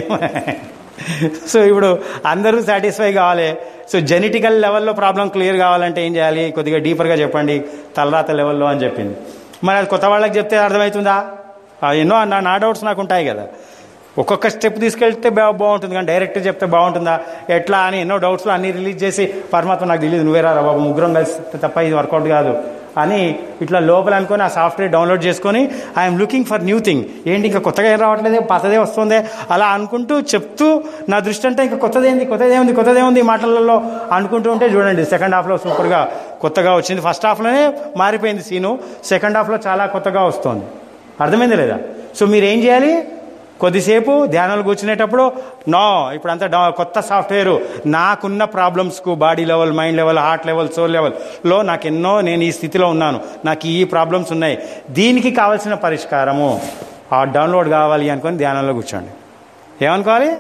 సో ఇప్పుడు అందరూ సాటిస్ఫై కావాలి సో జెనెటికల్ లెవెల్లో ప్రాబ్లం క్లియర్ కావాలంటే ఏం చేయాలి కొద్దిగా డీపర్గా చెప్పండి తలరాత లెవెల్లో అని చెప్పింది మరి అది కొత్త వాళ్ళకి చెప్తే అర్థమవుతుందా ఆ, ఎన్నో నా నా డౌట్స్ నాకు ఉంటాయి కదా ఒక్కొక్క స్టెప్ తీసుకెళ్తే బా- బాగుంటుంది కానీ డైరెక్ట్ చెప్తే బాగుంటుందా ఎట్లా అని ఎన్నో డౌట్స్లో అన్ని రిలీజ్ చేసి పరమాత్మ నాకు తెలియదు నువ్వేరా రా బాబు ముగ్గురం కలిసి తప్ప ఇది వర్కౌట్ కాదు అని ఇట్లా లోపల అనుకొని ఆ సాఫ్ట్వేర్ డౌన్లోడ్ చేసుకొని I'm looking for new thing ఏంటి ఇంకా కొత్తగా ఏం రావట్లేదే పాతదే వస్తుందే అలా అనుకుంటూ చెప్తూ నా దృష్టి అంటే ఇంకా కొత్తదేంది కొత్తదేముంది కొత్తదేముంది ఈ మాటలలో అనుకుంటూ ఉంటే చూడండి సెకండ్ హాఫ్లో సూపర్గా కొత్తగా వచ్చింది ఫస్ట్ హాఫ్లోనే మారిపోయింది సీను సెకండ్ హాఫ్లో చాలా కొత్తగా వస్తుంది అర్థమైంది లేదా సో మీరు ఏం చేయాలి కొద్దిసేపు ధ్యానాలు కూర్చునేటప్పుడు నో ఇప్పుడు అంతా డౌ- కొత్త సాఫ్ట్వేర్ నాకున్న ప్రాబ్లమ్స్కు body level mind level heart level soul లెవెల్లో నాకు ఎన్నో నేను ఈ స్థితిలో ఉన్నాను నాకు ఈ ప్రాబ్లమ్స్ ఉన్నాయి దీనికి కావాల్సిన పరిష్కారము ఆ డౌన్లోడ్ కావాలి అనుకొని ధ్యానంలో కూర్చోండి ఏమనుకోవాలి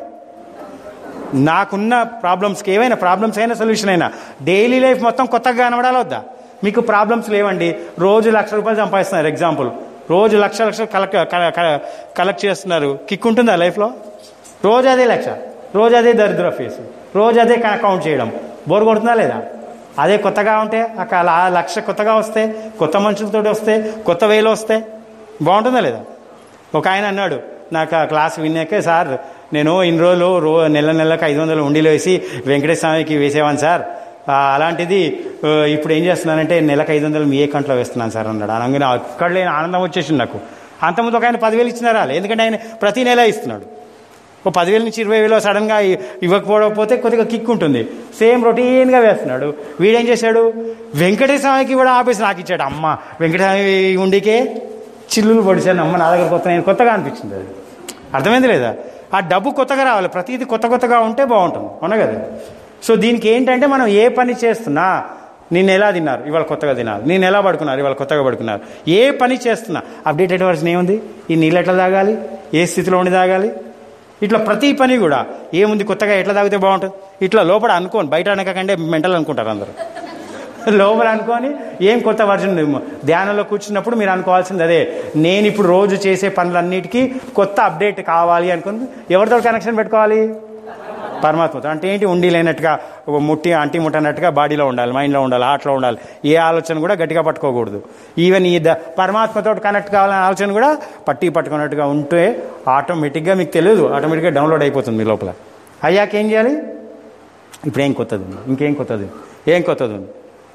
నాకున్న ప్రాబ్లమ్స్కి ఏవైనా ప్రాబ్లమ్స్ అయినా సొల్యూషన్ అయినా డైలీ లైఫ్ మొత్తం కొత్తగా కనబడాలి వద్దా మీకు ప్రాబ్లమ్స్ లేవండి రోజు లక్ష రూపాయలు సంపాదిస్తున్నారు ఎగ్జాంపుల్ రోజు లక్ష లక్షలు కలెక్ట్ కలెక్ట్ చేస్తున్నారు కిక్ ఉంటుందా లైఫ్లో రోజు అదే లక్ష రోజు అదే దరిద్ర ఫేస్ రోజు అదే కౌంట్ చేయడం బోర్ కొడుతుందా లేదా అదే కొత్తగా ఉంటే అక్కడ అలా ఆ లక్ష కొత్తగా వస్తే కొత్త మనుషులతో వస్తే కొత్త వేలో వస్తే బాగుంటుందా లేదా ఒక ఆయన అన్నాడు నాకు ఆ క్లాస్ విన్నాకే సార్ నేను ఇన్ని రోజులు రో నెల నెలకు ఐదు వందలు ఉండిలో వేసి వెంకటేశ్వర స్వామికి వేసేవాను సార్ ఆ, అలాంటిది ఆ, ఇప్పుడు ఏం చేస్తున్నానంటే నెలకు ఐదు వందలు మీ ఏ కంట్లో వేస్తున్నాను సార్ అన్నాడు అనగానే అక్కడ లేని ఆనందం వచ్చేసింది నాకు అంతకుముందు ఒక ఆయన పదివేలు ఇచ్చినారా ఎందుకంటే ఆయన ప్రతి నెల ఇస్తున్నాడు ఓ పదివేల నుంచి ఇరవై వేలు సడన్గా ఇ- ఇవ్వకపోతే కొద్దిగా కిక్ ఉంటుంది సేమ్ రొటీన్గా వేస్తున్నాడు వీడేం చేశాడు వెంకటేశ్వర స్వామికి కూడా ఆపేసి నాకు ఇచ్చాడు అమ్మ వెంకటస్వామి ఉండికే చిల్లులు పొడిచాను అమ్మ నా దగ్గర కొత్త నేను కొత్తగా అనిపించింది అది అర్థమైంది లేదా ఆ డబ్బు కొత్తగా రావాలి ప్రతిదీ కొత్త కొత్తగా ఉంటే బాగుంటుంది అవునా కదా సో దీనికి ఏంటంటే మనం ఏ పని చేస్తున్నా నేను ఎలా తిన్నారు ఇవాళ కొత్తగా తిన్నారు నేను ఎలా పడుకున్నారు ఇవాళ కొత్తగా పడుకున్నారు ఏ పని చేస్తున్నా అప్డేటెడ్ వర్షన్ ఏముంది ఈ నీళ్ళు ఎట్లా తాగాలి ఏ స్థితిలో ఉండి తాగాలి ఇట్లా ప్రతి పని కూడా ఏముంది కొత్తగా ఎట్లా తాగితే బాగుంటుంది ఇట్లా లోపల అనుకోని బయట అనకంటే మెంటల్ అనుకుంటారు అందరూ లోపల అనుకొని ఏం కొత్త వర్జన్ ధ్యానంలో కూర్చున్నప్పుడు మీరు అనుకోవాల్సింది అదే నేను ఇప్పుడు రోజు చేసే పనులన్నిటికీ కొత్త అప్డేట్ కావాలి అనుకుని ఎవరితో కనెక్షన్ పెట్టుకోవాలి పరమాత్మతో అంటే ఏంటి ఉండి లేనట్టుగా ఒక ముట్టి అంటి ముట్టనట్టుగా బాడీలో ఉండాలి మైండ్లో ఉండాలి హార్ట్లో ఉండాలి ఏ ఆలోచన కూడా గట్టిగా పట్టుకోకూడదు ఈవెన్ ఈ ద పరమాత్మతో కనెక్ట్ కావాలనే ఆలోచన కూడా పట్టి పట్టుకున్నట్టుగా ఉంటే ఆటోమేటిక్గా మీకు తెలియదు ఆటోమేటిక్గా డౌన్లోడ్ అయిపోతుంది మీ లోపల అయ్యాక ఏం చేయాలి ఇప్పుడు ఏం కొత్తది ఉంది ఇంకేం కొత్తది ఉంది? ఏం కొత్తది ఉంది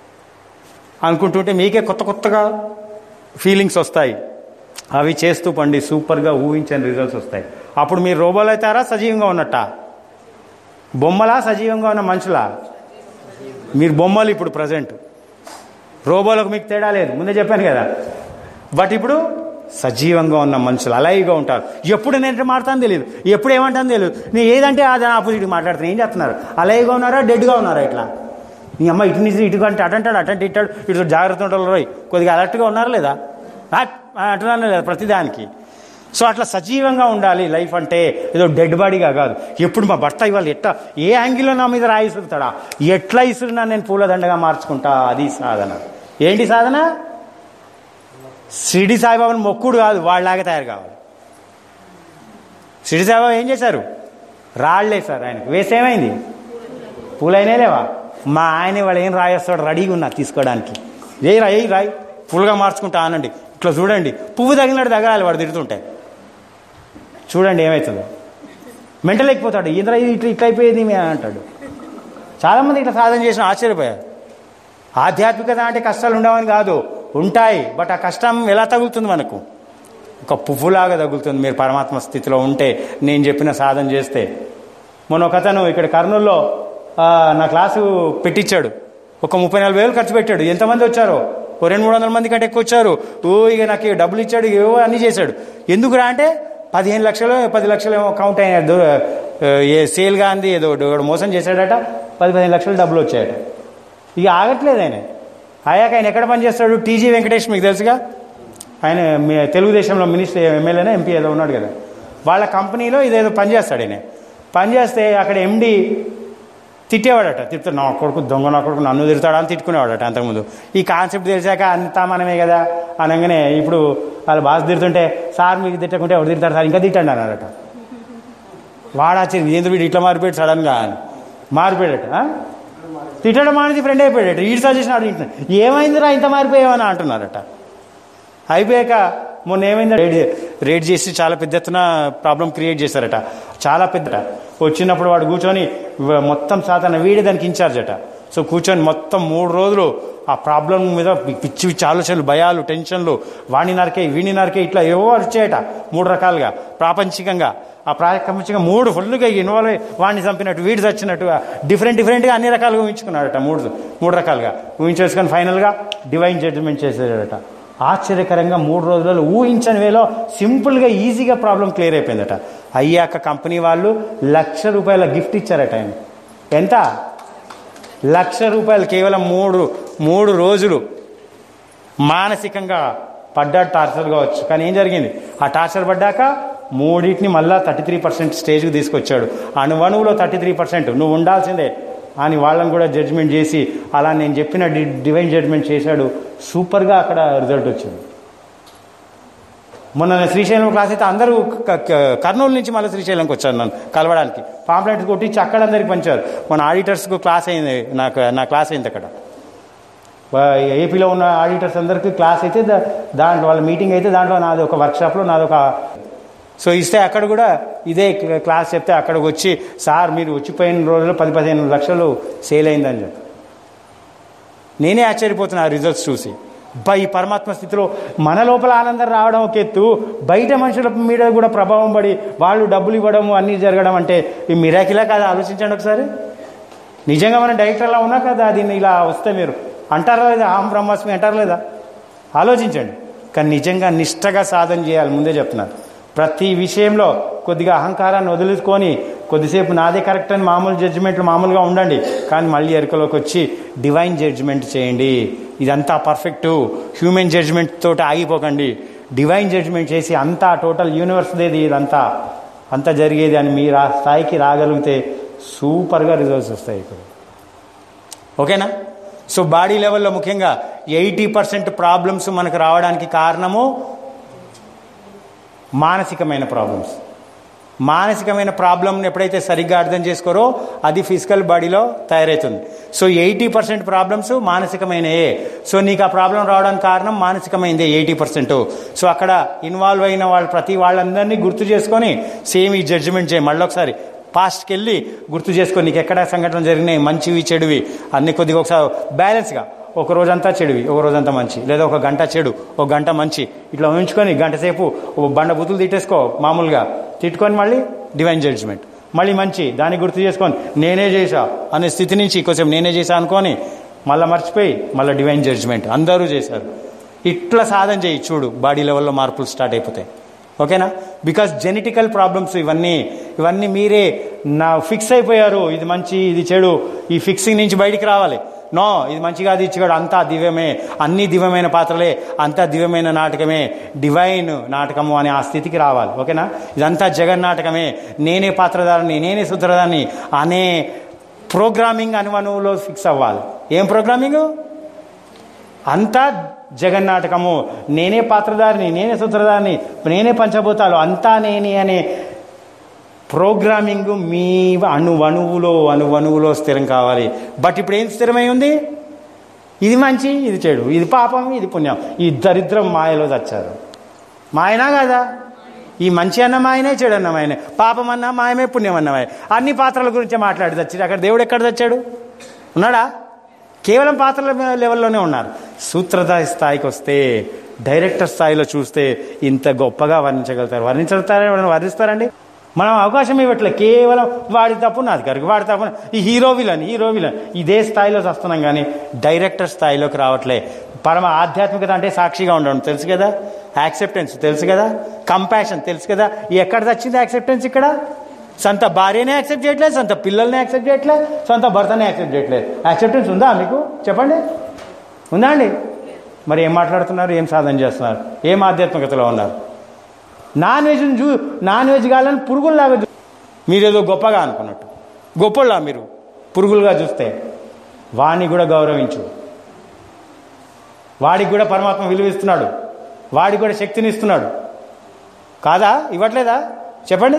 అనుకుంటుంటే మీకే కొత్త కొత్తగా ఫీలింగ్స్ వస్తాయి అవి చేస్తూ పండి సూపర్గా ఊహించని రిజల్ట్స్ వస్తాయి అప్పుడు మీరు రోబోలు అవుతారా సజీవంగా ఉన్నట్టా బొమ్మలా సజీవంగా ఉన్న మనుషులా మీరు బొమ్మలు ఇప్పుడు ప్రజెంట్ రోబోలకు మీకు తేడా లేదు ముందే చెప్పాను కదా బట్ ఇప్పుడు సజీవంగా ఉన్న మనుషులు అలైవ్గా ఉంటారు ఎప్పుడు నేను మాట్లాడతాను తెలియదు ఎప్పుడు ఏమంటాను తెలియదు నేను ఏదంటే అది ఆపోజిట్ మాట్లాడుతాను ఏం చేస్తున్నారు అలైవ్గా ఉన్నారా డెడ్గా ఉన్నారా ఇట్లా నీ అమ్మ ఇటు నుంచి ఇటు అంటే అటంటాడు అటంటే ఇట్టాడు ఇటు జాగ్రత్త ఉంటాడు రోయ్ కొద్దిగా అలర్ట్గా ఉన్నారు లేదా అంటున్నాను లేదా ప్రతిదానికి సో అట్లా సజీవంగా ఉండాలి లైఫ్ అంటే ఏదో డెడ్ బాడీగా కాదు ఎప్పుడు మా భర్త ఇవాళ ఎట్లా ఏ యాంగిల్లో నా మీద రాయి ఇసురుతాడా ఎట్లా ఇసురునా నేను పూలదండగా మార్చుకుంటా అది సాధన ఏంటి సాధన షిరిడి సాయిబాబాని మొక్కుడు కాదు వాళ్ళలాగా తయారు కావాలి షిరిడి సాయిబాబా ఏం చేశారు రాళ్ళేశారు ఆయనకు వేసేమైంది పూలైనా లేవా మా ఆయన వాళ్ళు ఏం రాయేస్తాడు రెడీగా ఉన్నా తీసుకోవడానికి ఏ రాయి ఏ రాయి ఫుల్గా మార్చుకుంటా అనండి ఇట్లా చూడండి పువ్వు తగిలినట్టు తగలాలి వాడు తిడుతుంటే చూడండి ఏమవుతుందో మెంటల్ ఎక్కిపోతాడు ఇంద్ర ఇట్లా ఇట్లా అయిపోయేది మీ అని అంటాడు చాలామంది ఇట్లా సాధన చేసిన ఆశ్చర్యపోయారు ఆధ్యాత్మికత అంటే కష్టాలు ఉండవని కాదు ఉంటాయి బట్ ఆ కష్టం ఎలా తగులుతుంది మనకు ఒక పువ్వులాగా తగులుతుంది మీరు పరమాత్మ స్థితిలో ఉంటే నేను చెప్పిన సాధన చేస్తే మొన్న ఒక అతను ఇక్కడ కర్నూల్లో ఆ, నా క్లాసు పెట్టించాడు ఒక ముప్పై నలభై వేలు ఖర్చు పెట్టాడు ఎంతమంది వచ్చారో ఓ రెండు మూడు వందల మంది కంటే ఎక్కువ వచ్చారు ఓ ఇక నాకు డబ్బులు ఇచ్చాడు ఇక ఏవో అన్నీ చేశాడు ఎందుకురా అంటే పదిహేను లక్షలు పది లక్షలు ఏమో కౌంట్ అయినాడు దో- ఏ సేల్గా అంది ఏదో ఒకడు మోసం చేశాడట పది పదిహేను లక్షలు డబ్బులు వచ్చాయట ఇక ఆగట్లేదు ఆయన అయ్యాక ఆయన ఎక్కడ పనిచేస్తాడు టీజీ వెంకటేష్ మీకు తెలుసుగా ఆయన మీ తెలుగుదేశంలో మినిస్టర్ ఎమ్మెల్యేనా ఎంపీ ఏదో ఉన్నాడు కదా వాళ్ళ కంపెనీలో ఇదేదో పని చేస్తాడు ఈయన పని చేస్తే అక్కడ ఎండి తిట్టేవాడట తిప్పుతాడు నా కొడుకు దొంగ నా కొడుకు నన్ను తిడతాడా అని తిట్టుకునేవాడట అంతకుముందు ఈ కాన్సెప్ట్ తెలిసాక అంతా మనమే కదా అనగానే ఇప్పుడు వాళ్ళు బాగా తిడుతుంటే సార్ మీకు తిట్టకుంటే ఎవరు తిడతారు సార్ ఇంకా తిట్టండి అన్నాడట వాడు ఆశ్చర్యం ఏంద్ర వీడు ఇట్లా మారిపోయాడు సడన్గా అని మారిపోయాడట ఆ? తిట్టడం మానేది ఫ్రెండ్ అయిపోయాడట ఈడు సజెషన్ ఆడు తింటున్నాడు ఏమైందిరా ఇంత మారిపోయావని అంటున్నారట అయిపోయాక మొన్న ఏమైంది రేడ్ రేడ్ చేసి చాలా పెద్ద ఎత్తున ప్రాబ్లం క్రియేట్ చేశారట చాలా పెద్ద వచ్చినప్పుడు వాడు కూర్చొని వ- మొత్తం సాధారణ వీడే దానికి ఇన్ఛార్జ్ అట సో కూర్చొని మొత్తం మూడు రోజులు ఆ ప్రాబ్లం మీద పిచ్చి పిచ్చి ఆలోచనలు భయాలు టెన్షన్లు వాణి నరకే వీణి నరకే ఇట్లా ఏవో వచ్చాయట మూడు రకాలుగా ప్రాపంచికంగా ఆ ప్రాపంచికంగా మూడు ఫుల్గా ఇన్వాల్వ్ అయ్యి వాడిని చంపినట్టు వీడు చచ్చినట్టు డిఫరెంట్ డిఫరెంట్గా అన్ని రకాలుగా ఊహించుకున్నాడట మూడు మూడు రకాలుగా ఊహించేసుకొని ఫైనల్గా డివైన్ జడ్జిమెంట్ చేసేదట ఆశ్చర్యకరంగా మూడు రోజులలో ఊహించని వేలో సింపుల్గా ఈజీగా ప్రాబ్లం క్లియర్ అయిపోయిందట అయ్యాక కంపెనీ వాళ్ళు లక్ష రూపాయల గిఫ్ట్ ఇచ్చారట ఆయన ఎంత లక్ష రూపాయలు కేవలం మూడు మూడు రోజులు మానసికంగా పడ్డాడు టార్చర్ కావచ్చు కానీ ఏం జరిగింది ఆ టార్చర్ పడ్డాక మూడింటిని మళ్ళా థర్టీ త్రీ పర్సెంట్ స్టేజ్కి తీసుకొచ్చాడు అణువణువులో థర్టీ త్రీ పర్సెంట్ నువ్వు ఉండాల్సిందే అని వాళ్ళని కూడా జడ్జిమెంట్ చేసి అలా నేను చెప్పిన డి డివైన్ జడ్జిమెంట్ చేశాడు సూపర్గా అక్కడ రిజల్ట్ వచ్చింది మొన్న నేను శ్రీశైలం క్లాస్ అయితే అందరూ క- క- కర్నూలు నుంచి మళ్ళీ శ్రీశైలంకి వచ్చాను నన్ను కలవడానికి పాంప్లెట్స్ కొట్టించి అక్కడ అందరికి పంచారు మన ఆడిటర్స్కు క్లాస్ అయింది నాకు నా క్లాస్ అయింది అక్కడ వా- ఏపీలో ఉన్న ఆడిటర్స్ అందరికీ క్లాస్ అయితే దా- దాంట్లో వాళ్ళ మీటింగ్ అయితే దాంట్లో నాది ఒక వర్క్షాప్లో నాది ఒక సో ఇస్తే అక్కడ కూడా ఇదే క్ల- క్లాస్ చెప్తే అక్కడికి వచ్చి సార్ మీరు వచ్చిపోయిన రోజుల్లో పది పదిహేను లక్షలు సేల్ అయిందని చెప్పి నేనే ఆశ్చర్యపోతున్నా ఆ రిజల్ట్స్ చూసి బా ఈ పరమాత్మ స్థితిలో మన లోపల ఆనందం రావడం ఒక ఎత్తు బయట మనుషుల మీద కూడా ప్రభావం పడి వాళ్ళు డబ్బులు ఇవ్వడం అన్నీ జరగడం అంటే ఈ మిరాకిలా కాదా ఆలోచించండి ఒకసారి నిజంగా మనం డైరెక్టర్లా ఉన్నా కదా దీన్ని ఇలా వస్తే మీరు అంటారా లేదా ఆం బ్రహ్మాస్మి అంటారా లేదా ఆలోచించండి కానీ నిజంగా నిష్టగా సాధన చేయాలి ముందే చెప్తున్నాను ప్రతి విషయంలో కొద్దిగా అహంకారాన్ని వదులుకొని కొద్దిసేపు నాదే కరెక్ట్ అని మామూలు జడ్జిమెంట్లు మామూలుగా ఉండండి కానీ మళ్ళీ ఎరుకలోకి వచ్చి డివైన్ జడ్జిమెంట్ చేయండి ఇదంతా పర్ఫెక్ట్ హ్యూమన్ జడ్జిమెంట్ తోటి ఆగిపోకండి డివైన్ జడ్జిమెంట్ చేసి అంతా టోటల్ యూనివర్స్దేది ఇదంతా అంతా జరిగేది అని మీరు ఆ స్థాయికి రాగలిగితే సూపర్గా రిజల్ట్స్ వస్తాయి ఇక్కడ ఓకేనా సో బాడీ లెవెల్లో ముఖ్యంగా ఎయిటీ పర్సెంట్ ప్రాబ్లమ్స్ మనకు రావడానికి కారణము మానసికమైన ప్రాబ్లమ్స్ మానసికమైన ప్రాబ్లంని ఎప్పుడైతే సరిగ్గా అర్థం చేసుకోరో అది ఫిజికల్ బాడీలో తయారవుతుంది సో ఎయిటీ పర్సెంట్ ప్రాబ్లమ్స్ మానసికమైనయే సో నీకు ఆ ప్రాబ్లం రావడానికి కారణం మానసికమైందే ఎయిటీ పర్సెంట్ సో అక్కడ ఇన్వాల్వ్ అయిన వాళ్ళు ప్రతి వాళ్ళందరినీ గుర్తు చేసుకొని సేమ్ ఈ జడ్జిమెంట్ చేయి మళ్ళీ ఒకసారి పాస్ట్కి వెళ్ళి గుర్తు చేసుకొని నీకు ఎక్కడ సంఘటన జరిగినాయి మంచివి చెడువి అన్ని కొద్దిగా ఒకసారి బ్యాలెన్స్గా ఒక రోజంతా చెడువి ఒక రోజంతా మంచి లేదా ఒక గంట చెడు ఒక గంట మంచి ఇట్లా ఉంచుకొని గంట సేపు ఓ బండ బుతులు తిట్టేసుకో మామూలుగా తిట్టుకొని మళ్ళీ డివైన్ జడ్జిమెంట్ మళ్ళీ మంచి దాన్ని గుర్తు చేసుకొని నేనే చేశా అనే స్థితి నుంచి కొంచెం నేనే చేశా అనుకొని మళ్ళీ మర్చిపోయి మళ్ళీ డివైన్ జడ్జిమెంట్ అందరూ చేశారు ఇట్లా సాధన చేయి చూడు బాడీ లెవెల్లో మార్పులు స్టార్ట్ అయిపోతాయి ఓకేనా బికాస్ జెనెటికల్ ప్రాబ్లమ్స్ ఇవన్నీ ఇవన్నీ మీరే నా ఫిక్స్ అయిపోయారు ఇది మంచి ఇది చెడు ఈ ఫిక్సింగ్ నుంచి బయటికి రావాలి నో ఇది మంచి కాదు ఇది చెడు అంతా దివ్యమే అన్ని దివ్యమైన పాత్రలే అంతా దివ్యమైన నాటకమే డివైన్ నాటకము అనే ఆ స్థితికి రావాలి ఓకేనా ఇదంతా జగన్ నాటకమే నేనే పాత్రధారిని నేనే సూత్రధారిని అనే ప్రోగ్రామింగ్ అనువనువులో ఫిక్స్ అవ్వాలి ఏం ప్రోగ్రామింగ్ అంతా జగన్నాటకము నేనే పాత్రధారిని నేనే సూత్రధారిని నేనే పంచభూతాలు అంతా నేనే అనే ప్రోగ్రామింగ్ మీ అణువణువులో అణువణువులో స్థిరం కావాలి బట్ ఇప్పుడు ఏం స్థిరమై ఉంది ఇది మంచి ఇది చెడు ఇది పాపం ఇది పుణ్యం ఈ దరిద్రం మాయలో చచ్చారు మాయనా కదా ఈ మంచి అన్న మాయనే చెడు అన్న మాయనే పాపం అన్న మాయమే పుణ్యం అన్న మాయ అన్ని పాత్రల గురించి మాట్లాడి చచ్చాడు అక్కడ దేవుడు ఎక్కడ చచ్చాడు ఉన్నాడా కేవలం పాత్రల లెవెల్లోనే ఉన్నారు సూత్రధారి స్థాయికి వస్తే డైరెక్టర్ స్థాయిలో చూస్తే ఇంత గొప్పగా వర్ణించగలుగుతారు వర్ణించగలుగుతారు ఎవరైనా వర్ణిస్తారండి మనం అవకాశం ఇవ్వట్లే కేవలం వాడి తప్పు నాది కరెక్ట్ వాడి తప్పు ఈ హీరో విలన్ హీరో విలన్ ఇదే స్థాయిలో వస్తున్నాం కానీ డైరెక్టర్ స్థాయిలోకి రావట్లే పరమ ఆధ్యాత్మికత అంటే సాక్షిగా ఉండడం తెలుసు కదా యాక్సెప్టెన్స్ తెలుసు కదా కంపాషన్ తెలుసు కదా ఎక్కడ వచ్చింది యాక్సెప్టెన్స్ ఇక్కడ సొంత భార్యనే యాక్సెప్ట్ చేయట్లేదు సొంత పిల్లల్ని యాక్సెప్ట్ చేయట్లేదు సొంత భర్తనే యాక్సెప్ట్ చేయట్లేదు యాక్సెప్టెన్స్ ఉందా మీకు చెప్పండి ఉందా అండి మరి ఏం మాట్లాడుతున్నారు ఏం సాధన చేస్తున్నారు ఏం ఆధ్యాత్మికతలో ఉన్నారు నాన్ వెజ్ చూ నాన్ వెజ్ కావాలని పురుగుల్లాగా చూ మీరేదో గొప్పగా అనుకున్నట్టు గొప్పలా మీరు పురుగులుగా చూస్తే వాణ్ణి కూడా గౌరవించు వాడికి కూడా పరమాత్మ విలువిస్తున్నాడు వాడికి కూడా శక్తిని ఇస్తున్నాడు కాదా ఇవ్వట్లేదా చెప్పండి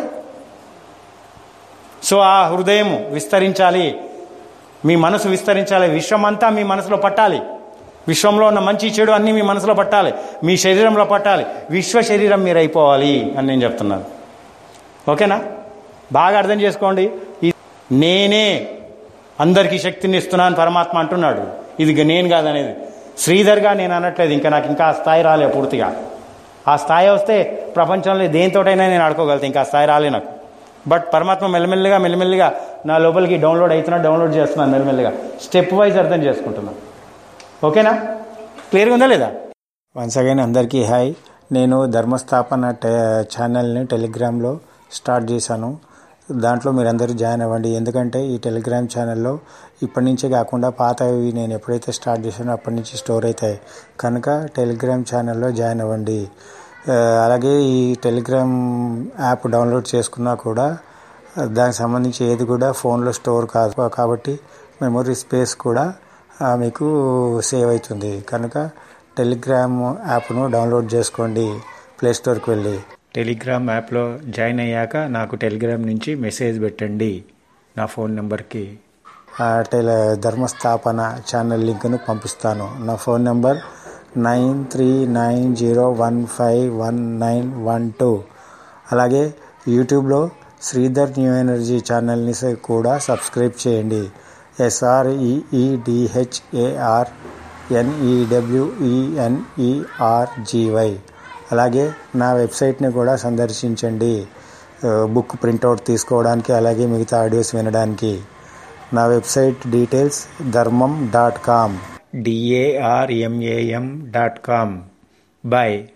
సో ఆ హృదయం విస్తరించాలి మీ మనసు విస్తరించాలి విశ్వమంతా మీ మనసులో పట్టాలి విశ్వంలో ఉన్న మంచి చెడు అన్నీ మీ మనసులో పట్టాలి మీ శరీరంలో పట్టాలి విశ్వ శరీరం మీరు అయిపోవాలి అని నేను చెప్తున్నాను ఓకేనా బాగా అర్థం చేసుకోండి ఈ నేనే అందరికీ శక్తిని ఇస్తున్నాను పరమాత్మ అంటున్నాడు ఇది గ- నేను కాదనేది శ్రీధర్గా నేను అనట్లేదు ఇంకా నాకు ఇంకా ఆ స్థాయి రాలే పూర్తిగా ఆ స్థాయి వస్తే ప్రపంచంలో దేనితోటైనా నేను ఆడుకోగలుగుతాను ఇంకా ఆ స్థాయి రాలే నాకు బట్ పరమాత్మ మెల్లమెల్లిగా మెల్లమెల్లిగా నా లోపలికి డౌన్లోడ్ అవుతున్నా డౌన్లోడ్ చేస్తున్నాను మెల్లమెల్లిగా స్టెప్ వైజ్ అర్థం చేసుకుంటున్నాను ఓకేనా క్లియర్గా ఉందా లేదా వన్స్ అగైన్ అందరికీ హాయ్ నేను ధర్మస్థాపన టె ఛానల్ని టెలిగ్రామ్లో స్టార్ట్ చేశాను దాంట్లో మీరందరూ జాయిన్ అవ్వండి ఎందుకంటే ఈ టెలిగ్రామ్ ఛానల్లో ఇప్పటి నుంచే కాకుండా పాతవి నేను ఎప్పుడైతే స్టార్ట్ చేశానో అప్పటి నుంచి స్టోర్ అవుతాయి కనుక టెలిగ్రామ్ ఛానల్లో జాయిన్ అవ్వండి ఆ, అలాగే ఈ టెలిగ్రామ్ యాప్ డౌన్లోడ్ చేసుకున్నా కూడా దానికి సంబంధించి ఏది కూడా ఫోన్లో స్టోర్ కాదు కాబట్టి మెమొరీ స్పేస్ కూడా ఆ, మీకు సేవ్ అవుతుంది కనుక టెలిగ్రామ్ యాప్ను డౌన్లోడ్ చేసుకోండి ప్లే స్టోర్కి వెళ్ళి టెలిగ్రామ్ యాప్లో జాయిన్ అయ్యాక నాకు టెలిగ్రామ్ నుంచి మెసేజ్ పెట్టండి నా ఫోన్ నెంబర్కి టెల ధర్మస్థాపన ఛానల్ లింక్ను పంపిస్తాను నా phone number nine three nine zero one five one nine one two అలాగే యూట్యూబ్లో శ్రీధర్ న్యూ ఎనర్జీ ఛానల్ని స- కూడా సబ్స్క్రైబ్ చేయండి ఎస్ఆర్ఈఈడిహెచ్ఏఆర్ ఎన్ఈడబ్ల్యూఈఎన్ఈఆర్జీవై అలాగే నా వెబ్సైట్ని కూడా సందర్శించండి ఆ, బుక్ ప్రింట్అవుట్ తీసుకోవడానికి అలాగే మిగతా ఆడియోస్ వినడానికి నా website details Dharmam dot com D A R M A M dot com bye